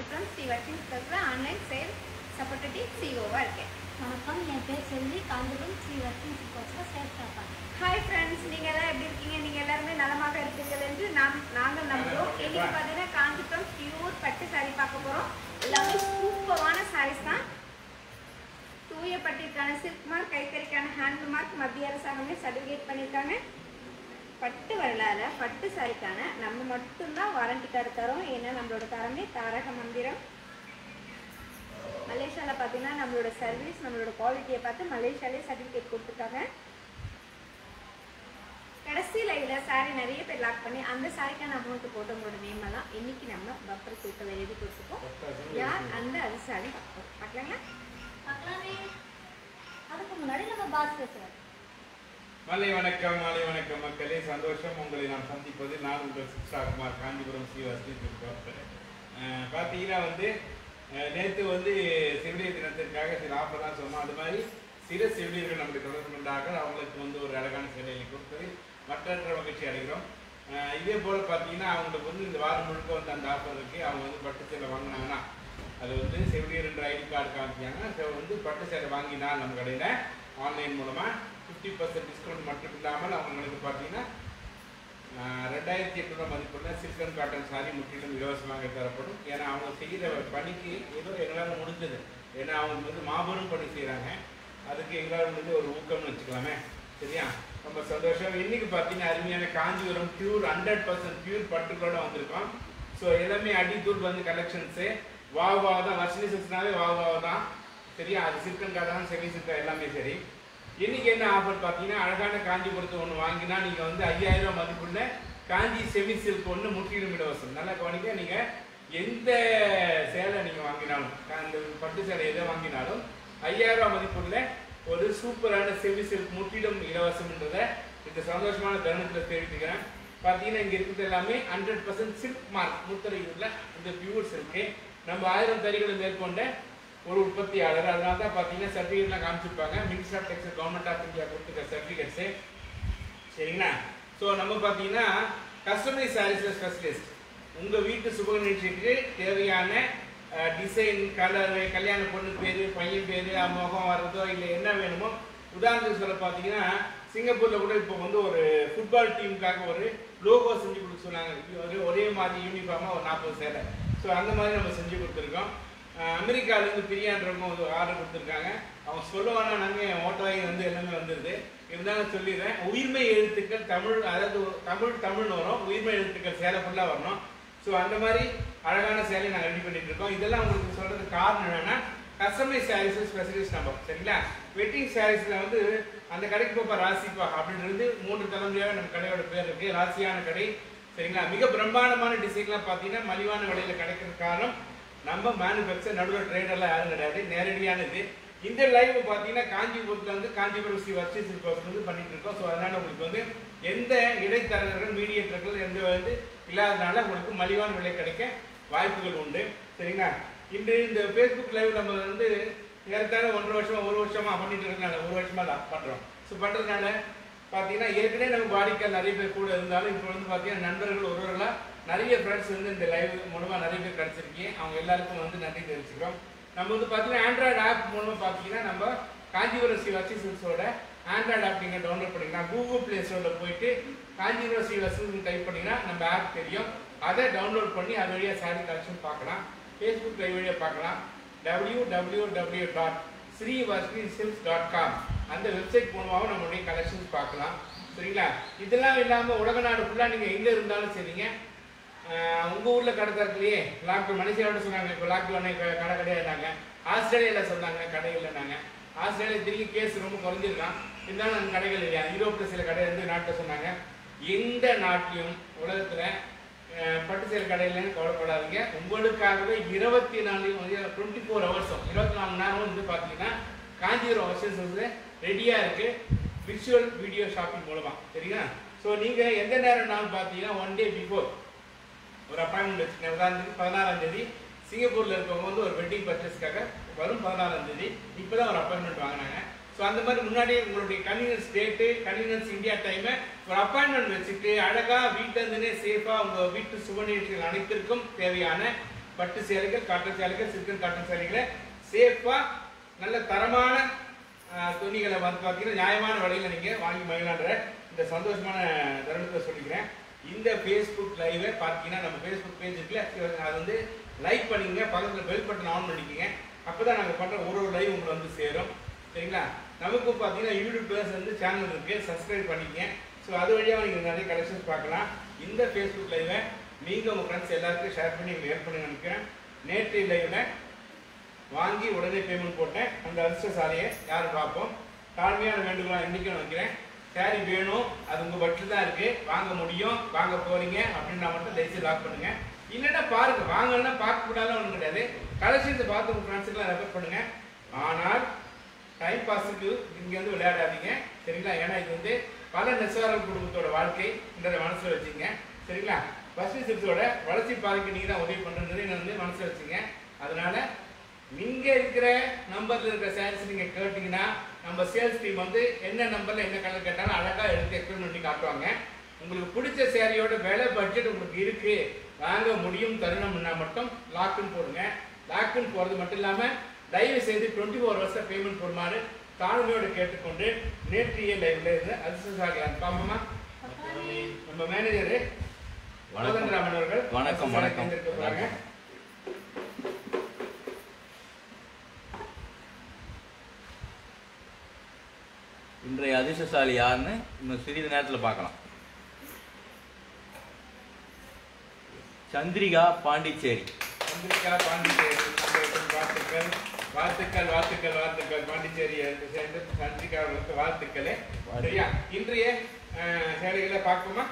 காஞ்சிபுரம் ஸ்ரீ வர்ஷின் இருக்கிற online sale supportive சிஓவாக இருக்கேன் வணக்கம் என் பேர் செல்வி காஞ்சிபுரம் ஸ்ரீ வர்க்கிங் கோச்சில் சேல்ஸ் பார்ப்பாங்க ஹாய் ஃப்ரெண்ட்ஸ் நீங்கள் எல்லாம் எப்படி இருக்கீங்க நீங்கள் எல்லாருமே நலமாக இருப்பீர்கள் என்று நாம் நாங்கள் நம்புகிறோம் இன்னைக்கு பார்த்தீங்கன்னா காஞ்சிபுரம் பியூர் பட்டு saree பார்க்க போகிறோம் எல்லாமே சூப்பரான சாரீஸ் தான் தூய பட்டிற்கான சில்க் மார்க் கைத்தறிக்கான ஹேண்ட் மார்க் மத்திய அரசாங்கமே சர்டிஃபிகேட் பண்ணியிருக்காங்க பட்டு வரலாறு பட்டு சாரிக்கான நம்ம மட்டும்தான் வாரண்டி கார்டு தரோம் ஏன்னா நம்மளோட தரமே தாரக மந்திரம் மலேசியாவில் பார்த்தீங்கன்னா நம்மளோட சர்வீஸ் நம்மளோட குவாலிட்டியை பார்த்து மலேசியாலே சர்டிஃபிகேட் கொடுத்துருக்காங்க கடைசி லைவ்ல சாரி நிறைய பேர் லாக் பண்ணி அந்த சாரிக்கான அமௌண்ட் போட்டவங்களோட நேம் எல்லாம் இன்னைக்கு நம்ம பப்பர் குழுக்களை எழுதி கொடுத்துருக்கோம் யார் அந்த அது சாரி பார்ப்போம் பார்க்கலாங்களா பார்க்கலாமே அதுக்கு முன்னாடி நம்ம பாஸ் பேசுகிறோம் மாலை வணக்கம் மாலை வணக்கம் மக்களே சந்தோஷம் உங்களை நான் சந்திப்பது நான் உங்கள் சிக்ஷா குமார் காஞ்சிபுரம் ஸ்ரீவாசி பார்த்தீங்கன்னா வந்து நேற்று வந்து செவிலியர் தினத்திற்காக சில ஆஃபர்லாம் சொன்னோம் அது மாதிரி சில செவிலியர்கள் நம்முடைய தொடர்பு கொண்டார்கள் அவங்களுக்கு வந்து ஒரு அழகான சேலையை கொடுத்தது மற்றற்ற மகிழ்ச்சி அடைகிறோம் அஹ் இதே போல் பார்த்தீங்கன்னா அவங்களுக்கு வந்து இந்த வாரம் முழுக்க வந்து அந்த ஆஃபர் இருக்கு அவங்க வந்து பட்டு சேலை வாங்கினாங்கன்னா அது வந்து செவிலியர் என்ற ஐடி கார்டு காமிச்சாங்க ஸோ வந்து பட்டு சேலை வாங்கினால் நம்ம கடையில் ஆன்லைன் மூலமாக ஃபிஃப்டி பர்சன்ட் டிஸ்கவுண்ட் மட்டும் இல்லாமல் அவங்களுக்கு பார்த்தீங்கன்னா ஆஹ், ரெண்டாயிரத்தி எட்நூறு மதிப்புள்ள சில்கன் காட்டன் சாரி முற்றிலும் இலவசமாக தரப்படும் ஏன்னா அவங்க செய்கிற பணிக்கு ஏதோ எங்களால் முடிஞ்சது ஏன்னா அவங்க வந்து மாபெரும் பணி செய்கிறாங்க அதுக்கு எங்களால் வந்து ஒரு ஊக்கம்னு வச்சுக்கலாமே சரியா ரொம்ப சந்தோஷம் இன்னைக்கு பார்த்தீங்கன்னா அருமையான Kanchipuram pure hundred percent pure பட்டுக்களோட வந்திருக்கோம் ஸோ எல்லாமே அடித்தூள் வந்து கலெக்ஷன்ஸு வா வா தான் வர்ஷினி சிக்ஸ்னாவே வா வா தான் சரியா அது சில்கன் காட்டன் செமி சில்கன் எல்லாமே சரி இன்னைக்கு என்ன ஆஃபர் பார்த்தீங்கன்னா அழகான காஞ்சிபுரத்து ஒன்று வாங்கினா நீங்கள் வந்து ஐயாயிரம் ரூபாய் மதிப்புள்ள காஞ்சி செமி சில்க் ஒன்று முற்றிலும் இலவசம் நல்லா கவனிக்க நீங்கள் எந்த சேலை நீங்கள் வாங்கினாலும் அந்த பட்டு சேலை எதை வாங்கினாலும் ஐயாயிரம் ரூபாய் மதிப்புள்ள ஒரு சூப்பரான செமி சில்க் முற்றிலும் இலவசம்ன்றதை இந்த சந்தோஷமான தருணத்தில் தெரிவித்துக்கிறேன் பார்த்தீங்கன்னா இங்கே இருக்கிறது எல்லாமே ஹண்ட்ரட் பர்சன்ட் சில்க் மார்க் முத்திரையுள்ள இந்த பியூர் சில்க்கு நம்ம ஆயிரம் தறிகளை மேற்கொண்ட ஒரு உற்பத்தியாளர் அதனால தான் பார்த்தீங்கன்னா சர்டிஃபிகேட்லாம் காமிச்சிருப்பாங்க minister of tex government of India கொடுத்துருக்க சர்டிஃபிகேட்ஸு சரிங்களா ஸோ நம்ம பார்த்தீங்கன்னா கஸ்டமைஸ் சாரீஸ் ஸ்பெஷலிஸ்ட் உங்கள் வீட்டு சுப நிகழ்ச்சிக்கு தேவையான டிசைன் கலர் கல்யாண பொண்ணு பேர் பையன் பேர் முகம் வர்றதோ இல்லை என்ன வேணுமோ உதாரணத்துக்கு சொல்ல பார்த்தீங்கன்னா சிங்கப்பூரில் கூட இப்போ வந்து ஒரு ஃபுட்பால் டீமுக்காக ஒரு லோகோ செஞ்சு கொடுக்க சொன்னாங்க ஒரு ஒரே மாதிரி யூனிஃபார்மாக ஒரு நாற்பது சேலை ஸோ அந்த மாதிரி நம்ம செஞ்சு கொடுத்துருக்கோம் அஹ் அமெரிக்காவிலேருந்து பிரியான்றவங்க ஒரு ஆர்டர் கொடுத்துருக்காங்க அவங்க சொல்லுவாங்க நாங்கள் ஓட்டோவாகி வந்து எல்லாமே வந்துடுது இருந்தாலும் சொல்லிடுறேன் உயிர்மை எழுத்துக்கள் தமிழ் அதாவது தமிழ் தமிழ்னு வரும் உயிர்மை எழுத்துக்கள் சேலை ஃபுல்லாக வரணும் ஸோ அந்த மாதிரி அழகான சேலை நாங்கள் ரெடி பண்ணிட்டு இருக்கோம் இதெல்லாம் உங்களுக்கு சொல்றதுக்கு காரணம் என்னன்னா கஸ்டமைஸ் சாரீஸ் ஸ்பெஷலிஸ்ட் நம்ம சரிங்களா வெட்டிங் சாரீஸ்ல வந்து அந்த கடைக்கு போப்பா ராசிப்பா அப்படின்றது மூன்று தலைமுறையாக நம்ம கடையோட பேர் இருக்கு ராசியான கடை சரிங்களா மிக பிரம்மாண்டமான டிசைன்லாம் பார்த்தீங்கன்னா மலிவான விலையில கிடைக்கிற காரணம் நம்ம மேனுஃபேக்சர் நடுவில் ட்ரேடர்லாம் யாரும் கிடையாது நேரடியானது இந்த லைவ் பார்த்தீங்கன்னா காஞ்சிபுரத்தில் வந்து காஞ்சிபுரம் ஸ்ரீ வர்ஷிஸ் கோர்ஸ் வந்து பண்ணிட்டு இருக்கோம் ஸோ அதனால உங்களுக்கு வந்து எந்த இடைத்தரகர்கள் மீடியேட்டர்கள் எந்த வந்து இல்லாதனால உங்களுக்கு மலிவான விலை கிடைக்க வாய்ப்புகள் உண்டு சரிங்களா இன்று இந்த ஃபேஸ்புக் லைவ் நம்ம வந்து ஏறத்தாழ ஒன்றரை வருஷமா ஒரு வருஷமா பண்ணிட்டு இருக்கனால ஒரு வருஷமா தான் பண்றோம் ஸோ பண்றதுனால பார்த்தீங்கன்னா ஏற்கனவே நம்ம வாடிக்கையாளர் நிறைய பேர் கூட இருந்தாலும் இப்போ வந்து பார்த்தீங்கன்னா நண்பர்கள் ஒருவர்களா நிறைய ஃப்ரெண்ட்ஸ் வந்து இந்த லைவ் மூலமா நிறைய பேர் கிடைச்சிருக்கீங்க அவங்க எல்லாருக்கும் வந்து நன்றி தெரிவிச்சுக்கிறோம் நம்ம வந்து பார்த்தீங்கன்னா ஆண்ட்ராய்டு ஆப் மூலமா பார்த்தீங்கன்னா நம்ம காஞ்சிபுரம் ஸ்ரீ வச்சி சில்ஸோட ஆண்ட்ராய்டு ஆப் நீங்கள் டவுன்லோட் பண்ணிக்கலாம் கூகுள் பிளே ஸ்டோரில் போயிட்டு காஞ்சிபுரம் ஸ்ரீ வசூல் டைப் பண்ணிங்கன்னா நம்ம ஆப் தெரியும் அதை டவுன்லோட் பண்ணி அது வழியாக சாரி கலெக்ஷன் பார்க்கலாம் ஃபேஸ்புக் லைவ் வழியாக பார்க்கலாம் W W W dot Sri silks dot com அந்த வெப்சைட் மூலமாகவும் நம்மளுடைய கலெக்ஷன்ஸ் பார்க்கலாம் சரிங்களா இதெல்லாம் இல்லாமல் உலக நாடு ஃபுல்லாக நீங்கள் எங்கே இருந்தாலும் சரிங்க ஆஹ் உங்க ஊர்ல கடை திறக்கலையே லாக்டவுன் மனுஷனோட சொன்னாங்க இப்போ லாக்டவுன் கடை கிடையாதுனாங்க ஆஸ்திரேலியால சொன்னாங்க கடை இல்லைனாங்க ஆஸ்திரேலியா திரும்பி கேஸ் ரொம்ப குறைஞ்சிருக்கான் இருந்தாலும் அந்த கடைகள் இல்லையா யூரோப்பில் சில கடை இருந்து நாட்டில் சொன்னாங்க எந்த நாட்டிலும் உலகத்துல ஆஹ் பட்டு சேலை கடையிலன்னு கவலைப்படாதீங்க உங்களுக்காகவே இருபத்தி நாலு டுவெண்ட்டி ஃபோர் ஹவர்ஸும் இருபத்தி நாலு மணி நேரம் வந்து பார்த்தீங்கன்னா காஞ்சிபுரம் ஹவர்ஸஸ் வந்து ரெடியாக இருக்கு விஷுவல் வீடியோ ஷாப்பிங் மூலமா சரிங்களா ஸோ நீங்கள் எந்த நேரம்னாலும் பார்த்தீங்கன்னா ஒன் டே பிஃபோர் ஒரு அப்பாயின்மெண்ட் வச்சுக்கேன் உதாரணத்துக்கு பதினாறாம் தேதி சிங்கப்பூர்ல இருக்கவங்க வந்து ஒரு வெட்டிங் பர்ச்சேஸ்க்காக வரும் பதினாறாம் தேதி இப்போதான் ஒரு அப்பாயின்மெண்ட் வாங்கினாங்க ஸோ அந்த மாதிரி முன்னாடியே உங்களுடைய கன்வீனியன்ஸ் டேட்டு கன்வீனியன்ஸ் இந்தியா டைமை ஒரு அப்பாயின்மெண்ட் வச்சுட்டு அழகா வீட்டில் இருந்துனே சேஃபாக உங்கள் வீட்டு சுப நிகழ்ச்சிகள் அனைத்திற்கும் தேவையான பட்டு சேலைகள் காட்டன் சேலைகள் சில்கன் காட்டன் சேலைகளை சேஃபா நல்ல தரமான ஆஹ், துணிகளை வந்து பார்த்தீங்கன்னா நியாயமான விலையில நீங்க வாங்கி மகிழான்ற இந்த சந்தோஷமான தருணத்தை சொல்லிக்கிறேன் இந்த ஃபேஸ்புக் லைவை பார்த்தீங்கன்னா நம்ம ஃபேஸ்புக் பேஜ் இருக்குல்ல அது வந்து லைக் பண்ணிக்கங்க பக்கத்தில் பெல் பட்டன் ஆன் பண்ணிக்கங்க அப்பதான் நாங்கள் பண்ற ஒரு ஒரு லைவ் உங்களுக்கு வந்து சேரும் சரிங்களா நமக்கும் பார்த்தீங்கன்னா யூடியூப் பேஸ் வந்து சேனல் இருக்கு சப்ஸ்கிரைப் பண்ணிக்கங்க ஸோ அது வழியாக நீங்கள் நிறைய கலெக்ஷன்ஸ் பார்க்கலாம் இந்த ஃபேஸ்புக் லைவை நீங்கள் உங்கள் ஃப்ரெண்ட்ஸ் எல்லாருக்கும் ஷேர் பண்ணி எங்களுக்கு ஹெல்ப் பண்ணி நினைக்கிறேன் நேற்றைய லைவில் வாங்கி உடனே பேமெண்ட் போட்டேன் அந்த அதிர்ஷ்ட சாலையை யாரும் பார்ப்போம் தாழ்மையான வேண்டுகோளா இன்னைக்கும் வைக்கிறேன் சாரி வேணும் அது உங்க பட்ஜெட் தான் இருக்கு வாங்க முடியும் வாங்க போறீங்க அப்படின்னா மட்டும் தயவுசெய்து லாக் பண்ணுங்க இல்லைன்னா பாருங்க வாங்கன்னா பார்க்க கூடாதுன்னு ஒன்றும் கிடையாது கலெக்ஷன்ஸ் பார்த்து உங்க ஃப்ரெண்ட்ஸுக்கெல்லாம் ரெஃபர் பண்ணுங்க ஆனால் டைம் பாஸுக்கு இங்க வந்து விளையாடாதீங்க சரிங்களா ஏன்னா இது வந்து பல நெசவாளர் குடும்பத்தோட வாழ்க்கை என்றதை மனசுல வச்சுங்க சரிங்களா பஸ் சிப்ஸோட வளர்ச்சி பாதைக்கு நீங்க தான் உதவி பண்றது வந்து மனசுல வச்சுங்க அதனால நீங்க இருக்கிற நம்பர்ல இருக்கிற சேல்ஸ் நீங்க கேட்டீங்கன்னா நம்ம சேல்ஸ் டீம் வந்து என்ன நம்பர்ல என்ன கலர் கேட்டாலும் அழகா எடுத்து எக்ஸ்பிளைன் பண்ணி காட்டுவாங்க உங்களுக்கு பிடிச்ச சேரீயோட விலை பட்ஜெட் உங்களுக்கு இருக்கு வாங்க முடியும் தருணம்னா மட்டும் லாக்குன்னு போடுங்க லாக்குன்னு போறது மட்டும் இல்லாம தயவு செய்து டுவெண்ட்டி ஃபோர் ஹவர்ஸ் பேமெண்ட் போடுமாறு தாழ்மையோடு கேட்டுக்கொண்டு நேற்றைய லைவ்ல இருந்து அதிர்ஷ்டசாலியார் பாப்போமா நம்ம மேனேஜர் வணக்கம். ராமன் அவர்கள் வணக்கம், அதிர்ஷ்டசாலி வணக்கம். தேர்ந்தெடுக்க போறாங்க. இன்றைய அதிர்ஷ்டசாலி யாருன்னு இன்னும் சிறிது நேரத்தில் பார்க்கலாம் சந்திரிகா பாண்டிச்சேரி சந்திரிகா பாண்டிச்சேரி சந்தோஷம் வாழ்த்துக்கள் வாழ்த்துக்கள் வாழ்த்துக்கள் வாழ்த்துக்கள் பாண்டிச்சேரி சேர்ந்து சந்திரிகா அவர்களுக்கு வாழ்த்துக்கள் சரியா இன்றைய அஹ், சேலைகளை பார்ப்போமா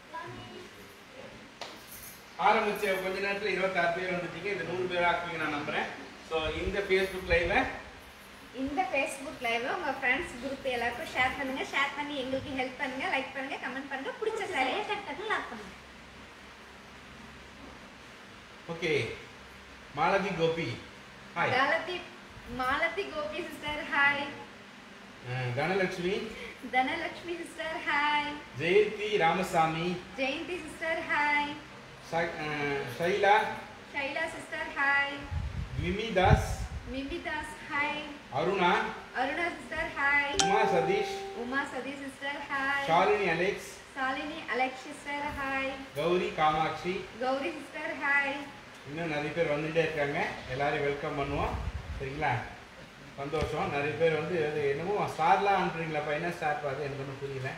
ஆரம்பிச்ச கொஞ்ச நேரத்துல இருபத்தாறு பேர் வந்துட்டீங்க இது நூறு பேர் ஆக்குவீங்க நான் நம்புறேன் ஸோ இந்த ஃபேஸ்புக் லைவ இந்த ஃபேஸ்புக் லைவ் உங்க ஃப்ரெண்ட்ஸ் குரூப் எல்லாருக்கும் ஷேர் பண்ணுங்க ஷேர் பண்ணி எங்களுக்கு ஹெல்ப் பண்ணுங்க லைக் பண்ணுங்க கமெண்ட் பண்ணுங்க பிடிச்ச சரியா சாரியை டக் டக்குன்னு லாக் பண்ணுங்க okay Malathi Gopi hi Malathi Malathi Gopi sister hi Dhanalakshmi Dhanalakshmi sister hi Jayanthi Ramasamy Jayanthi sister hi ச- அஹ், ஷைலா ஷைலா சிஸ்டர் ஹாய் விமிதாஸ் மிமிதாஸ் hi Aruna Aruna sister hi Uma Satish Uma சதி sister hi Shalini Alex Shalini Alex sister hi Gowri Kamatchi Gowri sister hi இன்னும் நிறைய பேர் வந்துட்டே இருக்காங்க எல்லாரையும் வெல்கம் பண்ணுவோம் சரிங்களா சந்தோஷம் நிறைய பேர் வந்து அது என்னமோ ஸ்டார்லாம் அனுப்புறீங்களாப்பா என்ன ஸ்டார் பார்த்து எனக்கு ஒன்றும் புரியல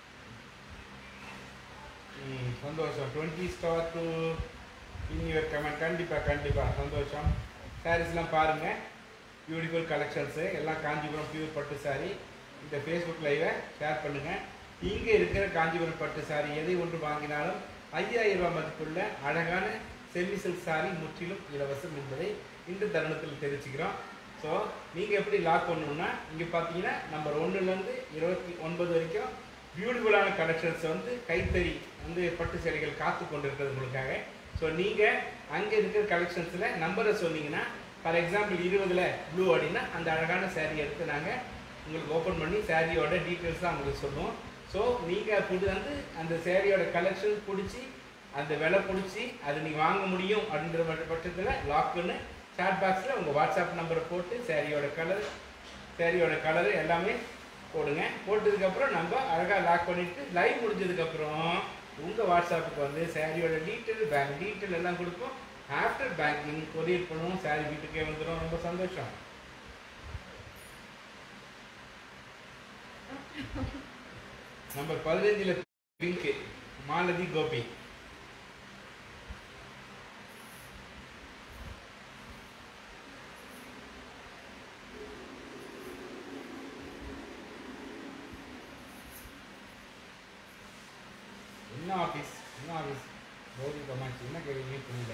ம், சந்தோஷம் twenty star to in your comment கண்டிப்பாக கண்டிப்பாக சந்தோஷம் சாரீஸ்லாம் பாருங்கள் பியூட்டிஃபுல் கலெக்ஷன்ஸு எல்லாம் காஞ்சிபுரம் பியூர் பட்டு சாரி இந்த ஃபேஸ்புக் லைவை ஷேர் பண்ணுங்கள் இங்கே இருக்கிற காஞ்சிபுரம் பட்டு சாரி எதை ஒன்று வாங்கினாலும் ஐயாயிரம் ரூபாய் மதிப்புள்ள அழகான செமி சில்க் சாரி முற்றிலும் இலவசம் என்பதை இந்த தருணத்தில் தெரிவிச்சுக்கிறோம் ஸோ நீங்கள் எப்படி லாக் பண்ணணும்னா இங்கே பார்த்தீங்கன்னா நம்பர் ஒன்றுலேருந்து இருபத்தி ஒன்பது வரைக்கும் பியூட்டிஃபுல்லான கலெக்ஷன்ஸ் வந்து கைத்தறி வந்து பட்டு சேலைகள் காத்து கொண்டிருக்கிறது உங்களுக்காக ஸோ நீங்கள் அங்கே இருக்கிற கலெக்ஷன்ஸில் நம்பரை சொன்னீங்கன்னா ஃபார் எக்ஸாம்பிள் இருபதுல ப்ளூ அப்படின்னா அந்த அழகான saree எடுத்து நாங்கள் உங்களுக்கு ஓப்பன் பண்ணி சாரியோட டீட்டெயில்ஸ் தான் உங்களுக்கு சொல்லுவோம் ஸோ நீங்கள் புது வந்து அந்த சேரீயோட கலெக்ஷன் பிடிச்சி அந்த விலை பிடிச்சி அது நீங்கள் வாங்க முடியும் அப்படின்ற பட்ச- பட்சத்தில் லாக்குன்னு சாட் பாக்ஸில் உங்கள் வாட்ஸ்அப் நம்பரை போட்டு சேரீயோட கலர் சேரீயோட கலர் எல்லாமே போடுங்க போட்டதுக்கப்புறம் நம்ம அழகாக லாக் பண்ணிட்டு லைவ் முடிஞ்சதுக்கப்புறம் உங்கள் வாட்ஸ்அப்புக்கு வந்து சாரியோட டீட்டெயில் பேங்க் டீட்டெயில் எல்லாம் கொடுப்போம் ஆஃப்டர் பேங்கிங் கொரியர் பண்ணுவோம் சாரி வீட்டுக்கே வந்துடும் ரொம்ப சந்தோஷம் நம்பர் பதினஞ்சில் பிங்க் மாலதி கோபி என்ன ஆஃபீஸ் என்ன ஆஃபீஸ் கௌரி கமாட்சி என்ன கேட்குறீங்க புரியல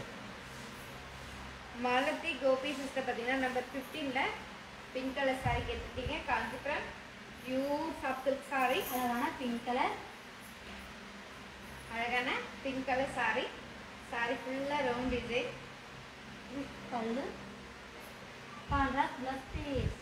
மாலதி கோபி சிஸ்டர் பார்த்தீங்கன்னா நம்பர் ஃபிஃப்டீனில் பிங்க் கலர் சாரி கேட்டுருக்கீங்க Kanchipuram pure soft silk sorry அழகான பிங்க் கலர் அழகான பிங்க் கலர் சாரி சாரி ஃபுல்லாக round design pallu contrast plus piece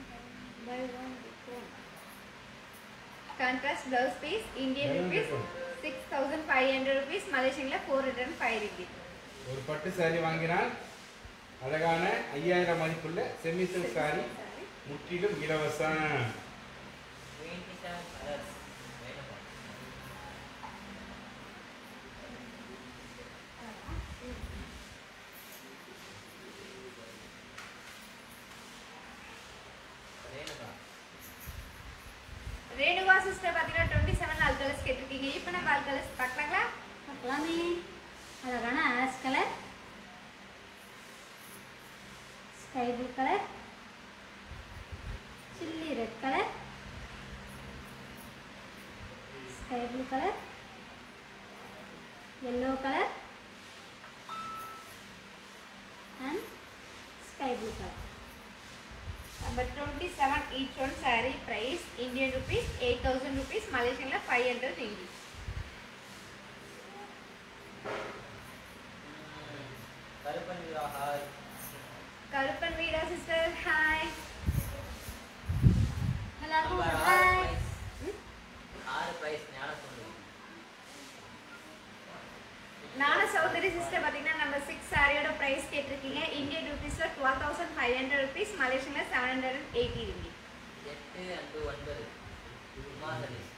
contrast blouse piece Indian Balloon rupees decorate. Six thousand five hundred rupees மலேசியனில் four hundred and five rupees ஒரு பட்டு sorry வாங்கினால் அழகான ஐயாயிரம் மதிப்புள்ள செமி சில்க் சாரி முற்றிலும் இலவசம் ரேணுகா சிஸ்டர் பார்த்தீங்கன்னா டுவெண்ட்டி செவன் ஆல் கலர்ஸ் கேட்டிருக்கீங்க இப்போ நம்ம ஆல் கலர்ஸ் பார்க்கலாங்களா பார்க்கலாமே அழகான ash colour sky blue colour chilli red colour sky blue colour yellow colour and sky blue colour number twenty seven each one sorry price Indian rupees eight thousand rupees மலேசியனில் five hundred English Karuppan வீடா sister hi எல்லாருக்கும் hi நான Chaudhary sister பார்த்தீங்கன்னா நம்ம six சாரியோட price கேட்டிருக்கீங்க Indian ருபீஸில் twelve thousand five hundred rupees மலேசியனில் seven hundred and eighty rupees எட்டு அண்டு ஒன்பது உமா சதீஷ்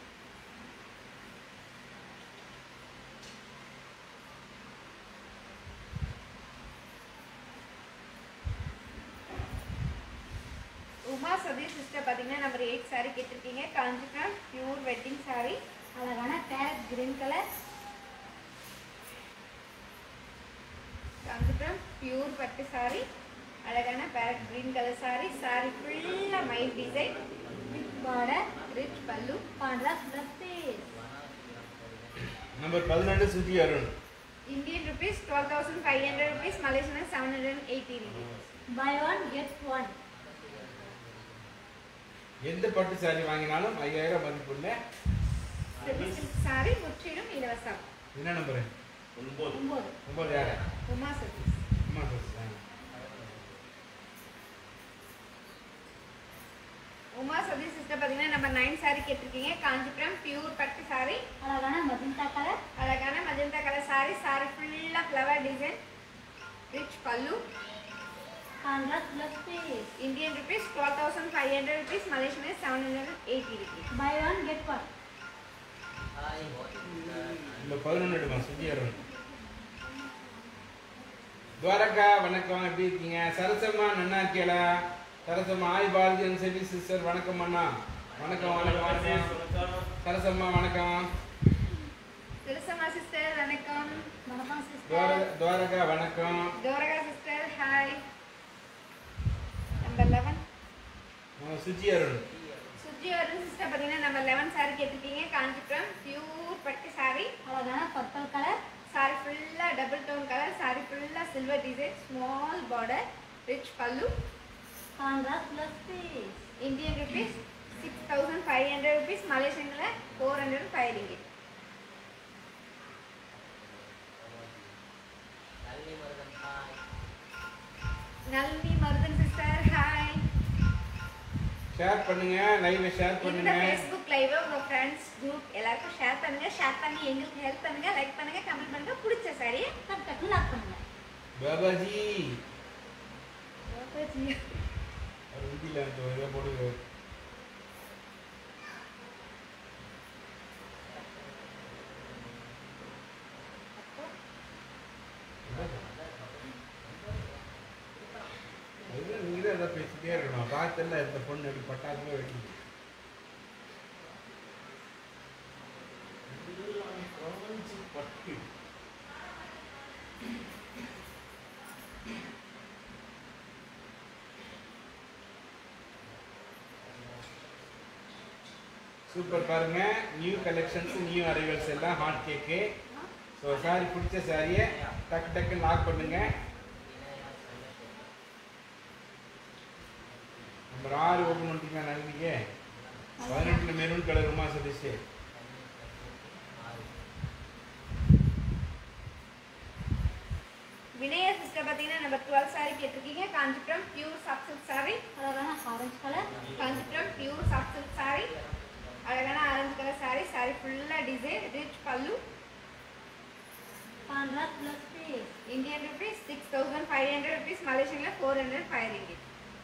உமா சதீஷ் சிஸ்டர் பார்த்தீங்கன்னா நம்பர் எயிட் சாரி கேட்டிருக்கீங்க காஞ்சிபுரம் பியூர் வெட்டிங் சாரி அழகான parrot green colour Kanchipuram pure பட்டு சாரி அழகான parrot green colour sorry sorry ஃபுல்லாக மைல் டிசைன் வித் பார்டர் ரிச் பல்லு கான்ட்ராஸ்ட் ப்ளஸ் பீஸ் நம்பர் பதினெண்டு சுத்தி Arun Indian rupees twelve thousand five hundred rupees Malaysian seven hundred and eighty rupees buy one get one எந்த பட்டு sorry வாங்கினாலும் ஐயாயிரம் மதிப்புள்ள சாரி முற்றிலும் இலவசம் என்ன நம்பரு ஒன்பது ஒம்பது ஒன்பது யாரு உமா சதீஷ் அம்மா சொல்லுங்க உமா சதீஷ் சிஸ்டர் பார்த்தீங்கன்னா நம்ம நைன் சாரி கேட்டிருக்கீங்க காஞ்சிபுரம் பியூர் பட்டு சாரி அழகான மஜந்தா கலர் அழகான மஜந்தா கலர் சாரி சாரி ஃபுல்லாக ஃப்ளவர் டிசைன் ரிச் பல்லு contrast plus piece Indian rupees twelve thousand five hundred rupees Malaysian seven hundred and eighty rupees buy one get one hi இந்த பதினொன்றுமா சுத்தி அருண் துவாரகா வணக்கம் எப்படி இருக்கீங்க சரசம்மா நன்னா இருக்கீங்களா சரசம்மா ஆய் பாரதியன் செல்வி சிஸ்டர் வணக்கம் அண்ணா வணக்கம் வணக்கம் வணக்கம் சரசம்மா வணக்கம் திருசம்மா சிஸ்டர் வணக்கம் வணக்கம் துவார சிஸ்டர் துவாரகா வணக்கம் தோரகா சிஸ்டர் ஹாய் நம்பர் லெவன் நம்ம சுஜி அருண் சுஜி அருண் சிஸ்டர் பார்த்தீங்கன்னா நம்ம லெவன் சாரி கேட்டிருக்கீங்க காஞ்சிபுரம் பியூர் பட்டு சாரி அழகான பர்பிள் கலர் சாரி ஃபுல்லாக டபுள் டோன் கலர் சாரி ஃபுல்லாக silver design small border rich பல்லு contrast plus piece Indian rupees six thousand five hundred rupees மலேசியனில் four hundred five ringgit Nalli Maruthan hi Nalini Maruthan sister hi share பண்ணுங்க லைவை share இந்த பண்ணுங்க Facebook live உங்க friends group எல்லாருக்கும் share பண்ணுங்க ஷேர் பண்ணி எங்களுக்கு ஹெல்ப் பண்ணுங்க லைக் பண்ணுங்க கமெண்ட் பண்ணுங்க பிடிச்ச சாரி டக் டக்குன்னு லாக் பண்ணுங்க பாபாஜி அவர் ஹிந்தியில் அந்த இதை போடுங்க அதுதான் நீங்க தான் எதாவது பேசிட்டே இருக்கணும் பார்த்தல இந்த பொண்ணு அப்படி பட்டாசுமே வெடிக்குது பட்டு சூப்பர் பாருங்க நியூ கலெக்ஷன்ஸ் நியூ அரைவல்ஸ் எல்லாம் ஹாட் கேக்கு ஸோ சாரி பிடிச்ச சாரியை டக்கு டக்குன்னு லாக் பண்ணுங்க நம்பர் ஆறு ஓப்பன் பண்ணிட்டீங்களா நளினிக்கு பதினெட்டுல maroon colour Uma Satish Vinaya sister பார்த்தீங்கன்னா நம்ம டுவெல் சாரி கேட்டிருக்கீங்க Kanchipuram pure soft silk sorry அழகான orange colour Kanchipuram pure soft silk sorry அழகான ஆரஞ்சு கலர் saree saree ஃபுல்லாக டிசைன் ரிச் பல்லு पांढरा plus piece Indian rupees six thousand five hundred rupees மலேசியனில் ஃபோர் ஹண்ட்ரட் ஃபைவ் ரிங்கிட்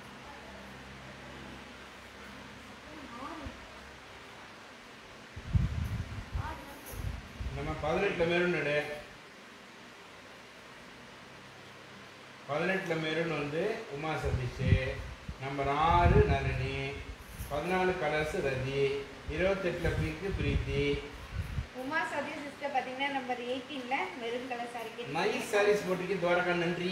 நம்ம பதினெட்டில் மெரூன் எடு பதினெட்டில் மெரூன் வந்து உமா சதீஷ் நம்பர் ஆறு நளினி பதினாலு கலர்ஸ் ரதி இருபத்தெட்டில் பிங்க்கு பிரீத்தி உமா சதி சிஸ்டர் பார்த்தீங்கன்னா நம்பர் எயிட்டீனில் maroon colour sari nice saris போட்டிக்கு துவாரகா நன்றி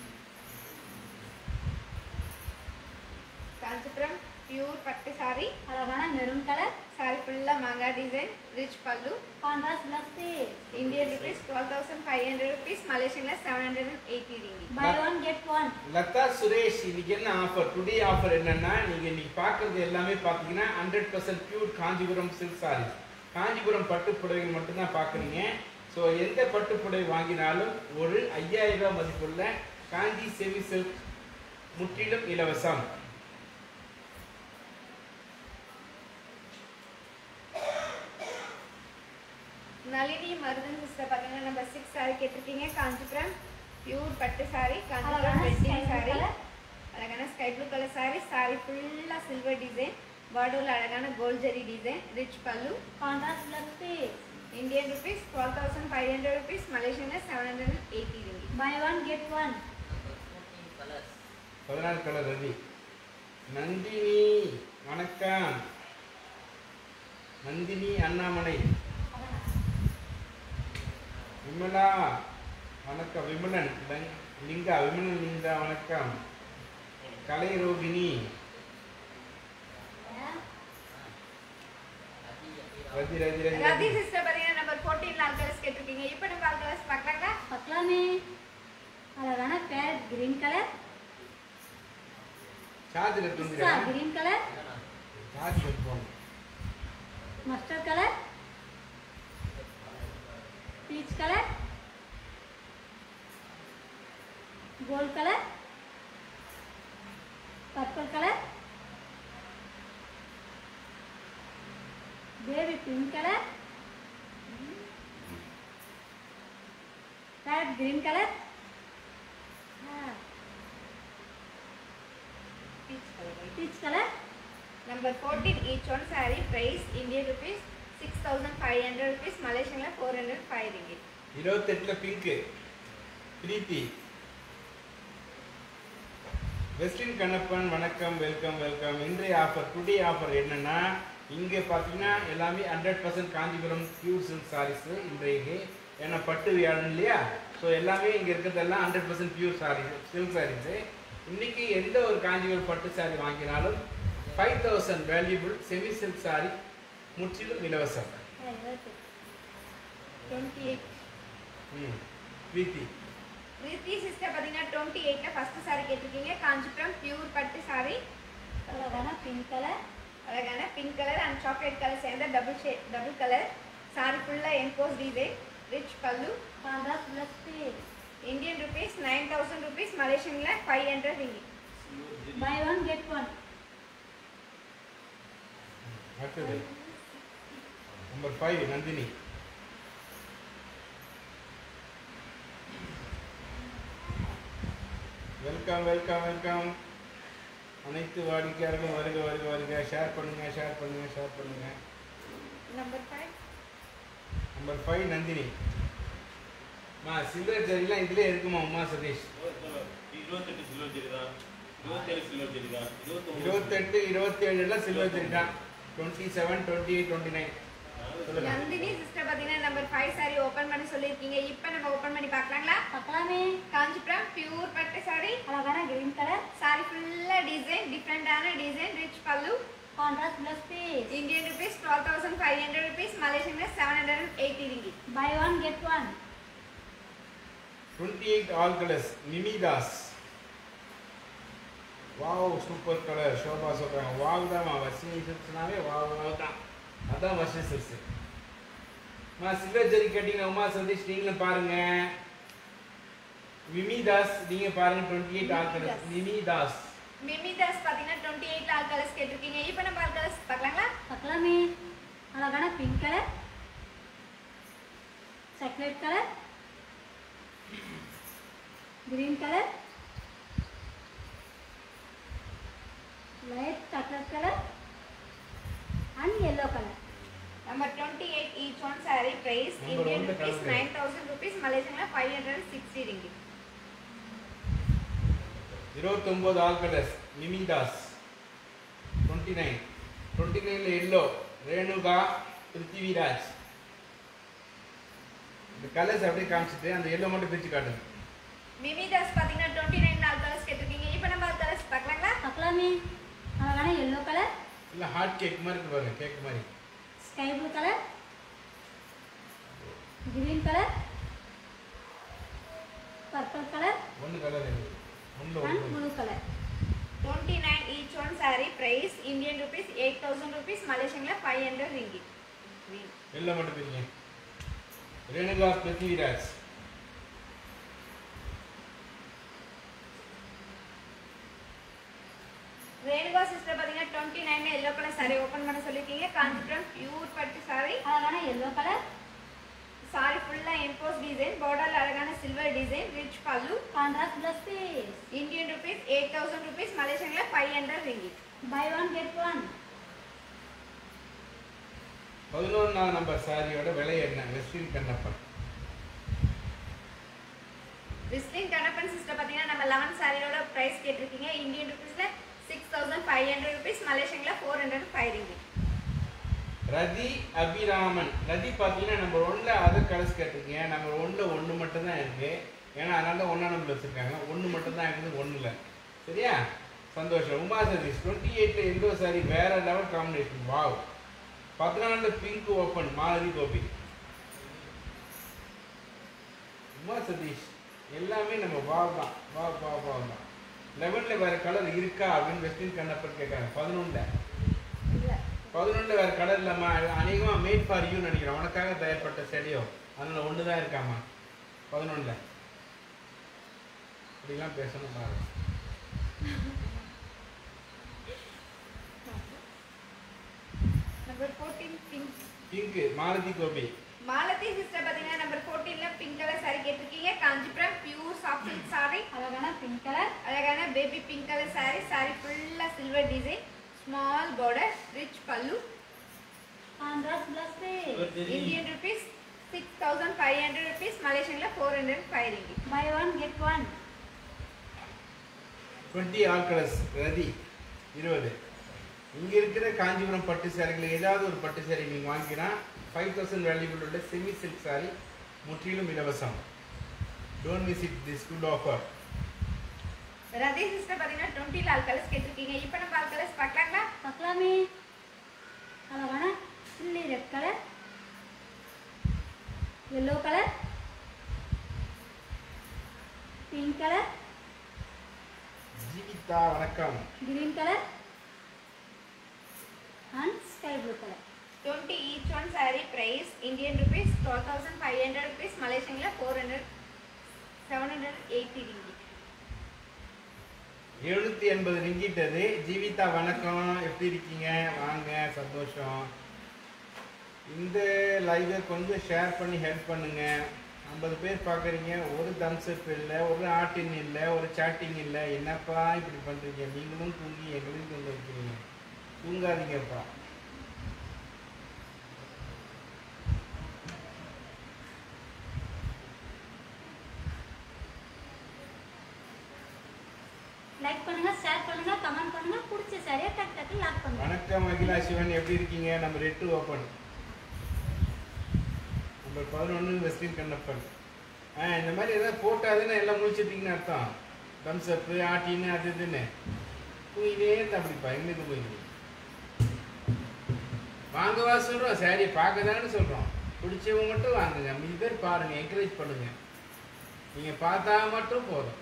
காஞ்சிபுரம் பியூர் பட்டு சாரி அழகான மெரூன் கலர் சாரி ஃபுல்லாக மாங்கா டிசைன் ரிச் பல்லு पांढरा plus piece Indian rupees twelve thousand five hundred rupees மலேசியனில் seven hundred and eighty ringgit buy one get one Latha Suresh இன்னைக்கு என்ன ஆஃபர் டுடே ஆஃபர் என்னன்னா நீங்க இன்னைக்கு பார்க்கறது எல்லாமே பார்த்தீங்கன்னா hundred percent pure Kanchipuram silk saris Kanchipuram பட்டு புடவைகள் மட்டும்தான் பார்க்குறீங்க ஸோ எந்த பட்டு புடவை வாங்கினாலும் ஒரு ஐயாயிரம் ரூபாய் மதிப்புள்ள காஞ்சி செவி சில்க் முற்றிலும் இலவசம் நளினி மருதன் சிஸ்டர் பார்த்தீங்கன்னா நம்பர் சிக்ஸ் சாரி கேட்டிருக்கீங்க காஞ்சிபுரம் பியூர் பட்டு சாரி காஞ்சிபுரம் அழகான wedding sky blue sari colour. அழகான sky blue colour sorry sorry ஃபுல்லாக சில்வர் டிசைன் பார்டரில் அழகான gold zari design rich pallu पांढरा plus piece Indian rupees twelve thousand five hundred rupees மலேசியனில் seven hundred and eighty ringgit buy one get one fourteen colours பதினாறு colour Ravi Nandini வணக்கம் நந்தினி அண்ணாமலை விமலா வணக்கம் விமலன் லங்- லிங்கா விமலன் லிங்கா வணக்கம் கலை ரோகிணி ரதி ரதி ரதி ரதி ரதி சிஸ்டர் பார்த்தீங்கன்னா நம்பர் ஃபோர்டீன் லால் கலர்ஸ் கேட்டிருக்கீங்க இப்போ நம்ம லால் கலர்ஸ் பார்க்கலாங்களா पतला में அழகான பேரட் கிரீன் கலர் சார்ஜ் பிஸ்தா எடுத்துங்கிறேன் கிரீன் கலர் சார்ஜ் எடுப்போம் mustard colour peach colour gold colour purple colour baby pink colour parrot green colour peach colour number fourteen each one sorry price Indian rupees six thousand five hundred rupees மலேசியனில் four hundred five ringgit இருபத்தெட்டுல pink Preethi வெஸ்டின் கண்ணப்பன் வணக்கம் welcome welcome இன்றைய offer today offer என்னன்னா இங்கே பார்த்தீங்கன்னா எல்லாமே hundred percent Kanchipuram pure silk sarees இன்றைக்கு ஏன்னா பட்டு வியாழன் இல்லையா ஸோ எல்லாமே இங்கே இருக்கிறதெல்லாம் hundred percent pure sari silk saris இன்னைக்கு எந்த ஒரு காஞ்சிபுரம் பட்டு சாரி வாங்கினாலும் five thousand valuable semi silk sari முற்றிலும் இலவசம் டுவெண்ட்டி எயிட் ம் பிரீத்தி ரித்தி சிஸ்டர் பார்த்தீங்கன்னா டுவெண்ட்டி எயிட்டில் ஃபஸ்ட்டு சாரி கேட்டிருக்கீங்க காஞ்சிபுரம் பியூர் பட்டு சாரி அழகான பிங்க் கலர் அழகான pink colour and chocolate colour சேர்ந்த டபுள் ஷே டபுள் கலர் சாரி ஃபுல்லாக எம்போஸ் டிசைன் ரிச் பல்லு பாண்டா plus piece Indian rupees nine thousand rupees மலேசியனில் five hundred ringgit buy one get one அடுத்தது number five Nandini welcome welcome welcome அனைத்து வாடிக்கையாளர்களும் வருக வருக வருக ஷேர் பண்ணுங்க ஷேர் பண்ணுங்க ஷேர் பண்ணுங்க number five number five Nandini மா சில்வர் ஜரிலாம் இதுலயே இருக்குமா உமா சதீஷ் இருபத்தெட்டு சில்வர் ஜெரி தான் இருபத்தேழு சில்வர் ஜெரி தான் இருபத்தொம்பது இருபத்தெட்டு இருபத்தி ஏழுலாம் சில்வர் ஜரி தான் twenty seven twenty eight twenty nine சொல்லுங்க நந்தினி சிஸ்டர் பார்த்தீங்கன்னா நம்பர் ஃபைவ் சாரி ஓப்பன் பண்ணி சொல்லியிருக்கீங்க இப்போ நம்ம ஓப்பன் பண்ணி பார்க்கலாங்களா பார்க்கலாமே காஞ்சிபுரம் பியூர் பட்டு சாரி அழகான கிரீன் கலர் சாரி ஃபுல்லாக டிசைன் டிஃப்ரெண்டான டிசைன் ரிச் பல்லு contrast plus piece Indian rupees twelve thousand five hundred rupees மலேசியனில் seven hundred and eighty ringgit buy one get one twenty eight all colours நிமிதாஸ் wow super colour Shobha சொல்கிறாங்க wow தான் வர்ஷினி சில்க்ஸ்னாவே wow wow தான் அதான் Varshini silks மா silver zari கட்டிங்க உமா சதீஷ் நீங்களும் பாருங்க விமிதாஸ் நீங்க பாருங்க டுவெண்ட்டி எயிட் ஆல் கலர்ஸ் நிமிதாஸ் மிமி தாஸ் பார்த்தீங்கன்னா டுவெண்ட்டி எயிட் ஆல் கலர்ஸ் கேட்டிருக்கீங்க இப்போ நம்ம ஆல் கலர்ஸ் பார்க்கலாங்களா பார்க்கலாமே அழகான pink colour chocolate colour green colour light chocolate colour and yellow colour Number 28 each one saree price Number Indian one the rupees colour. 9000 rupees Malaysian la 560 ringgit. இருபத்தொம்போது all colours மிமிதாஸ் twenty nine twenty நைனில் yellow Renuka Prithviraj இந்த colours அப்படியே காமிச்சிட்டு அந்த yellow மட்டும் பிரித்து காட்டுங்க Mimidas பாத்தீங்கன்னா 29 நாலு கலர்ஸ் கேட்டிருக்கீங்க இப்போ நம்ம கலர்ஸ் பார்க்கலாங்களா பார்க்கலாமே அழகான yellow கலர் இல்லை ஹாட் கேக் மாதிரி இருக்கு பாருங்க கேக் மாதிரி sky blue colour green colour purple colour ஒன்று கலர் இருக்குது ஒன்று அண்ட் ஒன்று blue colour 29 each one saree price Indian rupees 8000 rupees Malaysian la 500 ringgit. Green. Yellow மட்டும் பிரிங்க ரேணுகா பிருத்திவிராஜ் ரேணுகா சிஸ்டர் பாத்தீங்கன்னா 29 எல்லோ கலர் saree ஓபன் பண்ண சொல்லிருக்கீங்க காஞ்சிபுரம் பியூர் பட்டு saree அழகான yellow கலர் saree ஃபுல்லா எம்போஸ் டிசைன் பார்டர்ல அழகான சில்வர் டிசைன் ரிச் பல்லு contrast plus piece Indian rupees 8000 rupees Malaysian la 500 ringgit. Buy one get one பதினொன்றாம் நம்பர் சாரியோட விலை என்ன வெஸ்டின் கண்ணப்பன் விஸ்லின் கண்ணப்பன் சிஸ்டர் பாத்தீங்கன்னா நம்ம 11 சாரியோட பிரைஸ் கேட்டிருக்கீங்க இந்தியன் ருபீஸ்ல 6500 rupees மலேசியன்ல 405 ringgit. ரதி அபிராமன் ரதி பார்த்தீங்கன்னா நம்பர் ஒன்ல அதர் கலர்ஸ் கேட்டிருக்கீங்க நம்பர் ஒன்ல ஒன்று மட்டும் தான் இருக்கு ஏன்னா அதனால தான் ஒன்றா நம்பர் வச்சிருக்காங்க ஒன்று மட்டும் தான் இருக்குது ஒன்றுல சரியா சந்தோஷம் உமா சதீஷ் டுவெண்ட்டி எயிட்ல எல்லோ சாரி வேற லெவல் காம்பினேஷன் வாவ் பதினாலு பிங்க் ஓப்பன் மாலதி கோபி உமா சதீஷ் எல்லாமே நம்ம வாவ் தான் வாவ் வாவ் வாவ் தான் லெவனில் வேற கலர் இருக்கா அப்படின்னு வெஸ்டின் கண்ணப்பன் கேட்குறாங்க பதினொன்றில் இல்ல பதினொன்று வேறு கடை இல்லாமா அநேகமாக மேட் ஃபார் யூ நினைக்கிறேன் உனக்காக தயார்பட்ட ஸ்டேடியோ அதில் ஒன்று தான் இருக்காமா பதினொன்றில் இப்படிலாம் பேசணும் பாரு number 14 pink pink Malathi Gopi Malathi sister பாத்தீங்கன்னா நம்பர் 14ல பிங்க் கலர் saree கேட்டிருக்கீங்க Kanchipuram pure soft silk saree அழகான பிங்க் கலர் அழகான baby pink colour saree saree ஃபுல்லா silver design small border rich பல்லு contrast plus piece Indian rupees six thousand five hundred rupees மலேசியன்ல four hundred five ringgit buy one get one twenty all colours Rathi இருபது இங்கே இருக்கிற காஞ்சிபுரம் பட்டு சேரீகள் ஏதாவது ஒரு பட்டு சேரீ நீங்கள் வாங்கினா ஃபைவ் தௌசண்ட் வேல்யூபிள் உள்ள செமி சில்க் சாரி முற்றிலும் இலவசம் don't miss it this good offer Rathi sister பார்த்தீங்கன்னா டுவெண்ட்டி லால் கலர்ஸ் கேட்டிருக்கீங்க இப்போ நம்ம ஆல் கலர்ஸ் பார்க்கலாங்களா பார்க்கலாமே அழகான chilli red colour yellow colour pink colour Jeevitha வணக்கம் green colour and sky blue colour twenty each one saree price Indian rupees twelve thousand five hundred rupees மலேசியன்ல four hundred seven hundred eighty ringgit எழுநூத்தி எண்பது ringgit அது ஜீவிதா வணக்கம் எப்படி இருக்கீங்க வாங்க சந்தோஷம் இந்த லைவை கொஞ்சம் ஷேர் பண்ணி ஹெல்ப் பண்ணுங்க ஐம்பது பேர் பார்க்குறீங்க ஒரு தம்ஸ் அப் இல்லை ஒரு ஆட்டின் இல்லை ஒரு சாட்டிங் இல்லை என்னப்பா இப்படி பண்ணுறீங்க நீங்களும் தூங்கி எங்களையும் தூங்க வைக்கிறீங்க தூங்காதீங்கப்பா லைக் பண்ணுங்க ஷேர் பண்ணுங்க கமெண்ட் பண்ணுங்க பிடிச்ச சரியா டக் டக்கு லாக் பண்ணுங்க வணக்கம் அகிலா சிவன் எப்படி இருக்கீங்க நம்ம ரெட்டு ஓப்பன் நம்ம பதினொன்று வெஸ்டின் கண்ணப்பன் ஆ இந்த மாதிரி ஏதாவது போட்டாதுன்னு எல்லாம் முடிச்சிட்டீங்கன்னு அர்த்தம் தம்ஸ் அப்பு ஆட்டின்னு அது இதுன்னு தூங்கினே இருந்தா அப்படிப்பா எங்களுக்கு போய் வாங்கவா சொல்கிறோம் சாரியை பார்க்க தானே சொல்கிறோம் பிடிச்சவங்க மட்டும் வாங்குங்க மீதி பேர் பாருங்கள் என்கரேஜ் பண்ணுங்க நீங்கள் பார்த்தா மட்டும் போதும்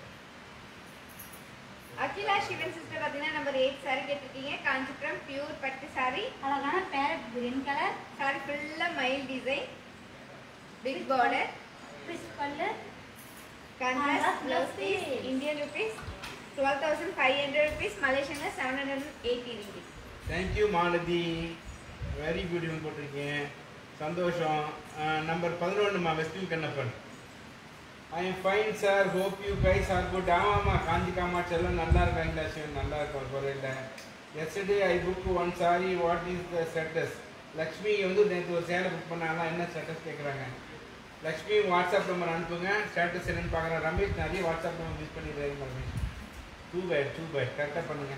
அகிலா சிவன் சிஸ்டர் பார்த்தீங்கன்னா நம்பர் எயிட் saree கேட்டிருக்கீங்க காஞ்சிபுரம் பியூர் பட்டு saree அழகான பேரட் கிரீன் கலர் saree ஃபுல்லாக மைல் design big border fish pallu Contrast Contrast blouse blouse piece, piece. Indian rupees, 12,500 rupees, Malaysian ல 780 ringgit. தேங்க்யூ மாலதி வெரி குட்னு போட்டிருக்கீங்க சந்தோஷம் நம்பர் பதினொன்றுமா வெஸ்டின் Kannappan I am fine sir hope you guys are good ஆமாம்மா காஞ்சி காமாட்சி எல்லாம் நல்லா இருக்காங்க சிவன் நல்லா இருக்கும் குறையில yesterday I book one sari what is the status Lakshmi வந்து நேற்று ஒரு சேலை புக் பண்ணாங்களா என்ன ஸ்டேட்டஸ் கேட்குறாங்க லக்ஷ்மி வாட்ஸ்அப் நம்பர் அனுப்புங்க ஸ்டேட்டஸ் என்னன்னு பார்க்குறேன் ரமேஷ் நிறைய வாட்ஸ்அப் நம்பர் யூஸ் பண்ணிடுறாங்க Ramesh Dubai two by கரெக்டாக பண்ணுங்க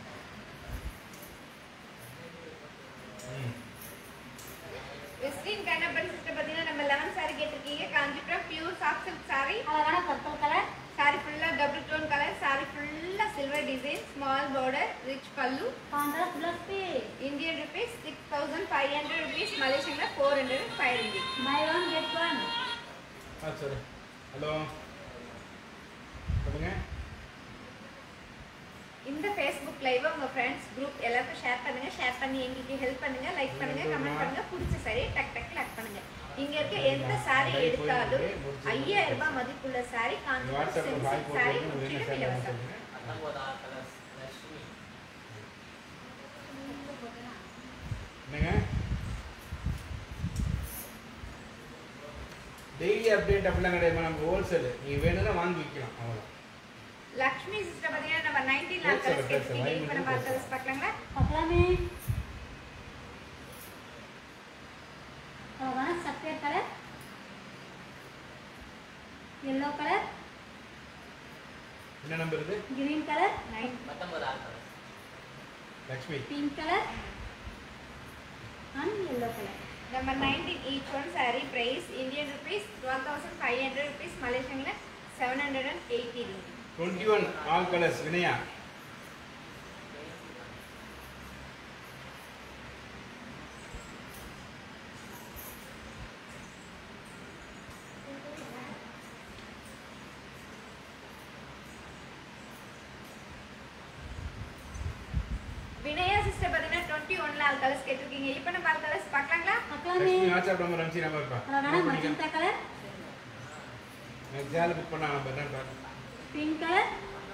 ம் வெஸ்டின் கண்ணப்பன் சிஸ்டர் பார்த்தீங்கன்னா நம்ம லெவன் சாரி கேட்டிருக்கீங்க Kanchipuram pure soft silk sorry அழகான பர்பிள் கலர் சாரி ஃபுல்லாக டபுள் டோன் கலர் சாரி ஃபுல்லாக silver design small border rich பல்லு contrast plus piece Indian rupees six thousand five hundred rupees மலேசியனில் four hundred five rupees buy one get one ஆ சரி hello சொல்லுங்க இந்த Facebook live உங்க friends group எல்லாருக்கும் share பண்ணுங்க ஷேர் பண்ணி எங்களுக்கு ஹெல்ப் பண்ணுங்க லைக் பண்ணுங்க கமெண்ட் பண்ணுங்க பிடிச்ச சாரி டக் டக் லைக் பண்ணுங்க இங்க இருக்க எந்த சாரி எடுத்தாலும் ஐயாயிரம் ரூபாய் மதிப்புள்ள சாரி காஞ்சிபுரம் வாட்ஸ்அப்பில் பாய் சென்சிக் சாரி போட்டு என்ன முற்றிலும் சார் இலவசம் சொல்லுங்க பத்தொன்பதாம் கலர்ஸ் லட்சுமி என்னங்க டெய்லி அப்டேட் அப்படிலாம் கிடையாது நம்ம ஹோல்சேல் நீங்கள் வேணும்னா வாங்கி விற்கலாம் அவ்வளோ லக்ஷ்மி சிஸ்டர் பார்த்தீங்கன்னா நம்ம நைன்டீன் லாக் பேசுங்க, கலர்ஸ் பேசுங்க. கேட்டிருக்கீங்க இப்போ நம்ம வாய் கலர்ஸ் பார்க்கலாங்களா பார்க்கலாமே அழகான சக்கரை கலர் எல்லோ கலர் என்ன நம்பர் இது கிரீன் கலர் நைன் பத்தொன்பதாம் colours Lakshmi pink colour and yellow colour நம்ம nineteen each one sorry price Indian rupees twelve thousand five hundred rupees மலேசியனில் seven hundred and eighty rupees twenty one all colours Vinaya Vinaya sister பார்த்தீங்கன்னா twenty ஒன்ல all colours கேட்டிருக்கீங்க இப்போ நம்ம all colours பார்க்கலாங்களா பார்க்கலாமே Lakshmi WhatsApp number அனுப்பிச்சு நம்பர் பா அழகான மஜந்தா கலர் எனக்கு சேலை புக் பண்ண நம்பர் தான் பாரு பிங்க் கலர்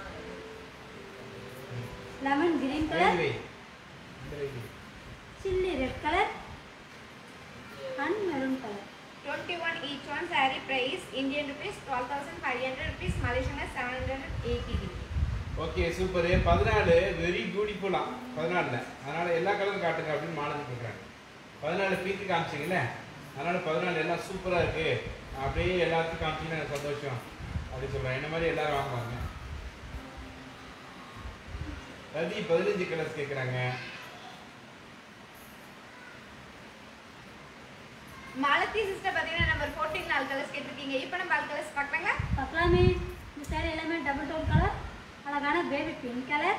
லெமன் கிரீன் வை கலர் வை இந்த வை வை. Chilli red colour and maroon colour twenty one each one sorry price Indian rupees twelve thousand five hundred rupees மலேசியனில் seven hundred and eighty rupees okay super பதினாலு very பியூட்டிஃபுல்லா பதினாலில் அதனால எல்லா கலரும் காட்டுங்க அப்படின்னு மாலதி கொடுக்குறாங்க பதினாலு பீக்கு காமிச்சிங்கல்ல அதனால பதினாலு எல்லாம் சூப்பராக இருக்கு அப்படியே எல்லாத்துக்கும் காமிச்சிங்கன்னா எனக்கு சந்தோஷம் அப்படி சொல்கிறேன் என்ன மாதிரி எல்லாரும் வாங்குவாங்க ரதி பதினஞ்சு கலர்ஸ் கேட்குறாங்க மாலத்தி சிஸ்டர் பார்த்தீங்கன்னா நம்பர் ஃபோர்டீன் ஆல் கலர்ஸ் கேட்டிருக்கீங்க இப்போ நம்ம ஆல் கலர்ஸ் பார்க்கலாங்களா பார்க்கலாமே இந்த சாரி எல்லாமே டபுள் டோன் கலர் அழகான baby pink colour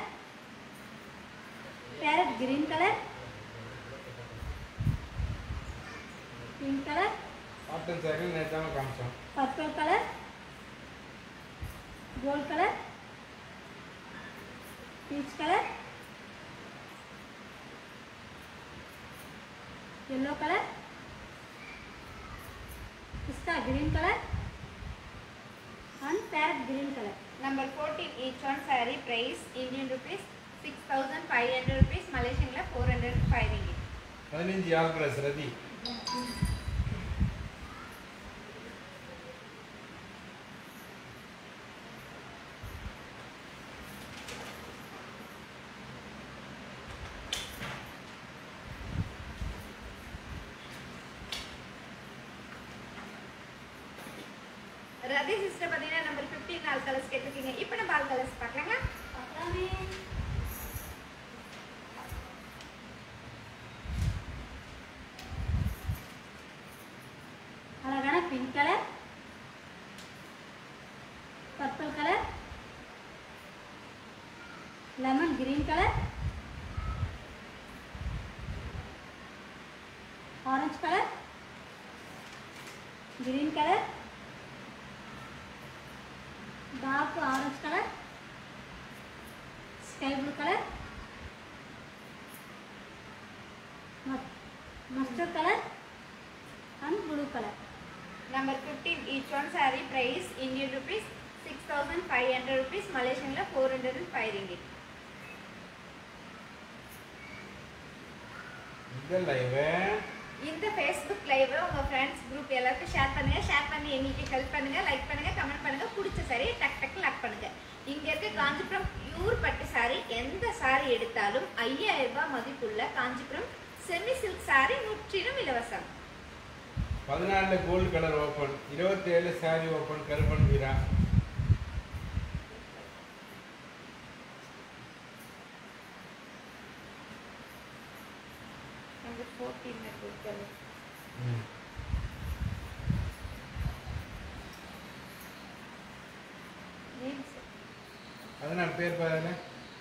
parrot green colour pink colour cotton sari நேற்று காமிச்சோம் purple colour gold colour peach colour yellow colour pista green colour and parrot green colour number fourteen each one sorry price Indian rupees six thousand five hundred rupees மலேசியனில் four hundred five ringgit பதினஞ்சு all colours Rathi Rathi sister பார்த்தீங்கன்னா number fifteen all colours கேட்டிருக்கீங்க இப்போ நம்ம all colours பார்க்கலாங்களா பார்க்கலாமே அழகான pink colour purple colour lemon green colour orange colour green colour dark orange colour sky blue colour mustard colour and blue colour number fifteen each one sorry price Indian rupees six thousand five hundred rupees மலேசியனில் four hundred and five ringgit இதெல்லாம் live இந்த Facebook live உங்க friends group எல்லாருக்கும் share பண்ணுங்க share பண்ணி எங்களுக்கு help பண்ணுங்க like பண்ணுங்க கமெண்ட் பண்ணுங்க பிடிச்ச சாரியை டக் டக் லாக் பண்ணுங்க இங்க இருக்க காஞ்சிபுரம் பியூர் பட்டு சாரி எந்த சாரி எடுத்தாலும் ஐயாயிரம் ரூபாய் மதிப்புள்ள காஞ்சிபுரம் செமி சில்க் சாரி முற்றிலும் இலவசம் பதினாலில் கோல்டு கலர் ஓப்பன் இருபத்தேழு sari open Karuppan Veera number fourteen கொடுக்கல ம். நேம்ஸ் பதினாலு பேர் பாருங்க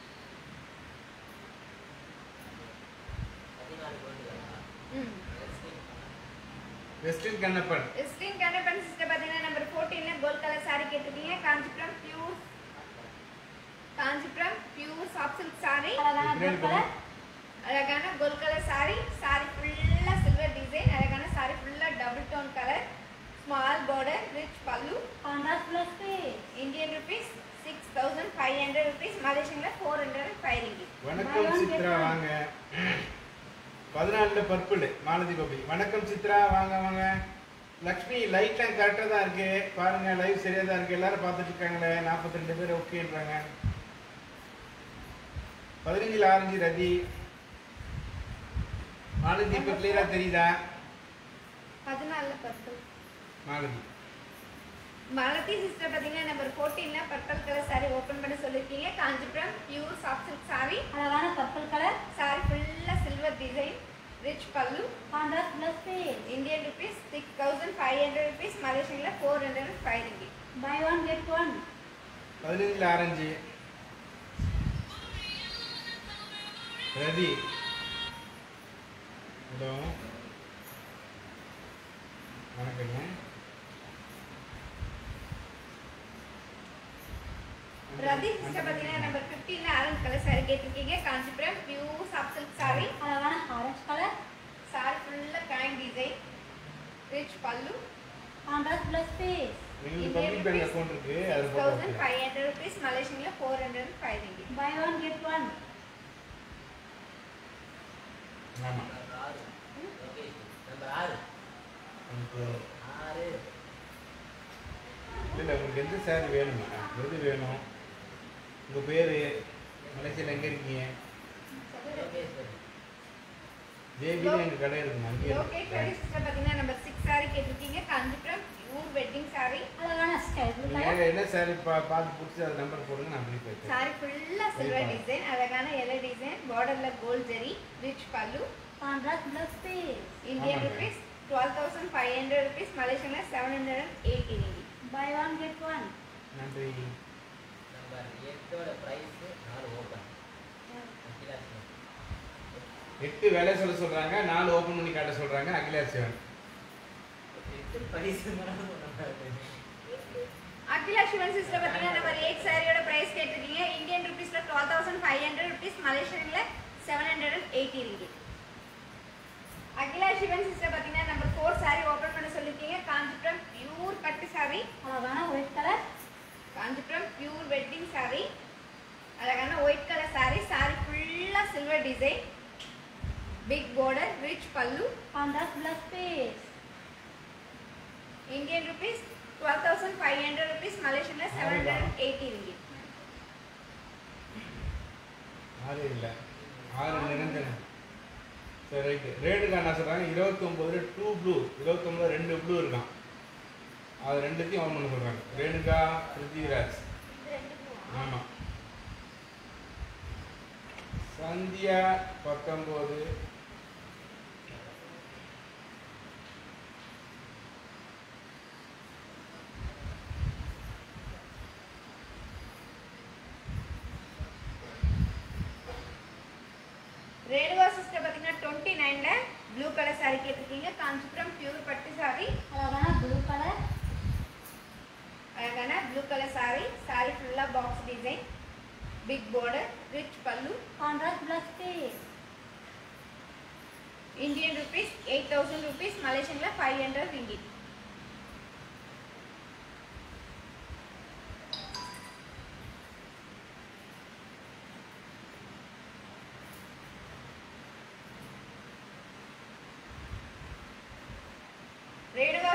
பதினாலு கோல்டுகளா ம் வெஸ்டர்ன் கண்ணப்பன் ஸ்கிரீன் கண்டபன் சிஸ்டர் பார்த்தீங்கன்னா நம்பர் ஃபோர்டீன்ல கோல்ட் கலர் சாரி கேட்டிருக்கீங்க Kanchipuram pure Kanchipuram pure soft silk sorry அழகான ப்ளூ கலர் அழகான கோல்ட் கலர் சாரி சாரி ஃபுல்லா சில்வர் டிசைன் அழகான சாரி ஃபுல்லா double tone colour small border rich பல்லு contrast plus piece Indian rupees six thousand five hundred rupees மலேசியன்ல four hundred five ringgit வணக்கம் சித்ரா வாங்க பதினாலில் பர்பிள் மாலதி கோபி வணக்கம் சித்ரா வாங்க வாங்க லக்ஷ்மி லைட்லாம் கரெக்டாக தான் இருக்கு பாருங்க லைவ் சரியாக தான் இருக்கு எல்லாரும் பார்த்துட்டு இருக்காங்களே நாற்பத்தி ரெண்டு பேர் ஓகேன்றாங்க பதினஞ்சில் ஆரஞ்சு ரதி மாலதி இப்போ கிளியராக தெரியுதா பதினாலுல பர்பிள் மாலதி மாலதி சிஸ்டர் பார்த்தீங்கன்னா நம்பர் ஃபோர்டீன்ல பர்பிள் கலர் சாரி ஓப்பன் பண்ண சொல்லியிருக்கீங்க Kanchipuram pure soft silk sorry அழகான பர்பிள் கலர் சாரி ஃபுல்லா சில்வர் டிசைன் ரிச் பல்லு contrast plus piece Indian rupees six thousand five hundred rupees மலேசியன்ல four hundred five ringgit buy one get one பதினஞ்சில் orange Rathi hello வணக்கங்க Rathi sister பார்த்தீங்கன்னா number ஃபிஃப்டீன்ல orange colour sorry கேட்டிருக்கீங்க Kanchipuram pure soft silk sorry அழகான orange colour sorry ஃபுல்லா coin design rich பல்லு contrast plus piece எங்களுக்கு பப்ளிக் பேங்க் அக்கௌண்ட் இருக்கு அது six thousand five hundred rupees மலேசியன்ல four hundred five ringgit buy one get one ஆமாம் number ஆறு லொகேஷன் நம்பர் ஆறு எனக்கு ஆறு இல்லை உங்களுக்கு எந்த சாரி வேணுமா எது வேணும் உங்கள் பேர் மலேசியாவில் எங்கே இருக்கீங்க லொகேஷன் ஜேபியில் எங்கள் கடை இருக்குமா அங்கேயே லோகேஸ்வரி இருக்கு. சிஸ்டர் பார்த்தீங்கன்னா நம்பர் சிக்ஸ் சாரி கேட்டிருக்கீங்க காஞ்சிபுரம் பியூர் வெட்டிங் சாரி அழகான ஸ்கை ப்ளூ நீங்க கலர் என்ன சாரி பா பார்த்து பிடிச்சி அது நம்பர் போடுங்க நான் பிடிக்க வைக்கிறேன் சாரி ஃபுல்லா சில்வர் டிசைன் அழகான எல்லோ டிசைன் பார்டர்ல கோல்ட் ஜெரி ரிச் பல்லு கான்ட்ராஸ்ட் ப்ளஸ் பீஸ் இந்தியன் ஆமாங்க. Rupees twelve thousand five hundred rupees மலேசியன்ல seven hundred and eighty ringgit buy one get one நன்றி நம்பர் எட்டோட ப்ரைஸ் நாலு ஓப்பன் எட்டு வேலை சொல்ல சொல்றாங்க நாலு ஓப்பன் பண்ணி காட்ட சொல்றாங்க அகிலார் சிவன் எட்டு பரிசு அகிலா சிவன் சிஸ்டர் பார்த்தீங்கன்னா நம்பர் எயிட் சாரியோட பிரைஸ் கேட்டிருக்கீங்க இந்தியன் ருபீஸ்ல twelve thousand five hundred rupees மலேசியன்ல seven hundred and eighty ringgit Akhila Sivan sister பார்த்தீங்கன்னா நம்பர் ஃபோர் சாரி ஓப்பன் பண்ண சொல்லியிருக்கீங்க காஞ்சிபுரம் பியூர் பட்டு சாரி அழகான white colour Kanchipuram pure wedding saree அழகான ஒயிட் கலர் saree saree ஃபுல்லா silver design big border rich பல்லு contrast plus piece Indian rupees twelve thousand five hundred rupees மலேசியன்ல seven hundred and eighty ringgit ஆறு இல்லை ஆறு நிரந்தரம் சரி ரைட்டு ரேட்டுக்கு என்ன சொல்கிறாங்க இருபத்தொம்போது டூ ப்ளூ இருபத்தொம்போது ரெண்டு ப்ளூ இருக்கான் அது ரெண்டுத்தையும் ஆன் பண்ண சொல்கிறாங்க ரேணுகா பிருத்திவிராஜ் ஆமாம் சந்தியா பத்தொம்போது ரேணுகா சிஸ்டர் பார்த்தீங்கன்னா டுவெண்ட்டி நைன்ல ப்ளூ கலர் saree கேட்டிருக்கீங்க காஞ்சிபுரம் பியூர் பட்டு saree அழகான ப்ளூ கலர் அழகான ப்ளூ கலர் saree saree ஃபுல்லா box design big border rich பல்லு contrast plus piece Indian rupees eight thousand rupees மலேசியன்ல ஃபைவ் ஹண்ட்ரட் ரிங்கி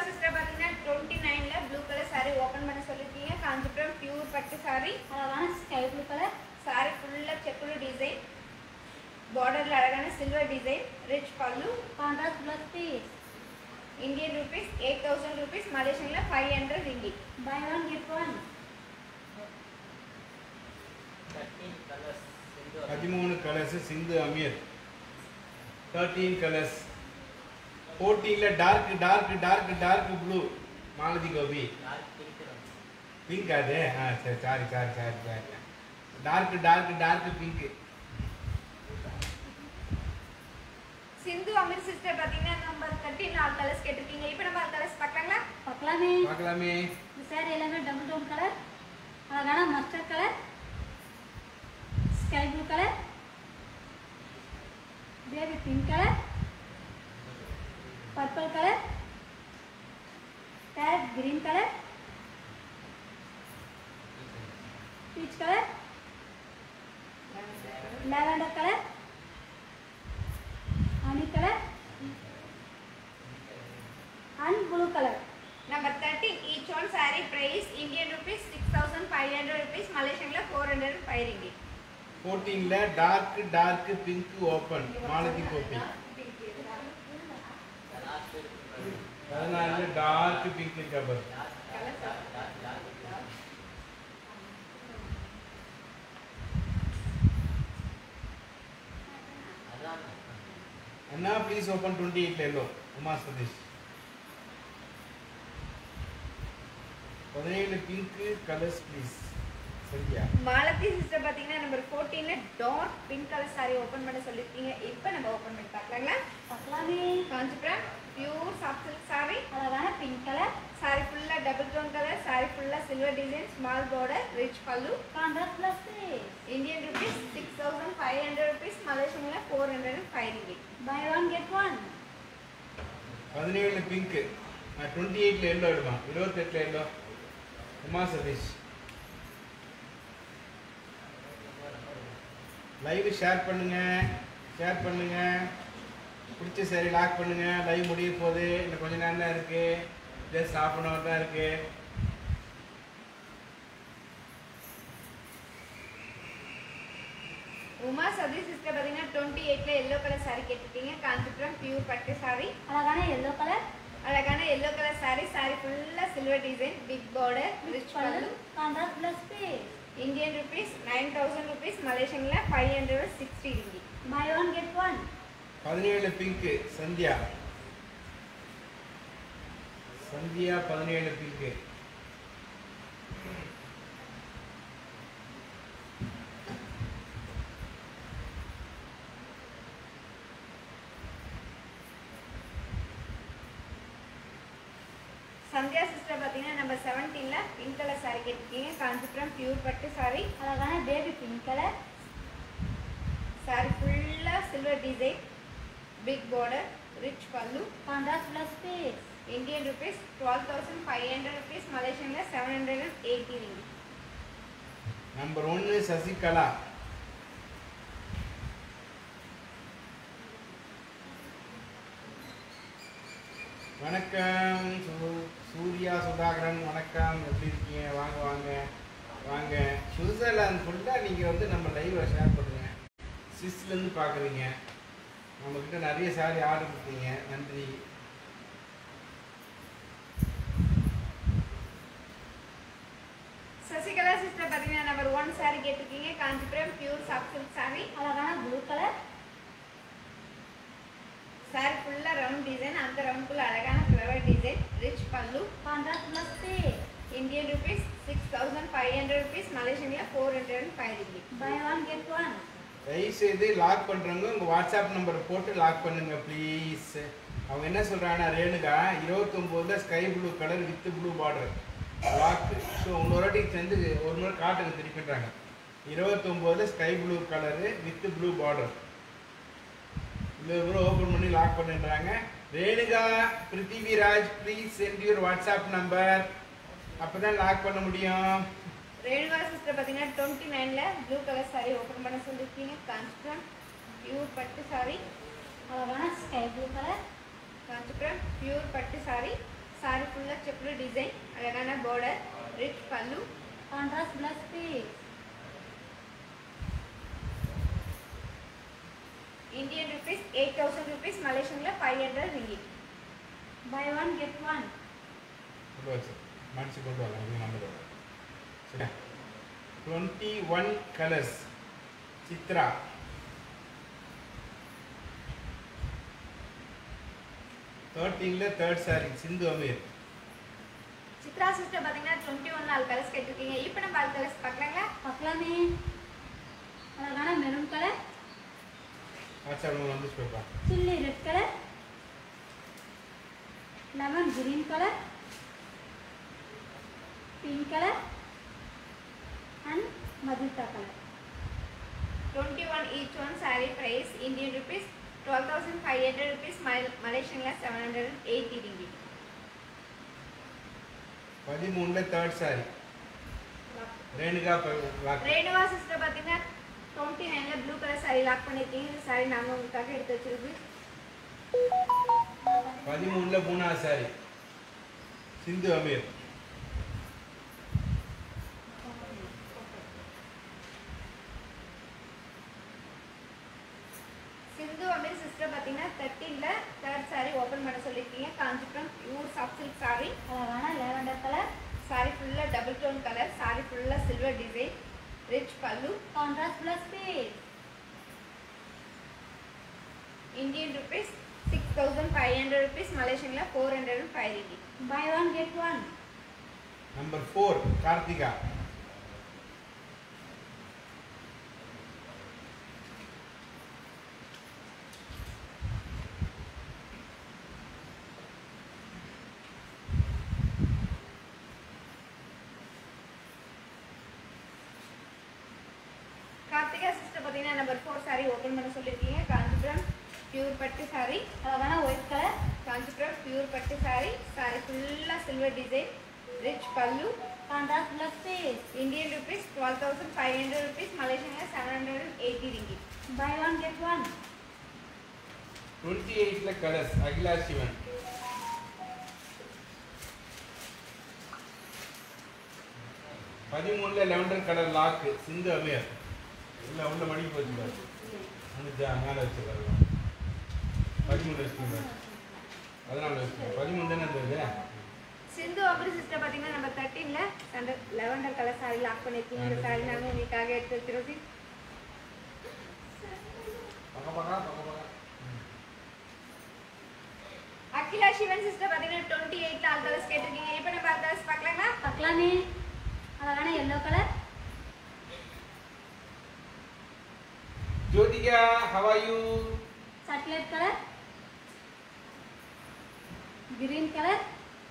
சிஸ்டர் பார்த்தீங்கன்னா டுவெண்ட்டி நைனில் ப்ளூ கலர் saree ஓப்பன் பண்ண சொல்லியிருக்கீங்க காஞ்சிபுரம் பியூர் பட்டு saree அழகான ஸ்கை ப்ளூ கலர் saree ஃபுல்லாக செக்குடு டிசைன் பார்டரில் அழகான சில்வர் டிசைன் ரிச் பல்லு contrast plus piece Indian rupees eight thousand rupees மலேசியனில் five hundred ringgit buy one get one thirteen colours Sindhu பதிமூணு colours Sindhu Ameer thirteen colours ஃபோர்டீனில் dark dark dark dark blue Malathi Gopi dark pink pink அது ஆ சரி sorry sorry sorry sorry dark dark dark pink Sindhu Ameer sister பார்த்தீங்கன்னா number thirteen நாலு colours கேட்டிருக்கீங்க இப்போ நம்ம கலர்ஸ் பார்க்கலாங்களா பார்க்கலாமே பார்க்கலாமே இந்த saree எல்லாமே டபுள் டோன் கலர் அழகான mustard colour sky blue colour baby pink colour purple colour parrot green colour peach colour lavender colour honey colour and blue colour number thirteen each one saree price Indian rupees six thousand five hundred rupees மலேசியனில் four hundred five ringgit ஃபோர்டீனில் dark dark pink open Malathi Gopi last பதினாலு dark pink கபர் அதான் அண்ணா please open twenty எயிட்ல yellow Uma Sathish பதினேழு pink colours please சரியா Malathi sister பார்த்தீங்கன்னா நம்பர் ஃபோர்டீனில் dark pink colour saree open பண்ண சொல்லியிருக்கீங்க இப்போ நம்ம ஓப்பன் பண்ணி பார்க்கலாங்களா பார்க்கலாமே Kanchipuram pure soft silk saree அழகான பிங்க் கலர் saree ஃபுல்லாக டபுள் டோன் கலர் saree ஃபுல்லாக silver design small border rich பல்லு contrast plus piece Indian rupees six thousand five hundred rupees மலேசியனில் four hundred and five ringgit buy one get one பதினேழு pink twenty எயிட்ல yellow எடுமா இருபத்தெட்டுல yellow Uma Sathish live share பண்ணுங்க share பண்ணுங்க பிடிச்ச சரி lock பண்ணுங்க லைவ் முடிய போகுது இன்னும் கொஞ்ச நேரம் தான் இருக்கு ஜஸ்ட் ஹாஃப் அன் ஹவர் தான் இருக்கு உமா சதீஷ் சிஸ்டர் பார்த்தீங்கன்னா டுவெண்ட்டி எயிட்டில் எல்லோ கலர் saree கேட்டிருக்கீங்க காஞ்சிபுரம் பியூர் பட்டு saree அழகான எல்லோ கலர் அழகான எல்லோ கலர் saree saree ஃபுல்லாக silver design big border rich பல்லு contrast plus piece Indian rupees nine thousand rupees மலேசியனில் five hundred sixty ringgit buy one get one பதினேழு pink Sandhya Sandhya பதினேழு pink Sandhya sister பார்த்தீங்கன்னா நம்ம செவன்டீனில் pink colour saree கேட்டிருக்கீங்க Kanchipuram pure பட்டு saree அழகான பேபி பிங்க் கலர் saree ஃபுல்லாக silver design big border rich பல்லு contrast plus piece Indian rupees twelve thousand five hundred rupees மலேசியனில் seven hundred and eighty ringgit number ஒன்று சசிகலா வணக்கம் சு- சூர்யா சுதாகரன் வணக்கம் எப்படி இருக்கீங்க வாங்க வாங்க வாங்க சுவிட்சர்லாந்து ஃபுல்லாக நீங்கள் வந்து நம்ம லைவை ஷேர் பண்ணுங்க சிஸ்லேருந்து பார்க்குறீங்க நம்மக்கிட்ட நிறைய சாரி ஆர்டர் கொடுத்தீங்க நன்றி சசிகலா சிஸ்டர் பார்த்தீங்கன்னா நம்பர் ஒன் saree கேட்டிருக்கீங்க Kanchipuram pure soft silk saree அழகான ப்ளூ கலர் saree ஃபுல்லாக ரவுண்ட் டிசைன் அந்த ரவுண்டுக்குள்ள அழகான ஃப்ளவர் டிசைன் ரிச் பல்லு contrast plus piece Indian rupees six thousand five hundred rupees மலேசியனில் four hundred and five ringgit buy one get one தயவுசெய்து lock பண்ணுறவங்க உங்கள் வாட்ஸ்அப் நம்பர் போட்டு லாக் பண்ணுங்க ப்ளீஸ் அவங்க என்ன சொல்கிறாங்கன்னா ரேணுகா இருபத்தொம்போதில் sky blue colour with blue border lock so இன்னொரு வாட்டி சேர்ந்து ஒரு முறை காட்டுங்க திருப்பிடுறாங்க இருபத்தொம்போதில் sky blue colour with blue border இந்த கூட ஓப்பன் பண்ணி லாக் பண்ணுன்றாங்க Renuka Prithviraj please send your WhatsApp number அப்போ தான் லாக் பண்ண முடியும் ரேணுகா சிஸ்டர் பார்த்தீங்கன்னா டுவெண்ட்டி நைனில் ப்ளூ கலர் saree ஓப்பன் பண்ண சொல்லியிருக்கீங்க காஞ்சிபுரம் பியூர் பட்டு saree அழகான sky blue colour Kanchipuram pure பட்டு saree சாரி ஃபுல்லாக செக்குடு டிசைன் அழகான border ரிச் பல்லு contrast plus piece Indian rupees eight thousand rupees மலேசியனில் five hundred ringgit buy one get one கொண்டு வச்சு மடிச்சு கொண்டு வரலாம் இது நம்பர் சரியா டுவெண்ட்டி ஒன் கலர்ஸ் சித்ரா தேர்ட்டீனில் தேர்ட் சாரி சிந்து அமீர் சித்ரா சிஸ்டர் பார்த்தீங்கன்னா டுவெண்ட்டி ஒன் நாலு கலர்ஸ் கேட்டிருக்கீங்க இப்போ நம்ம ஆல் கலர்ஸ் பார்க்கலாங்களா பார்க்கலாமே அழகான மெரூன் கலர் ஆச்சா வந்து சொல்ப்பா chilli red colour lemon green colour pink colour and மதுத்தா colour twenty one each one sorry price Indian rupees twelve thousand five hundred rupees மலேசியனில் செவன் ஹண்ட்ரட் எயிட்டி ரிங்கிட் பதிமூணில் third saree Renuka lock ரேணுவா sister பார்த்தீங்கன்னா twenty நைனில் blue colour saree lock பண்ணியிருக்கீங்க இந்த சாரி நாங்கள் உங்களுக்காக எடுத்து வச்சிருக்கு பதிமூணில் மூணாவது சாரி சிந்து அமீர் சிந்து அமீர் சிஸ்டர் பார்த்தீங்கன்னா தேர்ட்டீனில் தேர்ட் சாரி ஓப்பன் பண்ண சொல்லியிருக்கீங்க Kanchipuram pure soft silk sorry அழகான லேவண்டர் கலர் சாரி ஃபுல்லாக டபுள் டோன் கலர் சாரி ஃபுல்லாக சில்வர் டிசைன் ரிச் பல்லு contrast plus piece Indian rupees six thousand five hundred rupees மலேசியனில் four hundred and five ringgit buy one get one number four Karthika Karthika sister பார்த்தீங்கன்னா number four sorry open பண்ண சொல்லியிருக்கீங்க Kanchipuram pure பட்டு sorry அழகான white colour Kanchipuram pure பட்டு saree sorry ஃபுல்லாக silver design rich பல்லு contrast plus piece Indian rupees twelve thousand five hundred rupees மலேசியனில் seven hundred and eighty ringgit buy one get one twenty எயிட்டில் colours Akila Sivan பதிமூணுல lavender colour lock Sindhu Ameer இல்லை உள்ள மணி போச்சு பாரு அந்த ஜா மேலே வச்சுருக்காரு பதிமூணு வச்சுக்கோங்க பதினாலு வச்சுக்கோங்க பதிமூணு தானே இருந்தது சிந்து அமீர் சிஸ்டர் பார்த்தீங்கன்னா நம்பர் தேர்ட்டீனில் அந்த லெவண்டர் கலர் சாரி லாக் பண்ணியிருக்கீங்க இந்த சாரி நாங்கள் உங்களுக்காக எடுத்து வச்சிருக்கோம் பக்கம் பக்கம் பக்கம் பக்கம் அகிலா சிவன் சிஸ்டர் பார்த்தீங்கன்னா டுவெண்ட்டி எயிட்டில் ஆல் கலர்ஸ் கேட்டிருக்கீங்க இப்போ நம்ம ஆல் கலர்ஸ் பார்க்கலாங்களா பார்க்கலாமே அழகான yellow colour Jyothika how are you chocolate colour green colour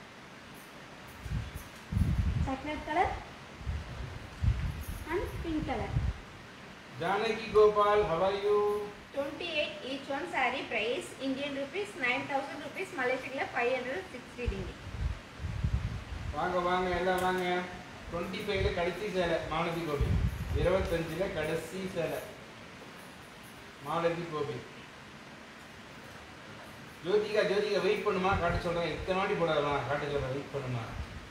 chocolate colour and pink colour Janaki Gopal how are you twenty eight each one sorry price Indian rupees nine thousand rupees மலேசியில் five hundred sixty டிங்கி வாங்க வாங்க எல்லாம் வாங்க twenty ஃபைவ்ல கடைசி சேலை மாலதி கோபி இருபத்தஞ்சில் கடைசி சேலை மாலதி கோபி ஜோதிகா ஜோதிகா வெயிட் பண்ணுமா காட்ட சொல்றேன் இத்தனை வாட்டி போடாதலாம் காட்ட சொல்றேன் வெயிட் பண்ணுமா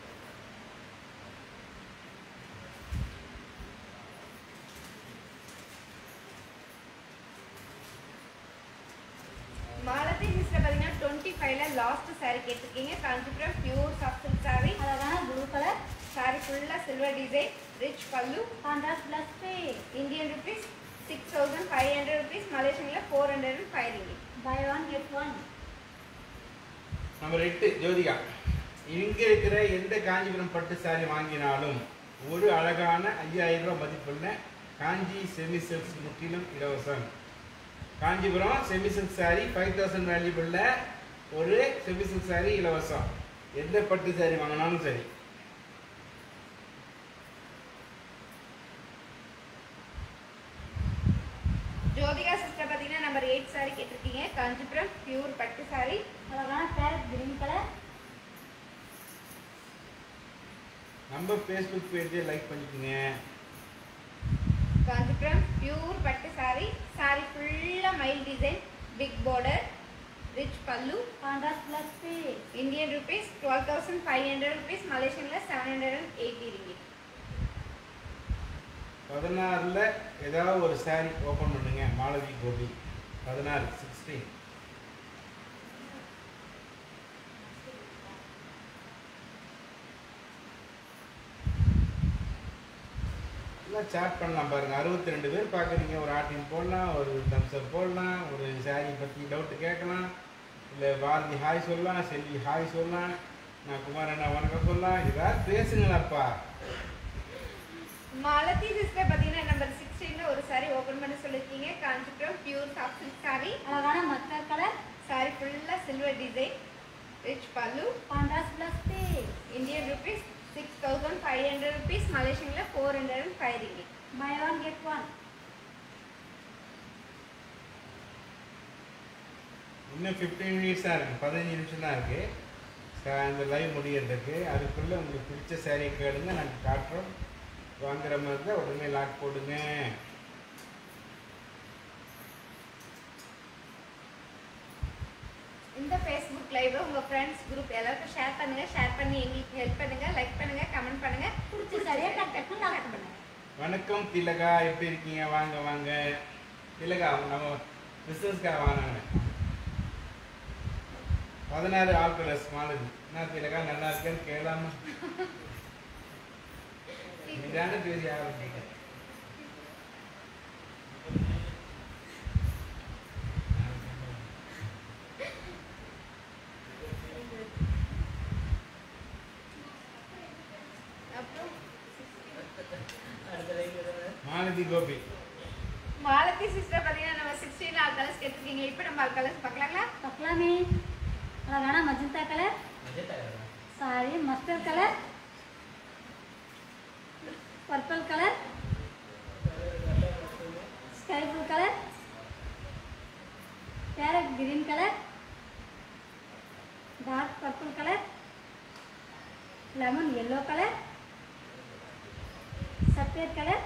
மாலதி சிஸ்டர் பார்த்தீங்கன்னா டுவெண்ட்டி ஃபைவ்ல லாஸ்ட் சாரி கேட்டிருக்கீங்க Kanchipuram pure soft silk sorry அழகான ப்ளூ கலர் சாரி ஃபுல்லாக சில்வர் டிசைன் ரிச் பல்லு கான்ட்ராஸ்ட் பிளஸ் பே Indian rupees six thousand five hundred rupees மலேசியில் four hundred and five ringgit buy one get one number எட்டு ஜோதிகா இங்க இருக்கிற எந்த காஞ்சிபுரம் பட்டு சாரி வாங்கினாலும் ஒரு அழகான ஐயாயிரம் ரூபாய் மதிப்புள்ள காஞ்சி செமி சில்க்ஸ் முற்றிலும் இலவசம் Kanchipuram semi silk saree five thousand வேல்யூபிள்ல ஒரு செமி சில்க் சாரி இலவசம் எந்த பட்டு சாரி வாங்கினாலும் சரி ஜோதிகா சிஸ்டர் பார்த்தீங்கன்னா நம்பர் எயிட் சாரி கேட்டிருக்கீங்க காஞ்சிபுரம் பியூர் பட்டு சாரி அழகான பேரட் கிரீன் கலர் நம்ம ஃபேஸ்புக் பேஜை லைக் பண்ணிக்கோங்க காஞ்சிபுரம் பியூர் பட்டு சாரி சாரி ஃபுல்லாக மயில் டிசைன் பிக் border ரிச் பல்லு contrast plus piece Indian rupees twelve thousand five hundred rupees மலேசியனில் seven hundred and eighty ringgit பதினாறில் ஏதாவது ஒரு saree ஓப்பன் பண்ணுங்க மாலதி கோபி பதினாறு சிக்ஸ்டீன் எல்லாம் சாட் பண்ணலாம் பாருங்க அறுபத்தி ரெண்டு பேர் பார்க்குறீங்க ஒரு ஆட்டின் போடலாம் ஒரு தம்ஸ்அப் போடலாம் ஒரு saree பற்றி டவுட்டு கேட்கலாம் இல்லை பாரதி ஹாய் சொல்லலாம் செல்வி ஹாய் சொல்லலாம் நான் குமாரண்ணா வணக்கம் சொல்லலாம் ஏதாவது பேசுங்களாப்பா மாலதி சிஸ்டர் பார்த்தீங்கன்னா நம்பர் சிக்ஸ்டீனில் ஒரு saree ஓப்பன் பண்ண சொல்லியிருக்கீங்க Kanchipuram pure soft silk saree அழகான மஸ்டர் கலர் saree ஃபுல்லாக சில்வர் டிசைன் ரிச் பல்லு contrast plus piece Indian rupees six thousand five hundred rupees மலேசியனில் four hundred and five ringgit buy one get one இன்னும் fifteen minutes தான் இருக்குது பதினஞ்சு நிமிஷம் தான் இருக்குது இந்த லைவ் முடியறதுக்கு அதுக்குள்ளே உங்களுக்கு பிடிச்ச saree கேளுங்க நாங்கள் காட்டுறோம் வாங்குற மாதிரி தான் உடனே லாக் போடுங்க இந்த ஃபேஸ்புக் லைவ் உங்கள் ஃப்ரெண்ட்ஸ் குரூப் எல்லாருக்கும் ஷேர் பண்ணுங்க ஷேர் பண்ணி எங்களுக்கு ஹெல்ப் பண்ணுங்க லைக் பண்ணுங்க கமெண்ட் பண்ணுங்க பிடிச்ச சரியா டக் டக்குன்னு லாக் பண்ணுங்க வணக்கம் திலகா எப்படி இருக்கீங்க வாங்க வாங்க திலகா நம்ம பிஸ்னஸ்க்காக வாங்கினாங்க பதினாறு ஆல் கலர்ஸ் மாலதி என்ன திலகா நல்லா இருக்கேன்னு கேளாம இதான பேசி ஆரம்பிங்க அப்புறம் அடுத்த லைன் மாலதி கோபி மாலதி சிஸ்டர் பார்த்தீங்கன்னா நம்ம சிக்ஸ்டீன் ஆல் கலர்ஸ் கேட்டிருக்கீங்க இப்போ நம்ம ஆல் கலர்ஸ் பார்க்கலாங்களா பார்க்கலாமே அழகான மஜந்தா கலர் மஜந்தா கலரா? Sorry mustard colour purple colour sky blue colour parrot green colour dark purple colour lemon yellow colour சஃபேட் colour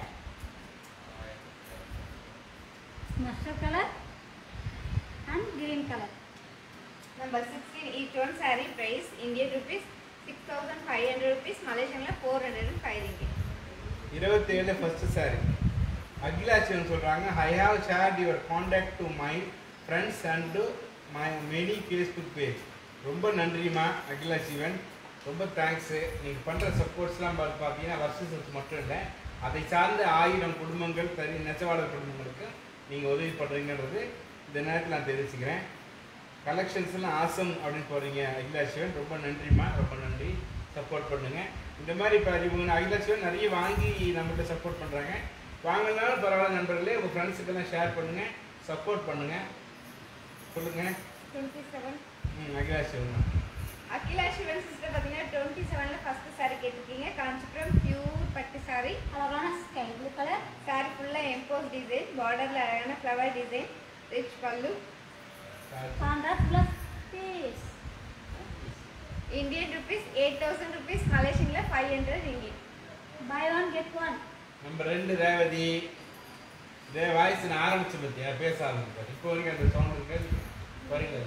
mustard colour and green colour number sixteen each one saree price Indian rupees six thousand five hundred rupees மலேசியனில் four hundred and five ringgit இருபத்தேழு first saree அகிலாட்சியன் சொல்கிறாங்க I have shared your contact to my friends and my many Facebook page ரொம்ப நன்றிம்மா அகிலா சிவன் ரொம்ப thanks நீங்கள் பண்ணுற சப்போர்ட்ஸ்லாம் பார்த்து பார்த்தீங்கன்னா வருஷத்துக்கு மட்டும் இல்லை அதை சார்ந்த ஆயிரம் குடும்பங்கள் தனி நெசவாளர் குடும்பங்களுக்கு நீங்கள் உதவி பண்ணுறீங்கன்றது இந்த நேரத்தில் நான் தெரிவிச்சுக்கிறேன் கலெக்ஷன்ஸ்லாம் ஆசம் அப்படின்னு போகிறீங்க அகிலா சிவன் ரொம்ப நன்றிம்மா ரொம்ப நன்றி சப்போர்ட் பண்ணுங்கள் இந்த மாதிரி இப்போ இவங்க அகிலா சிவன் நிறைய வாங்கி நம்மகிட்ட சப்போர்ட் பண்ணுறாங்க வாங்கினாலும் பரவாயில்ல நண்பர்களே உங்கள் ஃப்ரெண்ட்ஸுக்கெல்லாம் ஷேர் பண்ணுங்கள் சப்போர்ட் பண்ணுங்கள் சொல்லுங்கள் டுவெண்ட்டி செவன் ம் அகிலா சிவன் அகிலா சிவன் சிஸ்டர் பார்த்தீங்கன்னா டுவெண்ட்டி செவனில் ஃபஸ்ட்டு saree கேட்டிருக்கீங்க காஞ்சிபுரம் பியூர் பட்டு saree அழகான ஸ்கை ப்ளூ கலர் saree ஃபுல்லாக எம்போஸ் டிசைன் பார்டரில் அழகான ஃப்ளவர் டிசைன் ரிச் பல்லு contrast plus piece Indian rupees eight thousand rupees மலேசியனில் five hundred ringgit buy one get one number ரெண்டு ரேவதி இதே வாய்ஸ் நான் ஆரம்பிச்சு பத்தியா பேச ஆரம்பிப்பார் இப்போ வரைக்கும் அந்த சவுண்ட் இருக்கு வரீங்க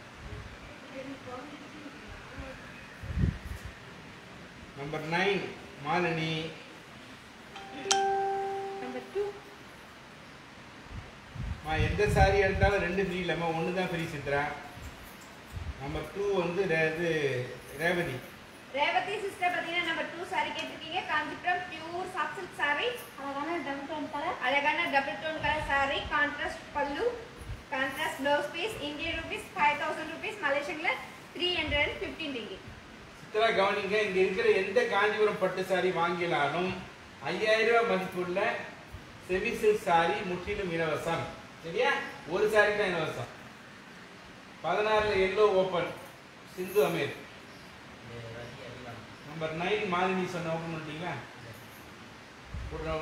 number nine Malini number two மா எந்த சாரி எடுத்தாலும் ரெண்டு ஃப்ரீ இல்லைம்மா ஒன்று தான் ஃப்ரீ சித்ரா நம்பர் டூ வந்து ரே- இது ரேவதி ரேவதி சிஸ்டர் பார்த்தீங்கன்னா நம்பர் டூ saree கேட்டிருக்கீங்க Kanchipuram pure soft silk saree அழகான டபுள் டோன் கலர் அழகான double tone colour saree contrast பல்லு contrast blouse piece Indian rupees five thousand rupees மலேசியனில் three hundred and fifteen ringgit Chitra கவனிங்க இங்கே இருக்கிற எந்த காஞ்சிபுரம் பட்டு சாரி வாங்கினாலும் ஐயாயிரம் ரூபாய் மதிப்புள்ள செமி சில்க் சாரி முற்றிலும் இலவசம் சரியா ஒரு சாரி தான் இலவசம் பதினாறுல எல்லோ ஓப்பன் சிந்து அமீர் இந்த ரதி எல்லாம் நம்பர் நைன் மாலினி சொன்ன ஓப்பன் பண்ணிட்டீங்களா போடுறோம்.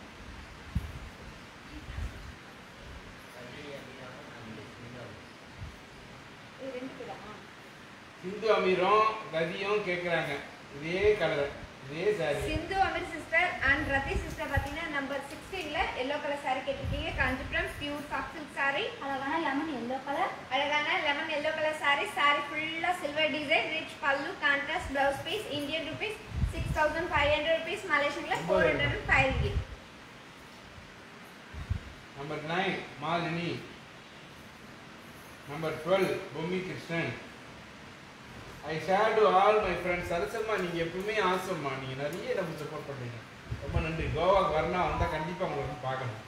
ரதி அப்படின்னா அந்த சின்னம் இது ரெண்டு பேரா சிந்து அமீரும் ரதியும் கேட்குறாங்க இதே கலர் இதே saree Sindhu Ameer sister and Rathi sister பார்த்தீங்கன்னா நம்பர் சிக்ஸ்டீனில் எல்லோ கலர் saree கேட்டிருக்கீங்க Kanchipuram pure soft silk saree அழகான லெமன் எல்லோ கலர் அழகான lemon yellow colour saree saree ஃபுல்லா சில்வர் டிசைன் ரிச் பல்லு contrast blouse piece Indian rupees six thousand five hundred rupees மலேசியன்ல four hundred and five ringgit number nine Malini number twelve Bommi Krishnan I share to all my friends Sarasamma நீங்கள் எப்பவுமே ஆசம்மா நீங்கள் நிறைய நம்ம support பண்ணுறீங்க ரொம்ப நன்றி கோவாக்கு வரணும் வந்தால் கண்டிப்பாக உங்களை வந்து பார்க்கணும்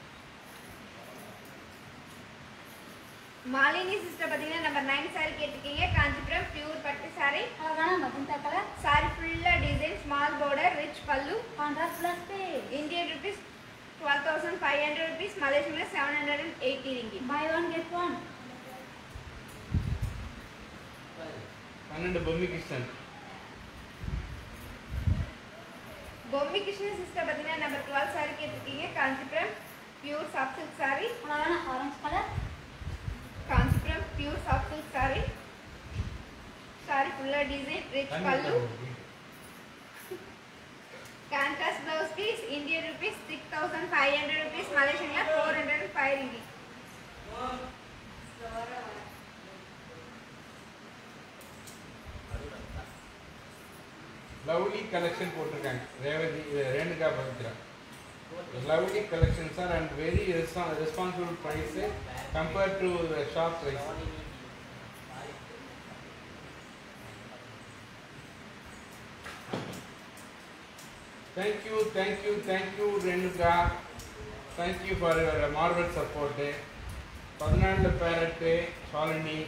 மாலினி சிஸ்டர் பார்த்தீங்கன்னா நம்பர் நைன் saree கேட்டிருக்கீங்க காஞ்சிபுரம் பியூர் பட்டு saree அழகான மஜந்தா கலர் saree ஃபுல்லா டிசைன் ஸ்மால் border ரிச் பல்லு கான்ட்ராஸ்ட் பிளஸ் பே Indian rupees twelve thousand five hundred rupees மலேசியன்ல seven hundred and eighty ringgit buy one get one பன்னெண்டு Bommi Krishnan Bommi Krishnan sister பார்த்தீங்கன்னா number twelve saree கேட்டிருக்கீங்க Kanchipuram pure soft silk saree அழகான orange colour Kanchipuram pure soft silk saree saree ஃபுல்லா design rich பல்லு contrast blouse piece Indian rupees six thousand five hundred rupees மலேசியன்ல four hundred and five ringgit lovely collection போட்டிருக்காங்க ரேவதி இது Renuka Pavithra lovely collection sir and very responsible price compared to shop price thank you thank you thank you Renuka thank you for your marvel support பதினாலு parrot Shalini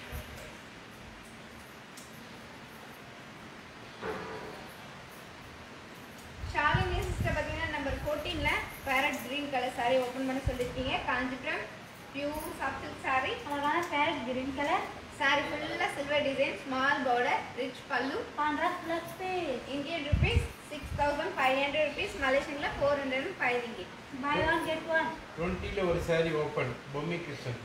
Shalini sister பார்த்தீங்கன்னா number ஃபோர்டீன்ல parrot green colour saree open பண்ண சொல்லியிருக்கீங்க Kanchipuram pure soft silk saree அழகான parrot green colour saree ஃபுல்லா silver design small border rich பல்லு contrast blouse பே Indian rupees six thousand five hundred rupees மலேசியன்ல four hundred and five ringgit buy one get one டுவெண்ட்டியில் ஒரு saree open Bommi Krishnan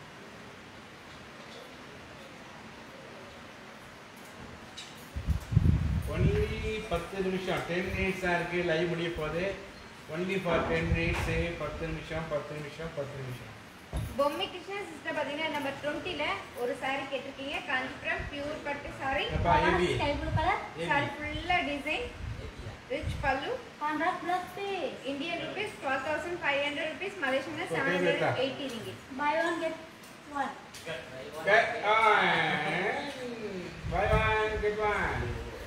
only பத்து நிமிஷம் ten மினிட்ஸாக இருக்குது live முடிய போகுது ஒன்லி ஃபார் டென் மினிட்ஸு பத்து நிமிஷம் பத்து நிமிஷம் பத்து நிமிஷம் பொம்மை கிருஷ்ணன் சிஸ்டர் பார்த்தீங்கன்னா நம்பர் டுவெண்ட்டில ஒரு saree கேட்டிருக்கீங்க காஞ்சிபுரம் பியூர் பட்டு saree அப்பா ஏபி ஸ்கை ப்ளூ கலர் saree ஃபுல்லா டிசைன் ரிச் பல்லு கான்ட்ராஸ்ட் பிளஸ் பே Indian rupees twelve thousand five hundred rupees மலேசியன்ல Okay, seven hundred Beta. Eighty ringgit buy one get one Get on. Bye bye. Get one.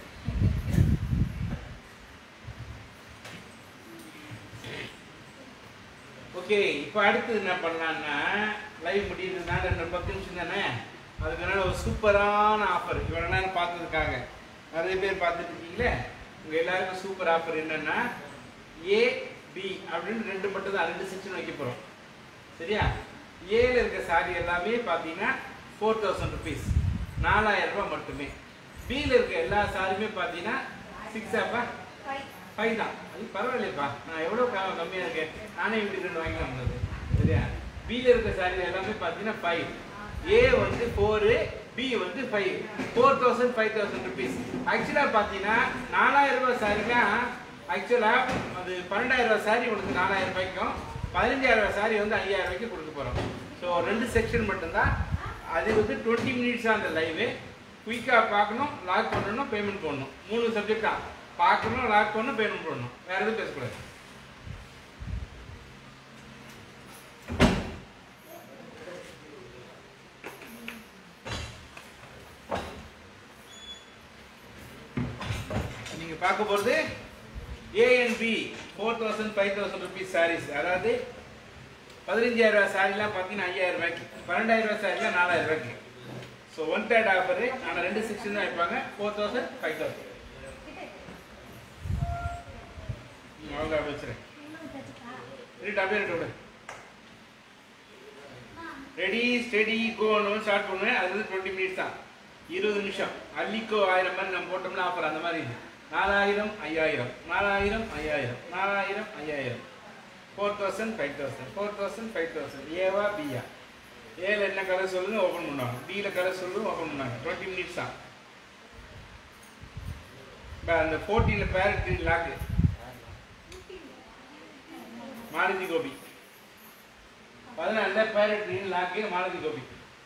Okay இப்போ அடுத்து என்ன பண்ணலான்னா live முடியுதுனால ரெண்டு பத்து நிமிஷம் தானே அதுக்குனால ஒரு சூப்பரான ஆஃபர் இவ்வளோ நேரம் பார்த்ததுக்காக நிறைய பேர் பார்த்துட்டு இருக்கீங்களே உங்கள் எல்லாருக்கும் சூப்பர் ஆஃபர் என்னன்னா ஏ பி அப்படின்னு ரெண்டு மட்டும் தான் ரெண்டு செக்ஷன் வைக்க போகிறோம் சரியா ஏல இருக்க சாரி எல்லாமே பார்த்தீங்கன்னா ஃபோர் தௌசண்ட் ருபீஸ் நாலாயிரம் ரூபாய் மட்டுமே பியில் இருக்க எல்லா சாரியுமே பார்த்தீங்கன்னா சிக்ஸ் ஆப்பா ஃபைவ் ஃபைவ் தான் அது பரவாயில்லையப்பா நான் எவ்வளோ க- கம்மியா இருக்கேன் நானே இப்படி ரெண்டு வாங்கிக்கலாம் வந்தது சரியா பியில் இருக்க சாரி எல்லாமே பார்த்தீங்கன்னா ஃபைவ் ஏ வந்து ஃபோரு பி வந்து five four thousand five thousand rupees ஆக்சுவலாக பார்த்தீங்கன்னா நாலாயிரம் ரூபாய் சாரிலாம் ஆக்சுவலாக அது பன்னெண்டாயிரம் ரூபாய் சாரி உனக்கு நாலாயிரம் ரூபாய்க்கும் பதினஞ்சாயிரம் ரூபாய் சாரி வந்து ஐயாயிரம் ரூபாய்க்கு கொடுக்க போகிறோம் ஸோ ரெண்டு செக்ஷன் மட்டும்தான் அது வந்து டுவெண்ட்டி மினிட்ஸ் தான் அந்த லைவு குயிக்காக பார்க்கணும் லாக் பண்ணணும் பேமெண்ட் பண்ணணும் மூணு சப்ஜெக்ட் தான் பார்க்கணும் லாக் பண்ணணும் பேமெண்ட் பண்ணணும் வேற எதுவும் பேசக்கூடாது நீங்க பார்க்க போறது A and B four thousand five thousand rupees sarees அதாவது பதினஞ்சாயிரம் ரூபாய் சாரிலாம் பார்த்தீங்கன்னா ஐயாயிரம் ரூபாய்க்கு பன்னெண்டாயிரம் ரூபாய் சாரிலாம் நாலாயிரம் ரூபாய்க்கு ஸோ ஒன் தேர்ட் ஆஃபரு ஆனால் ரெண்டு செக்ஷன் தான் வைப்பாங்க ஃபோர் தௌசண்ட் ஃபைவ் தௌசண்ட் அவங்க வச்சுறேன் ரெடி அப்படியே ரெடி விடு ரெடி ஸ்டெடி கோன்னு ஸ்டார்ட் பண்ணுவேன் அது வந்து டுவெண்ட்டி மினிட்ஸ் தான் இருபது நிமிஷம் அள்ளிக்கோ ஆயிரம் மாதிரி நம்ம போட்டோம்னா அப்புறம் அந்த மாதிரி இது நாலாயிரம் ஐயாயிரம் நாலாயிரம் ஐயாயிரம் நாலாயிரம் ஐயாயிரம் four thousand five thousand four thousand five thousand ஏவா பியா ஏல என்ன கலர் சொல்லுங்க ஓப்பன் பண்ணுவாங்க பியில் கலர் சொல்லுங்க ஓப்பன் பண்ணுவாங்க டுவெண்ட்டி மினிட்ஸ் தான் இப்போ அந்த ஃபோர்டீனில் parrot green lock Maruthi Gopi பதினாலுல parrot green lock Malathi Gopi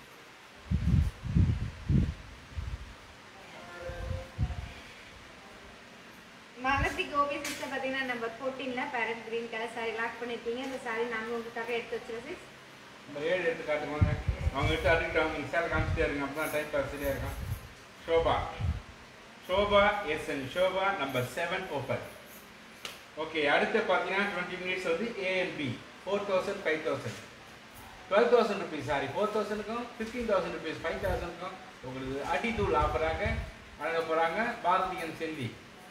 Malathi Gopi sister பார்த்தீங்கன்னா நம்பர் ஃபோர்டீனில் parrot green colour saree lock பண்ணியிருக்கீங்க இந்த சாரி நாங்கள் உங்களுக்காக எடுத்து வச்சிருக்கோம் நம்பர் ஏழு எடுத்து காட்டுவாங்க அவங்க எடுத்து அடுக்கிட்டு அவங்க சேலை காமிச்சிட்டே இருங்க அப்போ தான் டைம் பாஸ் சரியாக இருக்கும் Shobha Shobha S N Shobha number seven open okay அடுத்து பார்த்தீங்கன்னா டுவெண்ட்டி மினிட்ஸ் வந்து A and B four thousand five thousand twelve thousand rupees saree four தௌசண்ட்க்கும் ஃபிஃப்டீன் தௌசண்ட் ருபீஸ் ஃபைவ் தௌசண்ட்க்கும் உங்களுக்கு அடி தூள் ஆஃபராக வழங்க போகிறாங்க பாரதியன் செல்வி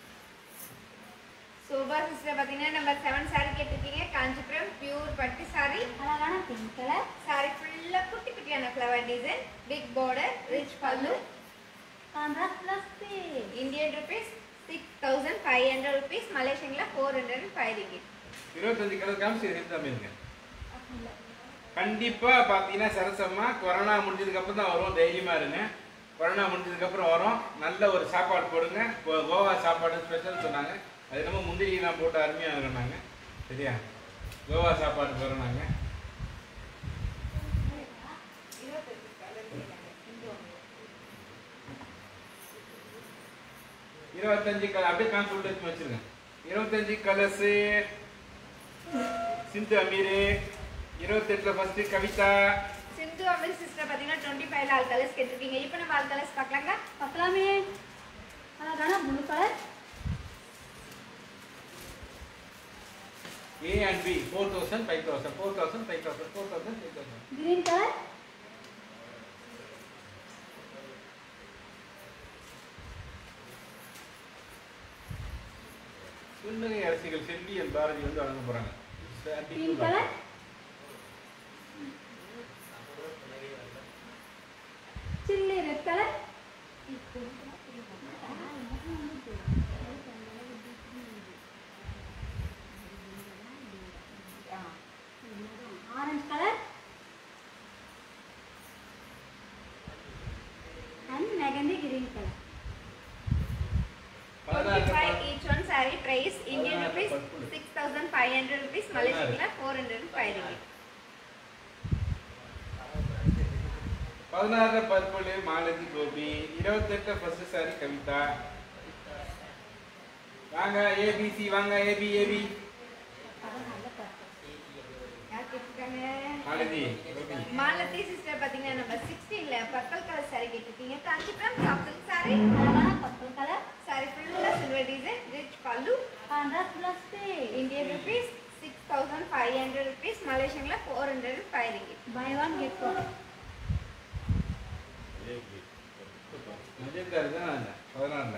சோபா சிஸ்டர் பார்த்தீங்கன்னா நம்பர் செவன் சாரி கேட்டிருக்கீங்க காஞ்சிபுரம் பியூர் பட்டு சாரி அழகான பிங்க் கலர் சாரி ஃபுல்லாக குட்டி குட்டியான flower design big border rich பல்லு contrast blouse Indian rupees six thousand five hundred rupees மலேசியனில் ஃபோர் ஹண்ட்ரட் ஃபைவ் ரிங்கிட் இருபத்தஞ்சு கலர் காமிச்சு எடுத்து இருங்க கண்டிப்பா பாத்தீங்கன்னா சரசம்மா கொரோனா முடிஞ்சதுக்கு அப்புறம் தான் வரும் தைரியமா இருங்க கொரோனா முடிஞ்சதுக்கு அப்புறம் வரும் நல்ல ஒரு சாப்பாடு போடுங்க கோ- கோவா சாப்பாடு ஸ்பெஷல் சொன்னாங்க அது என்னமோ முந்திரியெல்லாம் போட்டு அருமையா இருந்தாங்க சரியா கோவா சாப்பாடு போகிறோம் நாங்க இருபத்தஞ்சு கலர் அப்படியே கான்சல்ட் எடுத்து வச்சிருங்க இருபத்தஞ்சு கலர்ஸு சிந்து அமீரு இருபத்தெட்டுல ஃபர்ஸ்ட் கவிதா சிந்து அமிர் சிஸ்டர் பார்த்தீங்கன்னா டுவெண்ட்டி ஃபைவ்ல ஆல் கலர்ஸ் கேட்டிருக்கீங்க இப்போ நம்ம ஆல் கலர்ஸ் பார்க்கலாங்க பார்க்கலாமே அழகான blue colour A and B four thousand five thousand four thousand five thousand four thousand five thousand green colour சிறுநகை அரசிகள் செல்வி என் பாரதி வந்து வழங்க போறாங்க pink colour chilli red colour orange colour and mehndi green colour twenty five each one sorry price Indian rupees six thousand five hundred rupees மலேசியனில் four hundred five ringgit பதினாறு purple Malathi Gopi இருபத்தெட்டு first sorry Kavitha வாங்க ஏபிசி வாங்க AB AB யார் கேட்டிருக்காங்க Malathi Gopi Malathi sister பார்த்தீங்கன்னா நம்ம சிக்ஸ்டீனில் purple colour sorry கேட்டிருக்கீங்க காஞ்சிபுரம் சாப்பிட்டு சாரி அழகான பர்பிள் கலர் சாரி ஃபுல்லாக சில்வர் டிசைன் ரிச் பல்லு contrast blouse Indian rupees six thousand five hundred rupees மலேசியனில் four hundred five ringgit buy one get one magenta தான் இல்லை பதினாறுல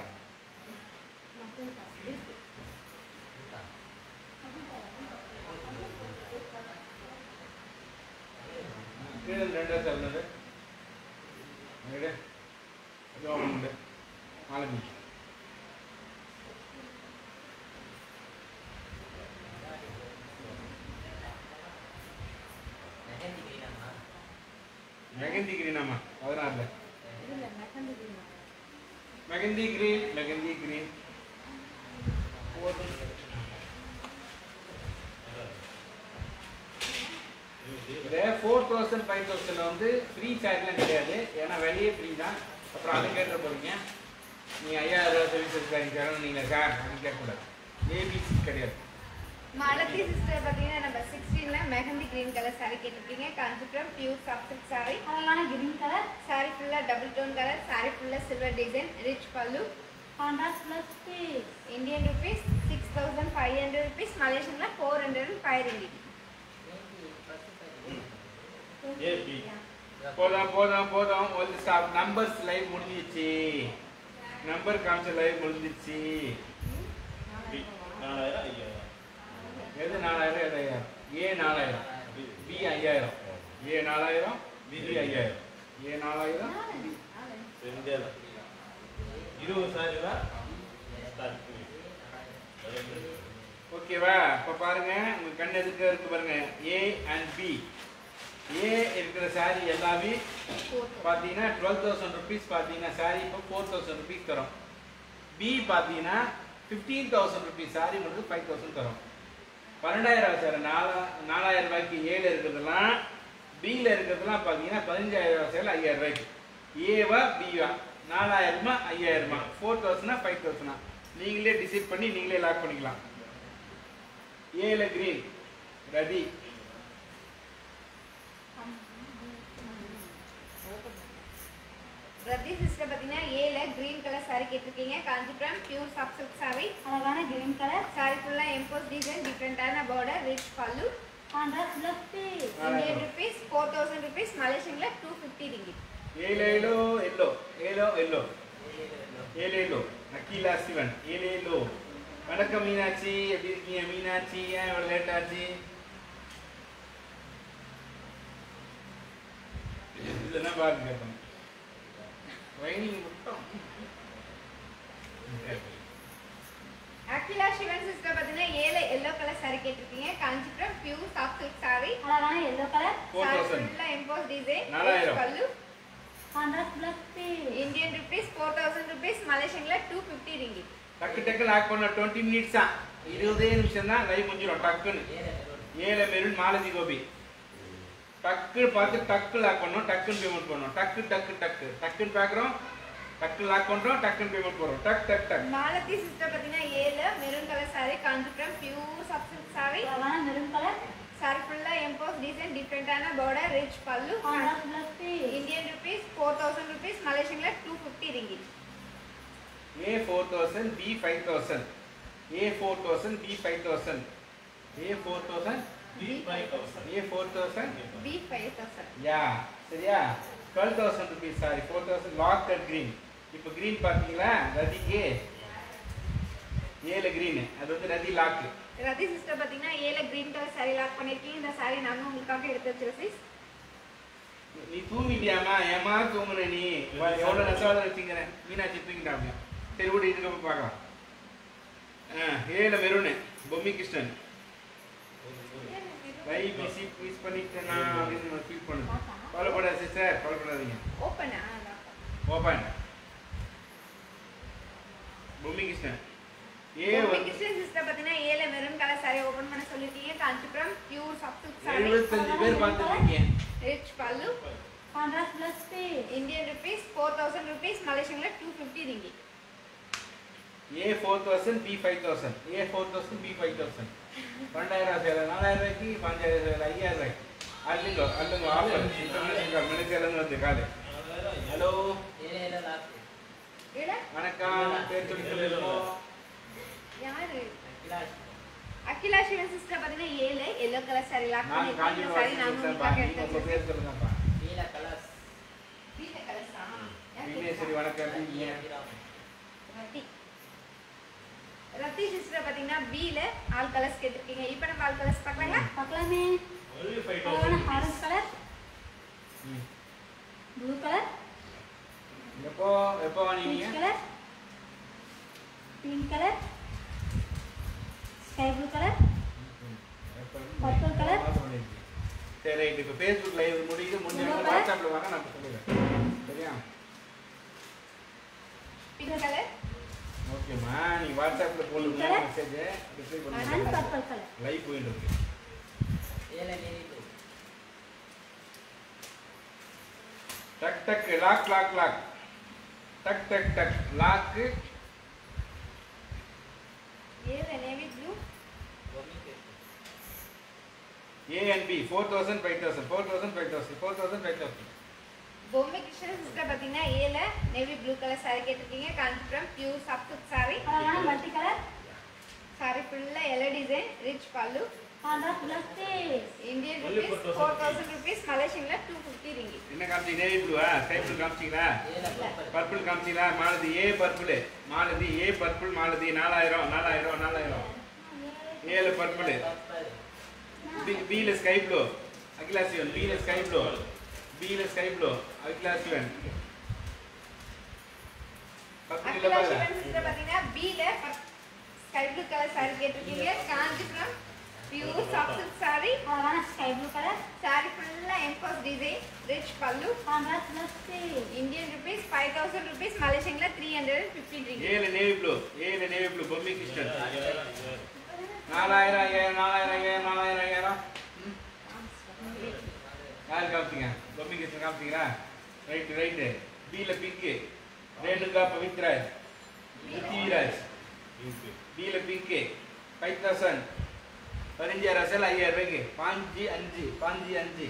கீழே ரெண்டா சொன்னது எடு அது உண்டு மாலதி மெஹந்தி கிரீனாமா மெகந்தி கிரீனாமா பதினாறுல மெகந்தி கிரீன் மெகந்தி கிரீன் இது ஃபோர் தௌசண்ட் ஃபைவ் தௌசண்ட் வந்து ஃப்ரீ சார்ஜ்லாம் கிடையாது ஏன்னா வெளியே ஃப்ரீ தான் அப்புறம் அதை கேட்டு போறீங்க நீங்கள் ஐயாயிரம் ரூபா சர்வீஸ் சார் நீங்கள் சார் அப்படின்னு கேட்கக்கூடாது ஏபிசி கிடையாது மாலதி சிஸ்டர் பார்த்தீங்கன்னா நம்ம சிக்ஸ்டீனில் மெஹந்தி கிரீன் கலர் சாரி கேட்டிருக்கீங்க காஞ்சிபுரம் பியூர் சாஃப்ட் சாரி அழகான கிரீன் கலர் சாரி ஃபுல்லாக டபுள் டோன் கலர் சாரி ஃபுல்லாக சில்வர் டிசைன் ரிச் பல்லு contrast blouse Indian rupees six thousand five hundred rupees மலேசியனில் four hundred five ringgit mehndi first five A B போதும் போதும் போதும் ஒரு ஸ்டாப் நம்பர்ஸ் லைவ் முடிஞ்சிச்சு நம்பர் காமிச்ச லைவ் முடிஞ்சிச்சு பி நாலாயிரம் ஐயாயிரம் எது நாலாயிரம் எது ஐயாயிரம் ஏ நாலாயிரம் பி ஐயாயிரம் ஏ நாலாயிரம் பி ஐயாயிரம் ஏ நாலாயிரம் ரெண்டே தான் இருபது சாரி தான் ஸ்டார்ட் ஓகேவா இப்போ பாருங்க உங்க கண் எதுக்கு இருக்கு பாருங்க ஏ அண்ட் பி ஏ இருக்கிற சாரி எல்லாமே பார்த்தீங்கன்னா டுவெல் தௌசண்ட் ருபீஸ் பார்த்தீங்கன்னா சாரி இப்போ ஃபோர் தௌசண்ட் ருபீஸ் தரும் பி பார்த்தீங்கன்னா ஃபிஃப்டீன் தௌசண்ட் ருபீஸ் சாரி மட்டும் ஃபைவ் தௌசண்ட் தரும் பன்னெண்டாயிரம் சார் நாலா நாலாயிரம் ரூபாய்க்கு ஏழு இருக்கிறதெல்லாம் பியில் இருக்கிறதுலாம் பார்த்தீங்கன்னா பதினஞ்சாயிரம் ரூபாய் சேல் ஐயாயிரம் ரூபாய்க்கு ஏவா பிவா நாலாயிரமா ஐயாயிரமா ஃபோர் தௌசண்டா ஃபைவ் தௌசண்டா நீங்களே டிசைட் பண்ணி நீங்களே லாக் பண்ணிக்கலாம் ஏல கிரீன் ரதி ரத்தி சிஸ்டர் பார்த்தீங்கன்னா ஏல கிரீன் கலர் saree கேட்டிருக்கீங்க Kanchipuram pure soft silk saree அழகான கிரீன் கலர் saree ஃபுல்லாக எம்போஸ் டிசைன் டிஃப்ரெண்டான பார்டர் ரிச் பல்லு contrast plus piece Indian rupees four thousand rupees மலேசியனில் டூ ஃபிஃப்டி ரிங்கி ஏலேலோ எல்லோ ஏலோ எல்லோ ஏலேலோ நக்கீலா சிவன் ஏலேலோ வணக்கம் மீனாட்சி எப்படி இருக்கீங்க மீனாட்சி ஏன் இவ்வளோ லேட் ஆச்சு இதெல்லாம் பாருங்க கேட்பேன் ட்ரைனிங் மட்டும் அகிலா சிவன் சிஸ்டர் பார்த்தீங்கன்னா ஏழு எல்லோ கலர் saree கேட்டிருக்கீங்க Kanchipuram pure soft silk saree அழகான yellow colour four saree thousand ஃபுல்லாக எம்போஸ் டிசைன் நாலாயிரம். பல்லு contrast plus piece Indian rupees four thousand rupees மலேசியனில் டூ ஃபிஃப்டி ரிங்கி டக்கு டக்கு லாக் பண்ண டுவெண்ட்டி மினிட்ஸ் தான் இருபதே நிமிஷம் தான் லைவ் முடிஞ்சிடும் டக்குன்னு ஏழு மெருன் மாலதி கோபி டக்கு பார்த்து டக்கு லாக் பண்ணோம் டக்குன்னு பேமெண்ட் பண்ணோம் டக்கு டக்கு டக்கு டக்குன்னு பார்க்குறோம் டக்கு லாக் பண்ணுறோம் டக்குன்னு பேமெண்ட் போடுறோம் டக் டக் டக் மாலதி சிஸ்டர் பார்த்தீங்கன்னா ஏழு maroon colour saree Kanchipuram pure soft silk saree அழகான மெரூன் கலர் saree ஃபுல்லாக எம்போஸ் டிசைன் டிஃப்ரெண்டான பார்டர் ரிச் பல்லு contrast plus piece Indian rupees four thousand rupees மலேசியனில் two fifty ringgit A four thousand B five thousand A four thousand B five thousand A four thousand B five thousand A four thousand B five thousand யா சரியா twelve thousand rupees saree four thousand lock at green இப்போ green பார்த்தீங்களா ரதிக்கு ஏழு green அது வந்து ரதி lock ரதி சிஸ்டர் பார்த்தீங்கன்னா ஏழு கிரீன் கலர் saree லாக் பண்ணியிருக்கீங்க இந்த saree நாங்கள் உங்களுக்காக எடுத்து வச்சிருக்கோம் sis. நீ தூங்கிட்டியாமா ஏமா தூங்குன நீ வா- எவ்வளோ நெசவாத வச்சுக்கிறேன் மீனாட்சி தூங்கிட்டாங்க சரி விடு இதுக்கு அப்புறம் பார்க்கலாம் ஆ ஏழு maroon Bommi Krishnan why miss miss பண்ணிட்டேனா அப்படின்னு ஃபீல் பண்ணுது கவலைப்படாது சிஸ்டர் கவலைப்படாதீங்க ஓப்பனா ஓப்பன் பொம்மி கிருஷ்ணன் ஏ வந்து கிருஷ்ணன் சிஸ்டர் பார்த்தீங்கன்னா ஏழு மெரூன் கலர் saree ஓப்பன் பண்ண சொல்லியிருக்கீங்க Kanchipuram pure soft silk saree எழுபத்தஞ்சு பேர் பார்த்துருக்கீங்க ரிச் பல்லு contrast plus piece Indian rupees four thousand rupees மலேசியனில் two fifty ringgit A four thousand B five thousand A four thousand B five thousand பன்னெண்டாயிரம் சேலை நாலாயிரம் ரூபாய்க்கு பஞ்சாயிரம் சேலை ஐயாயிரம் ரூபாய்க்கு அல்லுங்க அல்லுங்க ஆஃபர் மினிச்சேலேருந்து வந்து காலு ஹலோ ஏழு லாஸ்ட் இல்லை வணக்கம் பேர் சொல்லி சொல்லிருக்கோம் யாரு கிளாஸ் அகிலா சிவன் சிஸ்டர் பார்த்தீங்கன்னா ஏழு எல்லோ கலர் saree லாக் நான் பண்ணியிருக்கீங்க இந்த saree நாங்கள் காஞ்சிபுரம் உங்களுக்காக நீங்கள் எடுத்து உங்கள் பேர் சொல்லுங்கப்பா நீல கலர்ஸ் வீட்டு கலர்ஸா விக்னேஸ்வரி வணக்கம் எப்படி இருக்கீங்க? ரத்தி ரத்தி சிஸ்டர் பார்த்தீங்கன்னா பியில் ஆல் கலர்ஸ் கேட்டிருக்கீங்க இப்போ நம்ம ஆல் கலர்ஸ் பார்க்கலாங்களா பார்க்கலாமே ஒன்லி ஃபைவ் அழகான தௌசண்ட் ஆரஞ்சு கலர் ம். ப்ளூ கலர் எப்போ எப்போ வாங்கினீங்க peach colour pink colour sky blue colour Purple colour. சரி ரைட் இப்போ ஃபேஸ்புக் லைவ் முடியுது முடிஞ்சு Yellow colour. வாட்ஸ்அப்பில் வாங்க நான் சொல்லுவேன் சரியா பிங்க் கலர் ஓகேம்மா நீ வாட்ஸ்அப்பில் போடுங்க Colour. மெசேஜ் ரிப்ளை அண்ட் பண்ணுங்க பர்பிள் கலர் லைவ் போயிட்டு இருக்கு ஏழு நேவி ப்ளூ டக் டக் லாக் லாக் லாக் டக் டக் டக் லாக்கு ஏழு navy blue Bommi Krishnan A and B four thousand five thousand four thousand five thousand four thousand five thousand Bommi Krishnan sister பார்த்தீங்கன்னா ஏழு நேவி ப்ளூ கலர் saree கேட்டிருக்கீங்க காஞ்சிபுரம் பியூர் சாஃப்ட் saree அழகான மல்டி கலர் saree ஃபுல்லாக yellow design rich பல்லு contrast plus piece Indian Only rupees 4,000 four thousand rupees மலேசியனில் two fifty ringgit என்ன காமிச்சிங்க navy ப்ளூவா ஸ்கை ப்ளூ காமிச்சிங்களா ஏழு பர்பிள் பர்பிள் காமிச்சிங்களா Malathi A purple Malathi A purple Malathi நாலாயிரம் நாலாயிரம் நாலாயிரம் ஏழு பர்பிள் பர்பிள் பியில் ஸ்கை ப்ளூ அகிலா சிவன் பியில் ஸ்கை ப்ளூ பியில் sky blue Akila Sivan purple Akila இல்லை சிவன் சிஸ்டர் பார்த்தீங்கன்னா பியில் ஸ்கை ப்ளூ கலர் saree கேட்டிருக்கீங்க Kanchipuram pure soft silk saree அழகான ஸ்கை ப்ளூ கலர் saree ஃபுல்லாக எம்போஸ் டிசைன் ரிச் பல்லு contrast plus piece Indian rupees five thousand rupees மலேசியனில் three hundred and fifteen ringgit ஏழு navy blue ஏழு navy blue Bommi Krishnan நாலாயிரம் ஐயாயிரம் நாலாயிரம் ஐயாயிரம் நாலாயிரம் ஐயாயிரம் ம். யாருக்கு காமிச்சிங்க பொம்மி கிருஷ்ணன் காமிச்சிங்களா ரைட்டு ரைட்டு பியில் பிங்க்கு ரேணுகா பவித்ராஜ் பிருத்திவிராஜ் பியில் பிங்க்கு ஃபைவ் தௌசண்ட் பதினஞ்சாயிரம் ரசல் ஐயாயிரம் ரூபாய்க்கு பாஞ்சு அஞ்சு பாஞ்சு அஞ்சு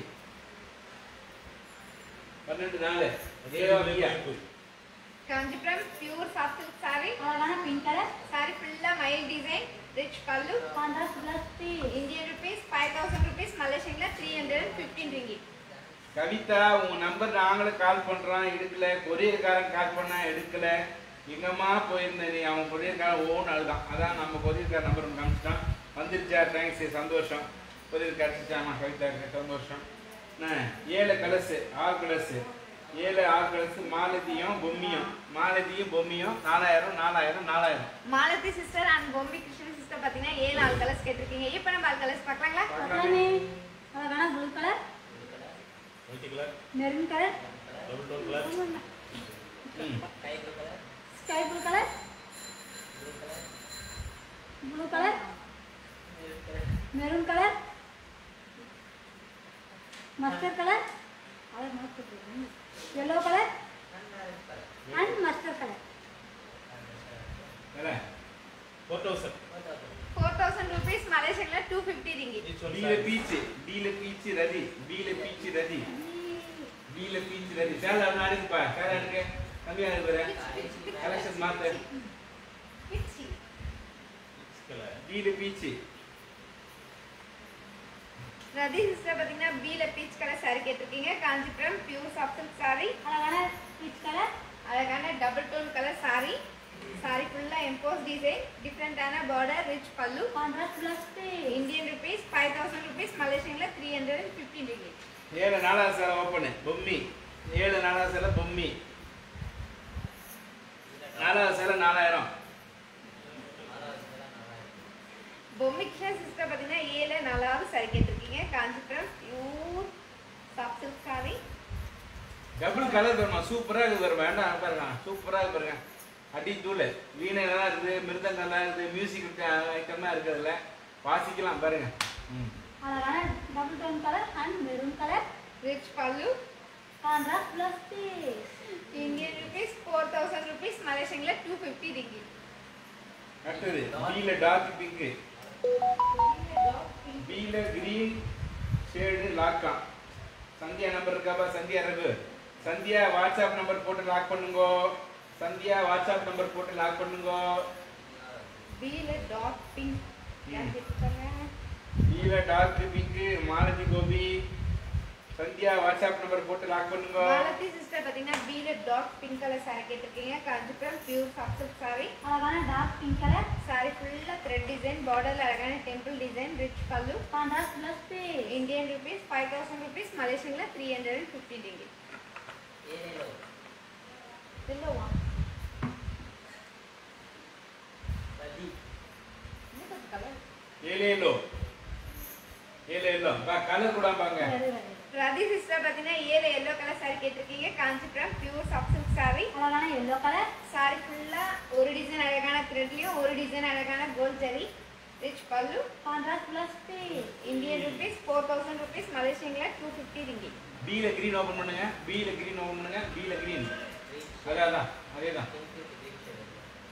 பன்னெண்டு நாலு ஏழோ ஐயா Kanchipuram pure soft silk sorry அழகான பிங்க் கலர் சாரி ஃபுல்லா மைல் டிசைன் ரிச் பல்லு contrast plus piece Indian rupees five thousand rupees மலேசியன்ல three hundred and fifteen ringgit Kavitha உங்க நம்பர் நாங்களும் கால் பண்றோம் எடுக்கல கொரியர்காரன் கால் பண்ணா எடுக்கல எங்கம்மா போயிருந்த நீ அவன் கொரியர்காரன் ஓன் அழுதான் அதான் நம்ம கொரியர்கார நம்பர் காமிச்சிட்டான் வந்துருச்சா தேங்க்ஸ் சந்தோஷம் கொரியர் கிடச்சிச்சாமா கவிதாக்கு சந்தோஷம் என்ன ஏழு கலர்ஸ் ஆறு கலர்ஸ் ஏழு ஆறு கலர்ஸ் மாலதியும் பொம்மியும் மாலதியும் பொம்மியும் நாலாயிரம் நாலாயிரம் நாலாயிரம் Malathi sister and Bommi Krishnan sister பாத்தீங்கன்னா ஏழு ஆல் கலர்ஸ் கேட்டிருக்கீங்க இப்போ நம்ம ஆல் கலர்ஸ் பார்க்கலாங்களா பார்க்கலாமே அழகான blue colour multi colour maroon colour double tone colour ம் sky blue colour sky blue colour blue colour blue colour maroon colour maroon colour mustard colour colour mustard yellow colour colour and mustard colour வேற four thousand four thousand rupees மலேசியன்ல two fifty ringgit each one பீல peach பீல peach Rathi பீல peach Rathi பீல peach ரதி சேலை அடிக்குப்பா சேலை அடிக்க கம்மியா இருக்கு கலெக்ஷன் மாத்து பிச்சி கலர் பீல பீச்சு ரதி சிஸ்டர் பாத்தீங்கன்னா பீல பீச் கலர் சாரி கேட்டிருக்கீங்க Kanchipuram pure soft silk sorry அழகான பீச் கலர் அழகான double tone colour sorry sorry ஃபுல்லா எம்போஸ் டிசைன் டிஃப்ரெண்டான பார்டர் ரிச் பல்லு contrast plus piece Indian rupees five thousand rupees மலேசியன்ல three hundred and fifteen ringgit ஏழு நாலாவது சேலை ஓப்பனு பொம்மி ஏழு நாலாவது சேலை பொம்மி நாலாவது சேலை நாலாயிரம் பொம்மி கிருஷ்ணன் சிஸ்டர் பாத்தீங்கன்னா ஏழு நாலாவது சாரி கேட்டிருக்கீங்க Kanchipuram pure soft silk saree double colour தரணும் சூப்பராக இருக்குது பாரு வேண்டாம் பாருங்க சூப்பராக இருக்கு பாருங்க அடி தூள் வீணைலாம் இருக்குது மிருதங்கள்லாம் இருக்குது மியூசிக் ஐட்டம்லாம் இருக்கிறதுல வாசிக்கலாம் பாருங்க ம் அழகான double tone colour and maroon colour rich பல்லு contrast plus piece Indian rupees four thousand rupees மலேசியன்ல டூ ஃபிஃப்டி ரிங்கி அடுத்தது பீல டார்க் பிங்க்கு பீல கிரீன் ஷேடு லாக்கா சந்தியா நம்பர் இருக்காப்பா சந்தியா ரகு சந்தியா வாட்ஸ்அப் நம்பர் போட்டு லாக் பண்ணுங்கோ சந்தியா வாட்ஸ்அப் நம்பர் போட்டு லாக் பண்ணுங்கோ பீல டாட் பிங்க் ம். கேட்டிருக்காங்க பீல dark pink Malathi Gopi Sandhya WhatsApp number போட்டு லாக் பண்ணுங்கோ மாலதி சிஸ்டர் பாத்தீங்கன்னா பீல டாட் பிங்க் கலர் சாரி கேட்டிருக்கீங்க Kanchipuram pure soft silk sorry அழகான டார்க் பிங்க் கலர் சாரி ஃபுல்லா த்ரெட் டிசைன் பார்டர்ல அழகான டெம்பிள் டிசைன் ரிச் பல்லு contrast plus piece Indian rupees five thousand rupees மலேசியன்ல த்ரீ ஹண்ட்ரட் அண்ட் ஃபிஃப்டி டிகிரி ஏழேலோ இல்லைவா ரதி கலர் ஏலேலோ ஏலேலோ பா கலர் கூட பாங்க ரதி சிஸ்டர் பாத்தீங்கன்னா ஏழு எல்லோ கலர் சாரி கேட்டிருக்கீங்க Kanchipuram pure soft silk sorry அழகான எல்லோ கலர் சாரி ஃபுல்லா ஒரு டிசைன் அழகான த்ரெட்லயும் ஒரு டிசைன் அழகான கோல்ட் ஜரி ரிச் பல்லு contrast plus piece Indian rupees four thousand rupees மலேசியன்ல டூ ஃபிஃப்டி ரிங்கி பீல கிரீன் ஓபன் பண்ணுங்க பீல கிரீன் ஓபன் பண்ணுங்க பீல கிரீன் அதான் அதேதான் pink green shade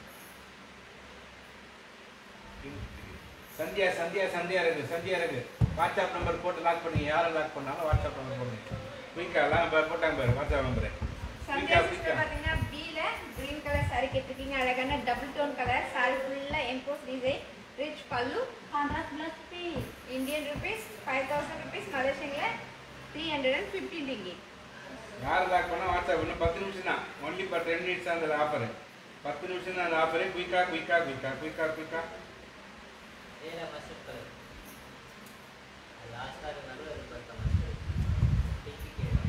Sandhya Sandhya Sandhya இருக்கு சந்தியா இருக்கு வாட்ஸ்அப் நம்பர் போட்டு லாக் பண்ணுங்க யாரை லாக் பண்ணாலும் வாட்ஸ்அப் நம்பர் போடுங்க குயிக்கா எல்லாம் பா- போட்டாங்க பாரு வாட்ஸ்அப் நம்பர் சந்தியா குயிக்கா சிஸ்டர் குயிக்கா பாத்தீங்கன்னா பீல கிரீன் கலர் சாரி கேட்டிருக்கீங்க அழகான டபுள் டோன் கலர் சாரி ஃபுல்லா எம்போஸ் டிசைன் ரிச் பல்லு contrast plus piece Indian rupees five thousand rupees மலேசியன்ல three hundred and fifteen ringgit யார் லாக் பண்ணா வாட்ஸ்அப் இன்னும் பத்து நிமிஷம் தான் ஒன்லி பர் டென் மினிட்ஸ் தான் அந்த ஆஃபர் பத்து நிமிஷம் தான் அந்த ஆஃபர் குயிக்கா குயிக்கா குயிக்கா குயிக்கா குயிக்கா ஏழா மஸ்டர்ட் கலர் லாஸ்ட்டாக நடுவில் இருக்க மஸ்டர்ட் பிங்க்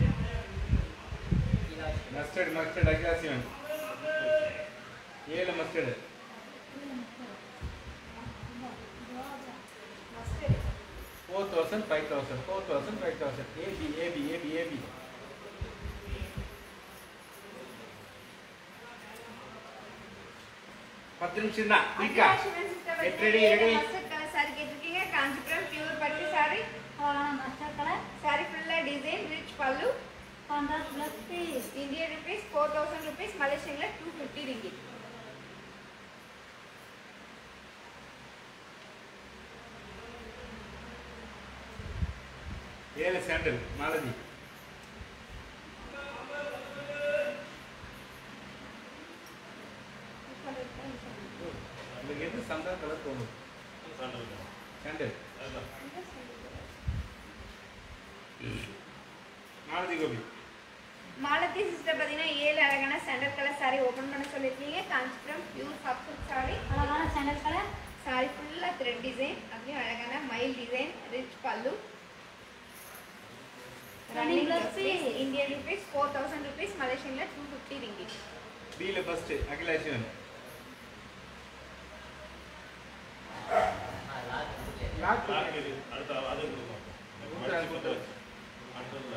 கீழே மஸ்டர்ட் மஸ்டர்ட் அக்ராசிவன் ஏழு mustard four thousand five thousand four thousand five thousand A B A B A B A B பத்து நிமிஷம் தான் குயிக்கா Get ready, ready. Colour sorry கேட்டிருக்கீங்க காஞ்சிபுரம் பியூர் பட்டு சாரி அழகான மஸ்டர்ட் கலர் சாரி ஃபுல்லா டிசைன் ரிச் ringgit ஏழு சாண்டல் மாலதி உங்களுக்கு எது சந்தா கலர் தோணும் சாண்டல் மாலதி கோபி மாலத்தி சிஸ்டர் பார்த்தீங்கன்னா ஏழு அழகான சாண்டல் கலர் saree ஓப்பன் பண்ண சொல்லியிருக்கீங்க Kanchipuram pure soft silk saree அழகான சாண்டல் கலர் saree ஃபுல்லாக த்ரெட் டிசைன் அதுலேயும் அழகான மைல் டிசைன் ரிச் பல்லு Running blouse fee. Indian rupees four thousand rupees மலேசியனில் டூ ஃபிஃப்டி ரிங்கிட் பியில் ஃபர்ஸ்ட் அகிலாசிவன் லாக் அடுத்த அது கொடுக்கும் அடுத்ததுல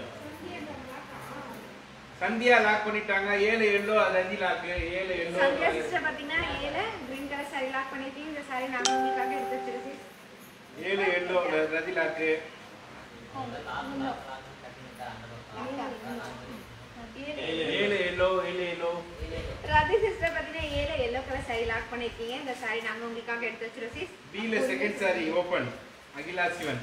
சந்தியா லாக் பண்ணிட்டாங்க ஏழு எல்லோ அது அஞ்சு லாக்கு ஏழு எல்லோ சந்தியா சிஸ்டர் பார்த்தீங்கன்னா ஏழு கிரீன் கலர் saree லாக் பண்ணிட்டீங்க இந்த saree நாங்கள் உங்களுக்காக எடுத்து வச்சிருக்கோம் ஏழு எல்லோ ரதி லாக்கு ஏழு எல்லோ ஏழு எல்லோ ராதி சிஸ்டர் பார்த்தீங்கன்னா ஏழு எல்லோ கலர் saree லாக் பண்ணிருக்கீங்க இந்த saree நாங்கள் உங்களுக்காக எடுத்து வச்சிருக்கோம் sis. பியில் செகண்ட் சாரி ஓப்பன் அகிலா சிவன்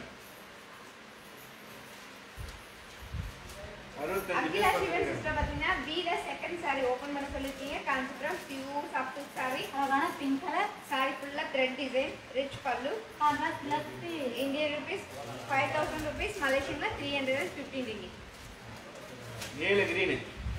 அறுபத்தஞ்சு அகிலா பேர் சிவன் பார்த்துருக்காங்க. சிஸ்டர் பார்த்தீங்கன்னா பில செகண்ட் saree ஓப்பன் பண்ண சொல்லிருக்கீங்க காஞ்சிபுரம் பியூர் சாஃப்ட் saree அழகான பிங்க் கலர் saree ஃபுல்லாக த்ரெட் டிசைன் ரிச் பல்லு contrast plus piece Indian rupees five thousand rupees மலேசியனில் three hundred and fifteen ringgit ஏழு green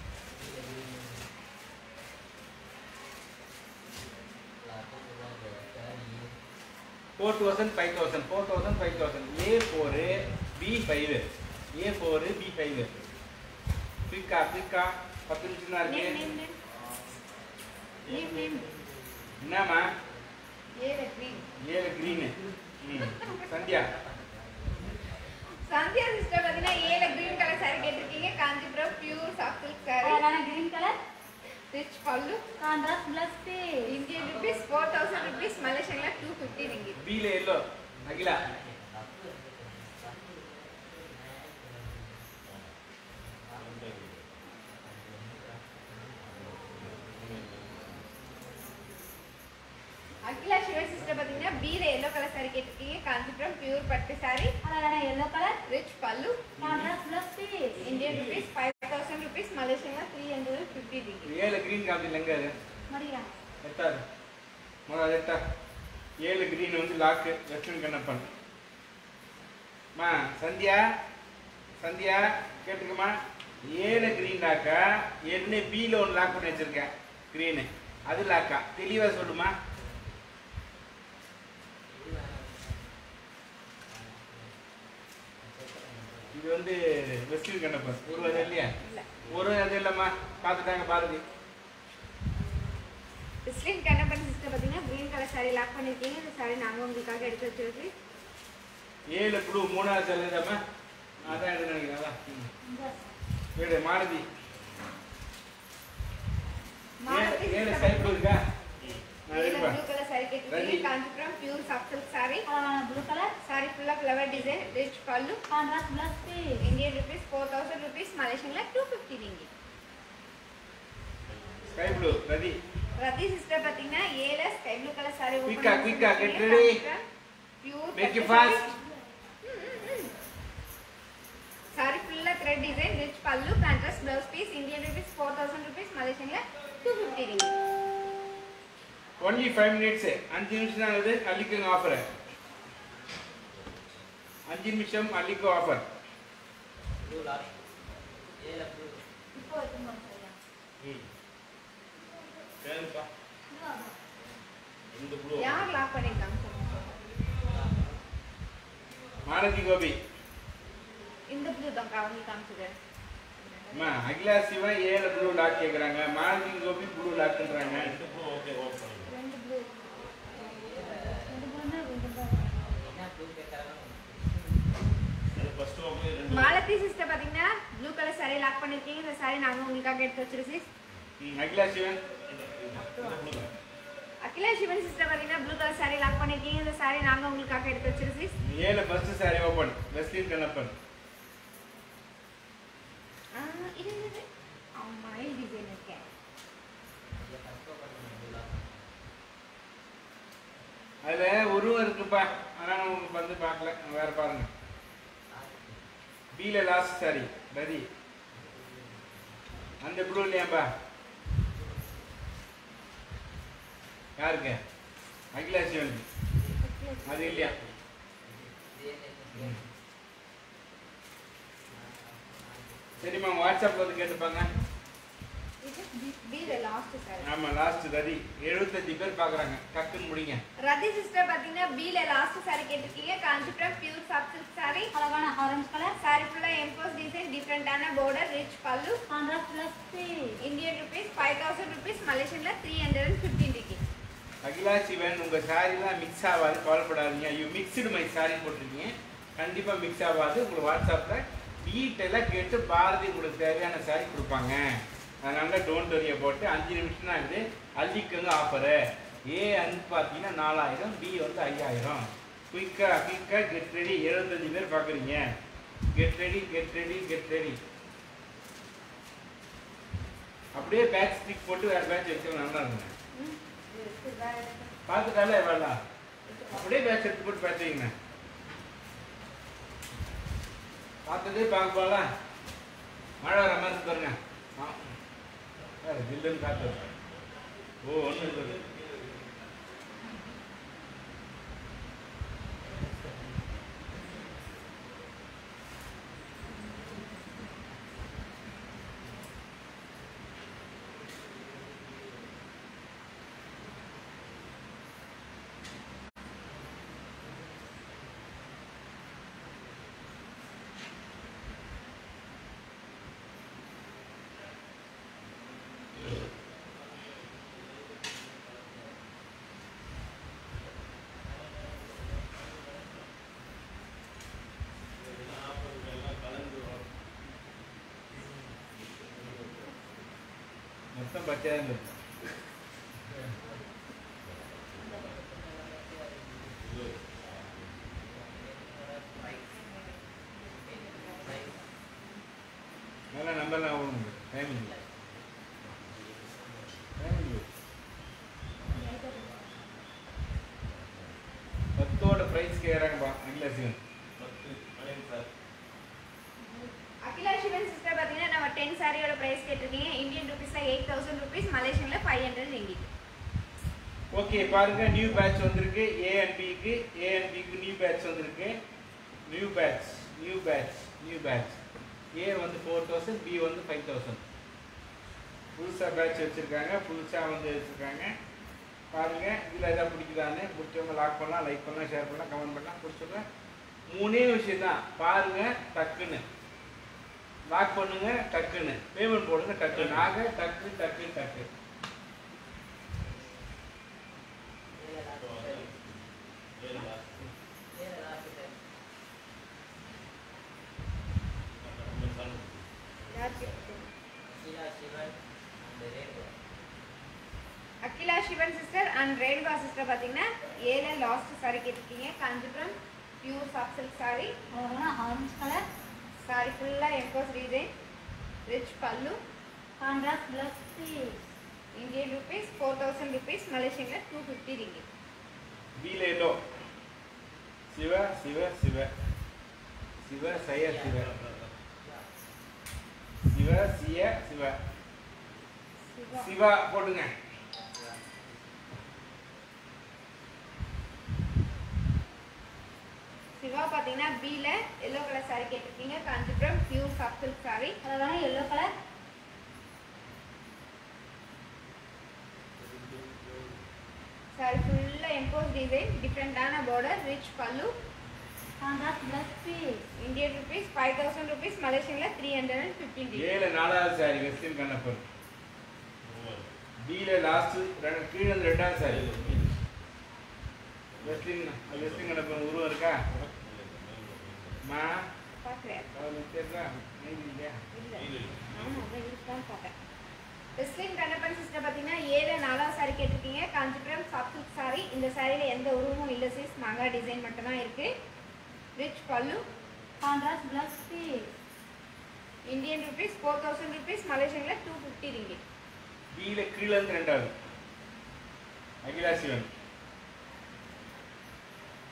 four thousand five thousand four thousand five thousand A four B five A four B five குயிக்கா குயிக்கா பத்து நிமிஷம் தான் name இருக்கு name name name name என்னம்மா ஏழு green ஏழு கிரீனு ம் சந்தியா சந்தியா சிஸ்டர் பார்த்தீங்கன்னா ஏழு கிரீன் கலர் saree கேட்டிருக்கீங்க Kanchipuram pure soft silk saree அழகான கிரீன் கலர் ரிச் பல்லு contrast plus piece Indian rupees four thousand rupees மலேசியனில் டூ ஃபிஃப்டி ரிங்கிட் பியில் எல்லோ அகிலா அகிலா சிவன் சிஸ்டர் பார்த்தீங்கன்னா பீல எல்லோ கலர் saree கேட்டிருக்கீங்க காஞ்சிபுரம் பியூர் பட்டு saree அழகான எல்லோ கலர் ரிச் பல்லு contrast plus piece Indian rupees five thousand rupees மலேசியனில் த்ரீ ஹண்ட்ரட் ஃபிஃப்டி ரிங்கிட் ஏழு கிரீன் காமிச்சு எங்க அது முடியலாம் எட்டாரு முதல் எட்டா ஏழு கிரீன் வந்து லாக்கு வெஸ்டர்ன் கண்ணப்பன் மா சந்தியா சந்தியா கேட்டுக்கம்மா ஏழு கிரீன் லாக்கா என்ன பியில் ஒன்று லாக் பண்ணி வச்சிருக்கேன் கிரீனு அது லாக்கா தெளிவாக சொல்லுமா இது வந்து வெஸ்டர்ன் கண்ணப்பன் ஒரு அது இல்லையா இல்ல. ஒரு அது இல்லைம்மா பார்த்துட்டாங்க பாரதி கிறிஸ்டின் கண்ணப்பன் சிஸ்டர் பார்த்தீங்கன்னா க்ரீன் கலர் saree லாக் பண்ணியிருக்கீங்க இந்த saree நாங்கள் உங்களுக்காக எடுத்து வச்சிருக்கோம் ஏழு ப்ளூ மூணாவது சொல்லுதாம்மா அதான் எடுத்து நினைக்கிறேன் அதான் ம். வீடு மாருதி ஏழு ஏழு ஸ்கை ப்ளூ இருக்கா நான் ப்ளூ எடுப்பேன் கலர் saree கேட்டிருக்கீங்க Ready. Kanchipuram pure soft silk saree அழகான ப்ளூ கலர் saree ஃபுல்லாக ஃப்ளவர் டிசைன் ரிச் பல்லு contrast plus piece Indian rupees four thousand rupees மலேசியனில் two fifty ringgit sky blue Rathi Rathi sister பார்த்தீங்கன்னா ஏழு sky blue colour saree open Quick-ஆ, பண்ணி quick-ஆ, get வச்சிருக்கீங்க. ready. Kanchipuram pure Make it பட்டு saree. fast. saree ஃபுல்லாக த்ரெட் டிசைன் ரிச் பல்லு contrast blouse piece Indian rupees four thousand rupees மலேசியனில் two fifty ringgit only five minutes அஞ்சு நிமிஷம் தான் ஆகுது அள்ளிக்குங்க ஆஃபரு அஞ்சு நிமிஷம் அள்ளிக்கு ஆஃபர் இப்போ வைக்கும் சரியா ம் சரிப்பா ரெண்டு ப்ளூ யார் லாக் பண்ணியிருக்காங்க சொல்லுங்க மாலதி கோபி இந்த ப்ளூ தான் கவனி காமிச்சது அம்மா அகிலா சிவன் ஏழு ப்ளூ லாக் கேட்குறாங்க மாலதி கோபி ப்ளூ லாக்ன்றாங்க ரெண்டு ப்ளூ ஓகே ஓகே பண்ணுங்க ரெண்டு ப்ளூ ரெண்டு ப்ளூனா ரெண்டு ப்ளூ அது ஃபர்ஸ்ட் ஓகே ரெண்டு மாலதி சிஸ்டர் பார்த்தீங்கன்னா ப்ளூ கலர் saree லாக் பண்ணியிருக்கீங்க இந்த saree நாங்கள் உங்களுக்காக எடுத்து வச்சிருக்கோம் sis. ம், அகிலா சிவன் இந்த ப்ளூ தான் அகிலா சிவன் சிஸ்டர் பார்த்தீங்கன்னா ப்ளூ கலர் saree லாக் பண்ணியிருக்கீங்க இந்த saree நாங்கள் உங்களுக்காக எடுத்து வச்சிருக்கோம் sis. ஏழு ஃபர்ஸ்ட் சாரி ஓப்பன் வெஸ்லின் கண்ணப்பன் ஆ இது இது அவன் மயில் டிசைன் இருக்கேன் இருக்குப்பா அதனால உங்களுக்கு வந்து பார்க்கல வேற பாருங்க பீல லாஸ்ட் சாரி ரதி அந்த ப்ளூ இல்லையாப்பா யாருக்கு அகிலா சிவன் அது இல்லையா சரிம்மா வாட்ஸ்அப்ல வந்து கேட்டுப்பாங்க இது பி த லாஸ்ட் சாரி ஆமா லாஸ்ட் ரதி எழுபத்தஞ்சு பேர் பாக்குறாங்க டக்குன்னு முடிங்க ரதி சிஸ்டர் பாத்தீங்கன்னா பீல லாஸ்ட் சாரி கேட்டிருக்கீங்க Kanchipuram pure soft silk sorry அழகான ஆரஞ்சு கலர் சாரி ஃபுல்லா எம்போஸ் டிசைன் டிஃப்ரெண்டான border ரிச் பல்லு contrast blouse Indian rupees five thousand rupees மலேசியன்ல three hundred and fifteen rupees Akila Sivan உங்க சாரிலாம் மிக்ஸ் ஆகாது கவலைப்படாதீங்க ஐயோ மிக்ஸ்டு மை சாரி போட்டிருக்கீங்க கண்டிப்பா மிக்ஸ் ஆகாது உங்களுக்கு வாட்ஸ்அப்ல டீட்டெயிலாக கேட்டு பாரதி உங்களுக்கு தேவையான சாரி கொடுப்பாங்க அதனால டோன்ட் வரிய போட்டு அஞ்சு நிமிஷம் தான் இருக்குது அள்ளிக்கங்க ஆஃபரு ஏ வந்து பார்த்தீங்கன்னா நாலாயிரம் பி வந்து ஐயாயிரம் குயிக்காக குயிக்காக கெட் ரெடி எழுபத்தஞ்சு பேர் பார்க்குறீங்க get ready get ready get ready அப்படியே பேட்ச் ஸ்டிக் போட்டு வேறு பேட்ச் வச்சு நல்லா இருக்குங்க பார்த்துட்டாலே வேண்டாம் அப்படியே பேட்ச் எடுத்து போட்டு பேட்ச் வைங்க பார்த்ததே பார்க்க போகலாம் மழை வர மாதிரி இருக்கு பாருங்க ஆ வேறு ஜில்லுன்னு காத்து வருது. ஓ ஒன்றும் இல்லை மொத்தம் பத்தாயிரம் இருக்கு நல்ல நம்பர்லாம் ஓடுங்க டைம் இல்லை டைம் இல்லை பத்தோட ப்ரைஸ் கேட்குறாங்கப்பா அகிலா சிவன் பத்து மணிக்கு சார் அகிலா சிவன் சிஸ்டர் பாத்தீங்கன்னா நம்ம டென் சாரியோட பிரைஸ் கேட்டிருக்கீங்க இந்தியன் ருபீஸ்ல எயிட் தௌசண்ட் ருபீஸ் மலேசியன்ல ஃபைவ் ஹண்ட்ரட் ரிங்கிட் ஓகே பாருங்க நியூ பேட்ச் வந்திருக்கு ஏஎன்பிக்கு ஏஎன்பிக்கு நியூ பேட்ச் வந்திருக்கு new batch new batch new batch A வந்து ஃபோர் தௌசண்ட் பி வந்து ஃபைவ் தௌசண்ட் புதுசாக பேட்ச் வச்சுருக்காங்க புதுசாக வந்து வச்சுருக்காங்க பாருங்க இதில் எதாவது பிடிக்குதான்னு பிடிச்சவங்க லாக் பண்ணலாம் லைக் பண்ணலாம் ஷேர் பண்ணலாம் கமெண்ட் பண்ணலாம் பிடிச்சவங்க மூணே விஷயம் தான் பாருங்க டக்குன்னு லாக் பண்ணுங்க டக்குன்னு பேமெண்ட் போடுங்க டக்குன்னு ஆக டக்கு டக்கு டக்கு ஏழு last Akila Sivan sister and Renuka sister பாத்தீங்கன்னா ஏழு லாஸ்ட் சாரி கேட்டிருக்கீங்க Kanchipuram pure soft silk sorry அழகான ஆரஞ்சு கலர் சாரி ஃபுல்லா எம்போஸ் டிசைன் ரிச் பல்லு contrast blouse Indian rupees four thousand rupees மலேசியன்ல டூ ஃபிஃப்டி ரிங்கிட் வீலேலோ சிவ சிவ சிவ சிவ சய சிவ சிவ சிய சிவ சிவா போடுங்க சிவா பாத்தீங்கன்னா பில எல்லோ கலர் சாரி கேட்டிருக்கீங்க Kanchipuram pure soft silk sorry அழகான எல்லோ கலர் சாரி ஃபுல்லா எம்போஸ் டிசைன் டிஃப்ரெண்டான border ரிச் பல்லு contrast blouse Indian rupees five thousand rupees மலேசியன்ல த்ரீ ஹண்ட்ரட் அண்ட் ஃபிஃப்டீன் ஏழு நாலாவது சாரி வெஸ்டின் கண்ணப்பர் பில லாஸ்ட் கீழே இருந்து ரெண்டாவது சாரி வெஸ்டின் வெஸ்டின் கண்ணப்பர் உருவம் இருக்கா மா பார்க்குறேன் அவள் இருக்கா மைண்ட் இல்லையா இல்லை ஆமாம் அதான் இருக்கான்னு பார்த்தேன் வெஸ்லின் கண்ணப்பன் சிஸ்டர் பார்த்தீங்கன்னா ஏழு நாலாவது சாரி கேட்டிருக்கீங்க காஞ்சிபுரம் சாஃப்ட் சில்க் சாரி இந்த சாரியில் எந்த உருவமும் இல்லை சீஸ் மாங்காய் டிசைன் மட்டும்தான் இருக்கு ரிச் பல்லு contrast blouse Indian rupees four thousand rupees மலேசியன்ல டூ ஃபிஃப்டி ரிங்கிட் கீழே கீழே இருந்து ரெண்டாவது அகிலா சிவன்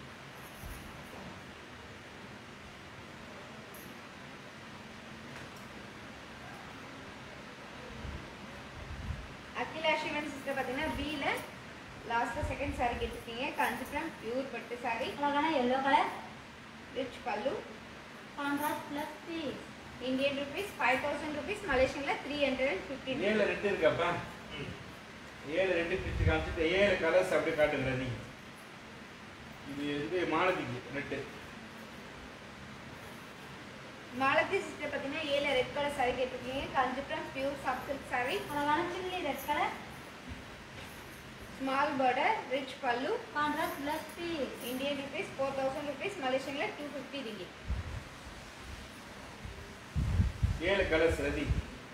அகிலாஷ் ஈவன் சிஸ்டர் பார்த்தீங்கன்னா பியில் லாஸ்ட்டில் செகண்ட் saree கேட்டிருக்கீங்க காஞ்சிபுரம் பியூர் பட்டு saree அழகான எல்லோ கலர் ரிச் பல்லு contrast plus piece Indian rupees five thousand rupees மலேசியனில் த்ரீ ஹண்ட்ரட் அண்ட் ஃபிஃப்டின் ஏழு ரெண்டு இருக்காப்பா ஏழு ரெண்டு பிரிச்சு காமிச்சிட்டு ஏழு கலர்ஸ் அப்படியே காட்டுங்க நீ இது வந்து மாலதிக்கு ரெட்டு மாலதி சிஸ்டர் பார்த்தீங்கன்னா ஏழு ரெட் கலர் saree கேட்டிருக்கீங்க Kanchipuram pure soft silk saree அழகான chilli red colour small border rich பல்லு contrast plus piece Indian rupees four thousand rupees மலேசியனில் டூ ஃபிஃப்டி ரிங்கி ஏழு கலர்ஸ் ரதி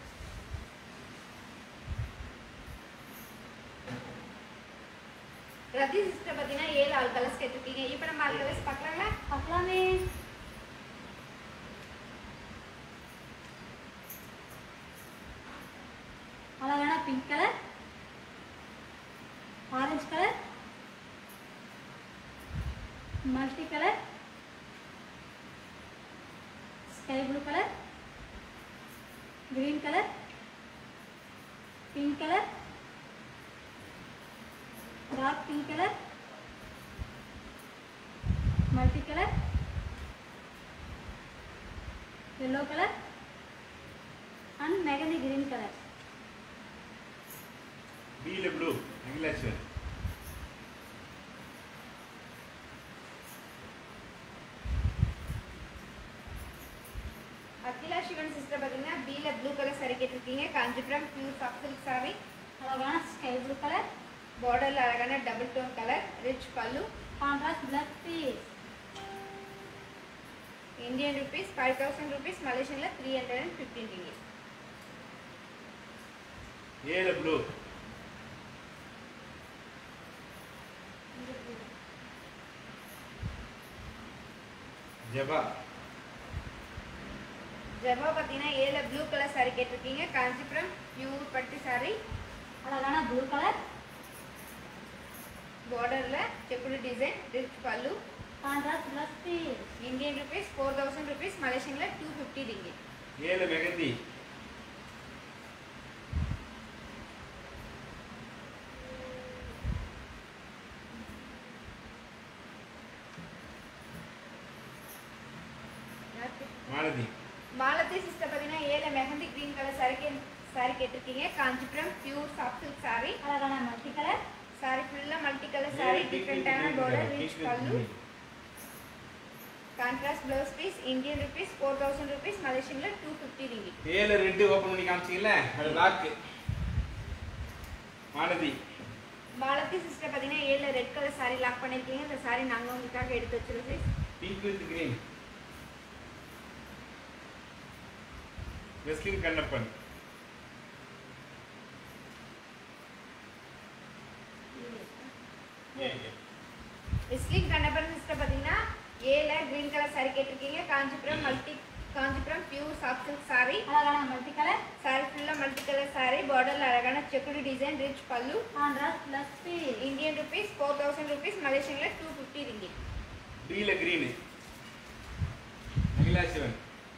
ரதி சிஸ்டர் பார்த்தீங்கன்னா ஏழு ஆல் கலர்ஸ் கேட்டிருக்கீங்க இப்போ நம்ம ஆல் கலர்ஸ் பார்க்கலாங்களா பார்க்கலாமே அழகான pink colour orange colour multi colour sky blue colour green colour pink colour dark pink colour multi colour yellow color and mehndi green color பியில் ப்ளூ அகிலாஸ்வர் அகிலா சிவன் சிஸ்டர் பார்த்தீங்கன்னா பியில் ப்ளூ கலர் saree கேட்டிருக்கீங்க Kanchipuram pure soft silk saree அழகான sky blue colour பார்டரில் அழகான double tone colour rich பல்லு contrast black piece Indian rupees five thousand rupees மலேசியனில் three hundred and fifteen Rinki ஏழு ப்ளூ ஜபா ஜபா பார்த்தீங்கன்னா ஏழு ப்ளூ கலர் saree கேட்டிருக்கீங்க காஞ்சிபுரம் பியூர் பட்டு saree அழகான ப்ளூ கலர் பார்டரில் செக்குடு டிசைன் ரிச் பல்லு contrast black piece Indian rupees four thousand rupees மலேசியனில் டூ ஃபிஃப்டி ரிங்கி ஏழு மெகந்தி மாலதி மாலதி சிஸ்டர் பார்த்தீங்கன்னா ஏழு மெஹந்தி க்ரீன் கலர் saree கே saree கேட்டிருக்கீங்க Kanchipuram pure soft silk saree அழகான மல்டி கலர் saree ஃபுல்லாக மல்டி கலர் saree டிஃப்ரெண்ட்டான பார்டர் ரிச் பல்லு contrast blouse piece Indian rupees four thousand rupees மலேசியனில் டூ ஃபிஃப்டி ரிங்கி ஏழு ரெண்டு ஓப்பன் பண்ணி காமிச்சிங்கல்ல அது லாக்கு மாலதி மாலதி சிஸ்டர் பார்த்தீங்கன்னா ஏழு ரெட் கலர் saree லாக் பண்ணியிருக்கீங்க இந்த saree நாங்கள் உங்களுக்காக எடுத்து வச்சிருக்கோம் பிங்க் வித் கிரீன் வெஸ்லின் கண்ணப்பன் விஸ்லிங் கண்ணபுரம் சிஸ்டர் பார்த்தீங்கன்னா ஏழு க்ரீன் கலர் saree கேட்டிருக்கீங்க Kanchipuram multi Kanchipuram pure soft silk saree அழகான மல்டி கலர் saree ஃபுல்லாக மல்டி கலர் saree பார்டரில் அழகான செக்குடு டிசைன் ரிச் பல்லு contrast black piece Indian rupees four thousand rupees மலேசியனில் டூ ஃபிஃப்டி ரிங்கி பியில் கிரீனு மகிழா சிவன்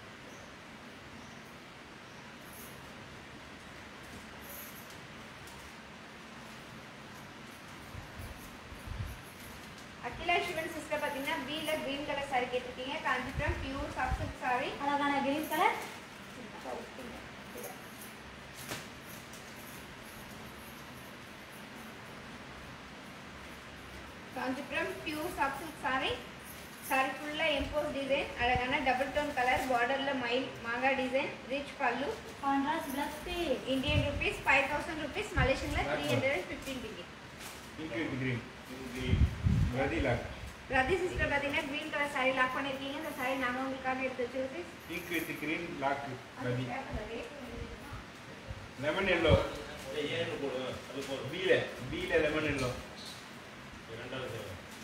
அகிலா சிவன் சிஸ்டர் பார்த்தீங்கன்னா பியில் க்ரீன் கலர் saree கேட்டிருக்கீங்க Kanchipuram pure soft silk saree அழகான green colour Kanchipuram pure soft silk saree saree ஃபுல்லாக எம்போஸ் டிசைன் அழகான டபுள் டோன் கலர் பார்டரில் மயில் மாங்காய் டிசைன் ரிச் பல்லு contrast black piece Indian rupees five thousand rupees மலேசியனில் three hundred and fifteen ringgit pink with green Rathi lock Rathi sister பார்த்தீங்கன்னா green colour saree lock பண்ணியிருக்கீங்க இந்த saree நாங்கள் உங்களுக்காக எடுத்து வச்சிருக்கோம் pink with green lock Rathi lemon yellow ஏழு போடு அது போதும் பியில் பியில் லெமன் எல்லோ ரெண்டாவது சேவை.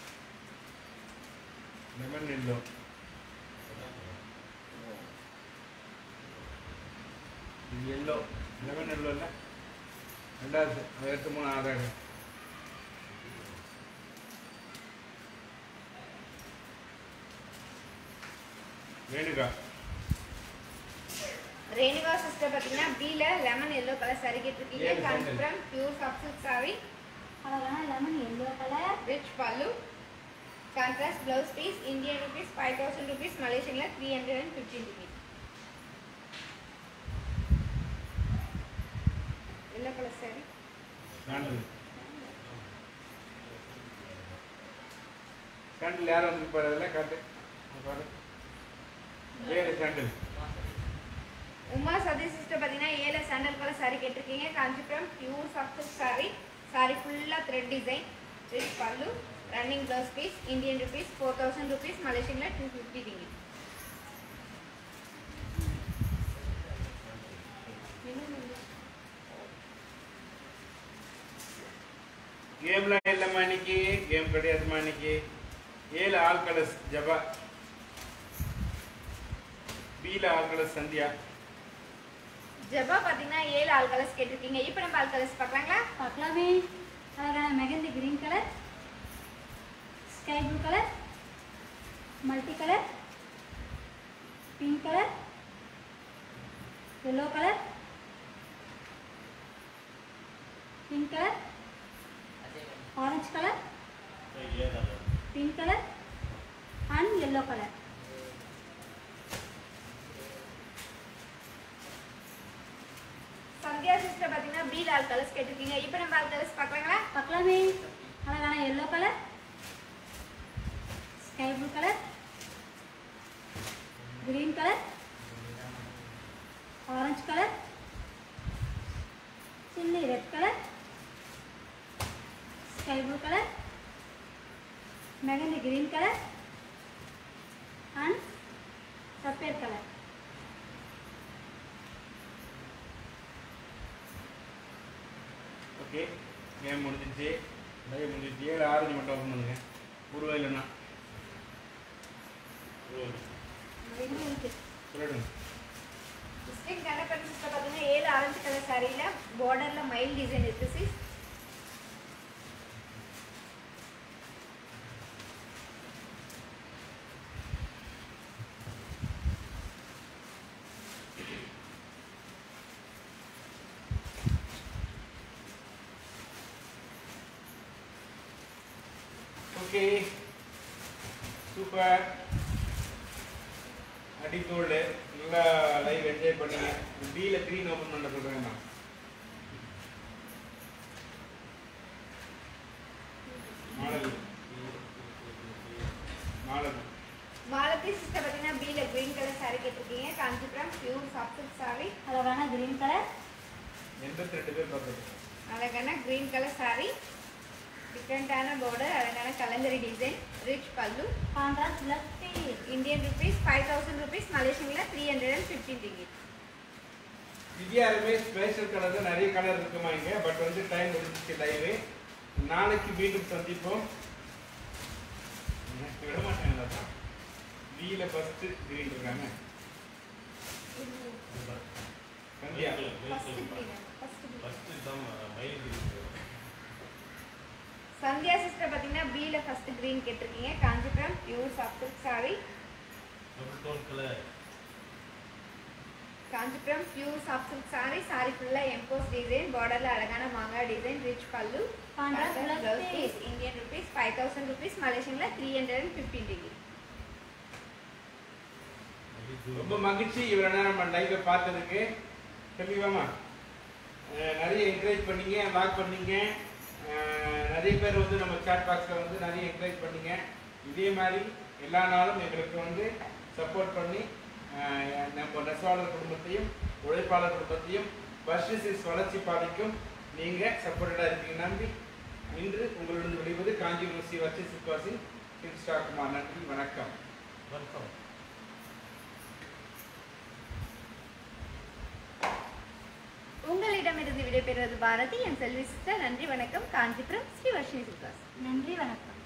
லெமன் எல்லோ இது எல்லோ லெமன் எல்லோ இல்லை ரெண்டாவது அது எடுத்து மூணு ஆதாங்க வேணுக்கா ரேணுகா சிஸ்டர் பார்த்தீங்கன்னா பீல லெமன் எல்லோ கலர் saree கேட்டிருக்கீங்க ஏழு sandal. Kanchipuram pure soft silk saree அழகான லெமன் எல்லோ கலர் ரிச் பல்லு contrast blouse piece Indian rupees five thousand rupees மலேசியனில் three hundred and fifteen rupees yellow colour saree sandal sandal யாரும் வந்து போகிறதில்ல காட்டு அங்க பாரு வேறு சாண்டில் உமா சதி சிஸ்டர் பார்த்தீங்கன்னா ஏழு சாண்டல் கலர் saree கேட்டிருக்கீங்க Kanchipuram pure soft silk saree saree ஃபுல்லாக thread design rich pallu running blouse piece Indian rupees four thousand rupees மலேசியனில் டூ ஃபிஃப்டி ரிங்கி கேம்லாம் இல்லைம்மா இன்னைக்கு கேம் கிடையாதும்மா இன்னைக்கு ஏழு ஆள் கலர்ஸ் ஜபா பீல ஆள் கலர்ஸ் சந்தியா ஜபா பார்த்தீங்கன்னா ஏழு ஆல் கலர்ஸ் கேட்டிருக்கீங்க இப்போ நம்ம ஆல் கலர்ஸ் பார்க்கலாங்களா பார்க்கலாமே அழகான mehndi green colour sky blue colour multi colour pink colour yellow colour pink colour அதே மாதிரி ஆரஞ்சு கலர் ஏதாவது pink colour and yellow colour Sandhya sister பார்த்தீங்கன்னா பீல் ஆல் கலர்ஸ் கேட்டிருக்கீங்க இப்போ நம்ம ஆல் கலர்ஸ் பார்க்கலாங்களா பார்க்கலாமே அழகான yellow colour sky blue colour green colour orange colour chilli red colour sky blue colour mehndi green colour and sapphire colour okay game முடிஞ்சிச்சு live முடிஞ்சிச்சு ஏழு ஆரஞ்சு மட்டும் ஓப்பன் பண்ணுங்க உருவா இல்லைன்னா சொல்லிடுங்க டிஸ்ட்ரிக்ட் கண்டபடி சிஸ்டர் பார்த்தீங்கன்னா ஏழு ஆரஞ்சு கலர் சாரியில் பார்டரில் மைல் டிசைன் இருக்கு sis ஓகே சூப்பர் அடித்தோல் நல்லா லைவ் என்ஜாய் பண்ணுங்க டீல க்ரீன் ஓப்பன் பண்ண சொல்கிறேன் நான் மாடல் மாடல் மாலதி சிஸ்டர் பார்த்தீங்கன்னா பீல கிரீன் கலர் saree கேட்டிருக்கீங்க Kanchipuram pure soft silk saree அழகான கிரீன் கலர் எண்பத்தி ரெண்டு பேர் பார்த்தது அழகான கிரீன் கலர் saree டிஃப்ரெண்ட்டான border அழகான கலங்கரி டிசைன் ரிச் பல்லு contrast plus piece Indian rupees five thousand rupees மலேசியனில் three hundred and fifteen ringgit விஜயாருமே ஸ்பெஷல் கலர் தான் நிறைய கலர் இருக்குமா இங்க பட் வந்து டைம் முடிஞ்சிச்சு லைவு நாளைக்கு மீண்டும் சந்திப்போம் எனக்கு விட மாட்டாங்களா தான் வீல ஃபர்ஸ்ட் கிரீன் இருக்காங்க சந்தியா ஃபஸ்ட்டு தான் மயில் இருக்கு சந்தியா சிஸ்டர் பார்த்தீங்கன்னா பீல ஃபர்ஸ்ட் கிரீன் கேட்டிருக்கீங்க Kanchipuram pure soft silk saree double tone colour Kanchipuram pure soft silk saree saree ஃபுல்லாக எம்போஸ் டிசைன் பார்டரில் அழகான மாங்காய் design rich pallu Contrast blouse ப்ளவுஸ் piece. Piece Indian rupees five thousand rupees மலேசியனில் த்ரீ ஹண்ட்ரட் அண்ட் ஃபிஃப்டீன் டிகிரி ரொம்ப மகிழ்ச்சி இவ்வளோ நேரம் நம்ம லைவை பார்த்ததுக்கு தெளிவாமா நிறைய என்கரேஜ் பண்ணீங்க லாக் பண்ணீங்க அஹ் நிறைய பேர் வந்து நம்ம சாட் பாக்ஸில் வந்து நிறைய என்கரேஜ் பண்ணீங்க இதே மாதிரி எல்லா நாளும் எங்களுக்கு வந்து சப்போர்ட் பண்ணி அஹ் நம்ம நெசவாளர் குடும்பத்தையும் உழைப்பாளர் குடும்பத்தையும் பர்ஷிசிஸ் வளர்ச்சி பாதைக்கும் நீங்கள் சப்போர்ட்டடாக இருக்கீங்க நம்பி இன்று உங்களிடம் விளைவது காஞ்சிபுரம் ஸ்ரீ வர்ச்சி சித்வாசின் ஸ்டாக்குமார் நன்றி வணக்கம் வணக்கம் உங்களிடமிருந்து விடைபெறுவது பாரதி என் செல்வி சிஸ்டர் நன்றி வணக்கம் காஞ்சிபுரம் ஸ்ரீ வர்ஷினி சில்காஸ் நன்றி வணக்கம்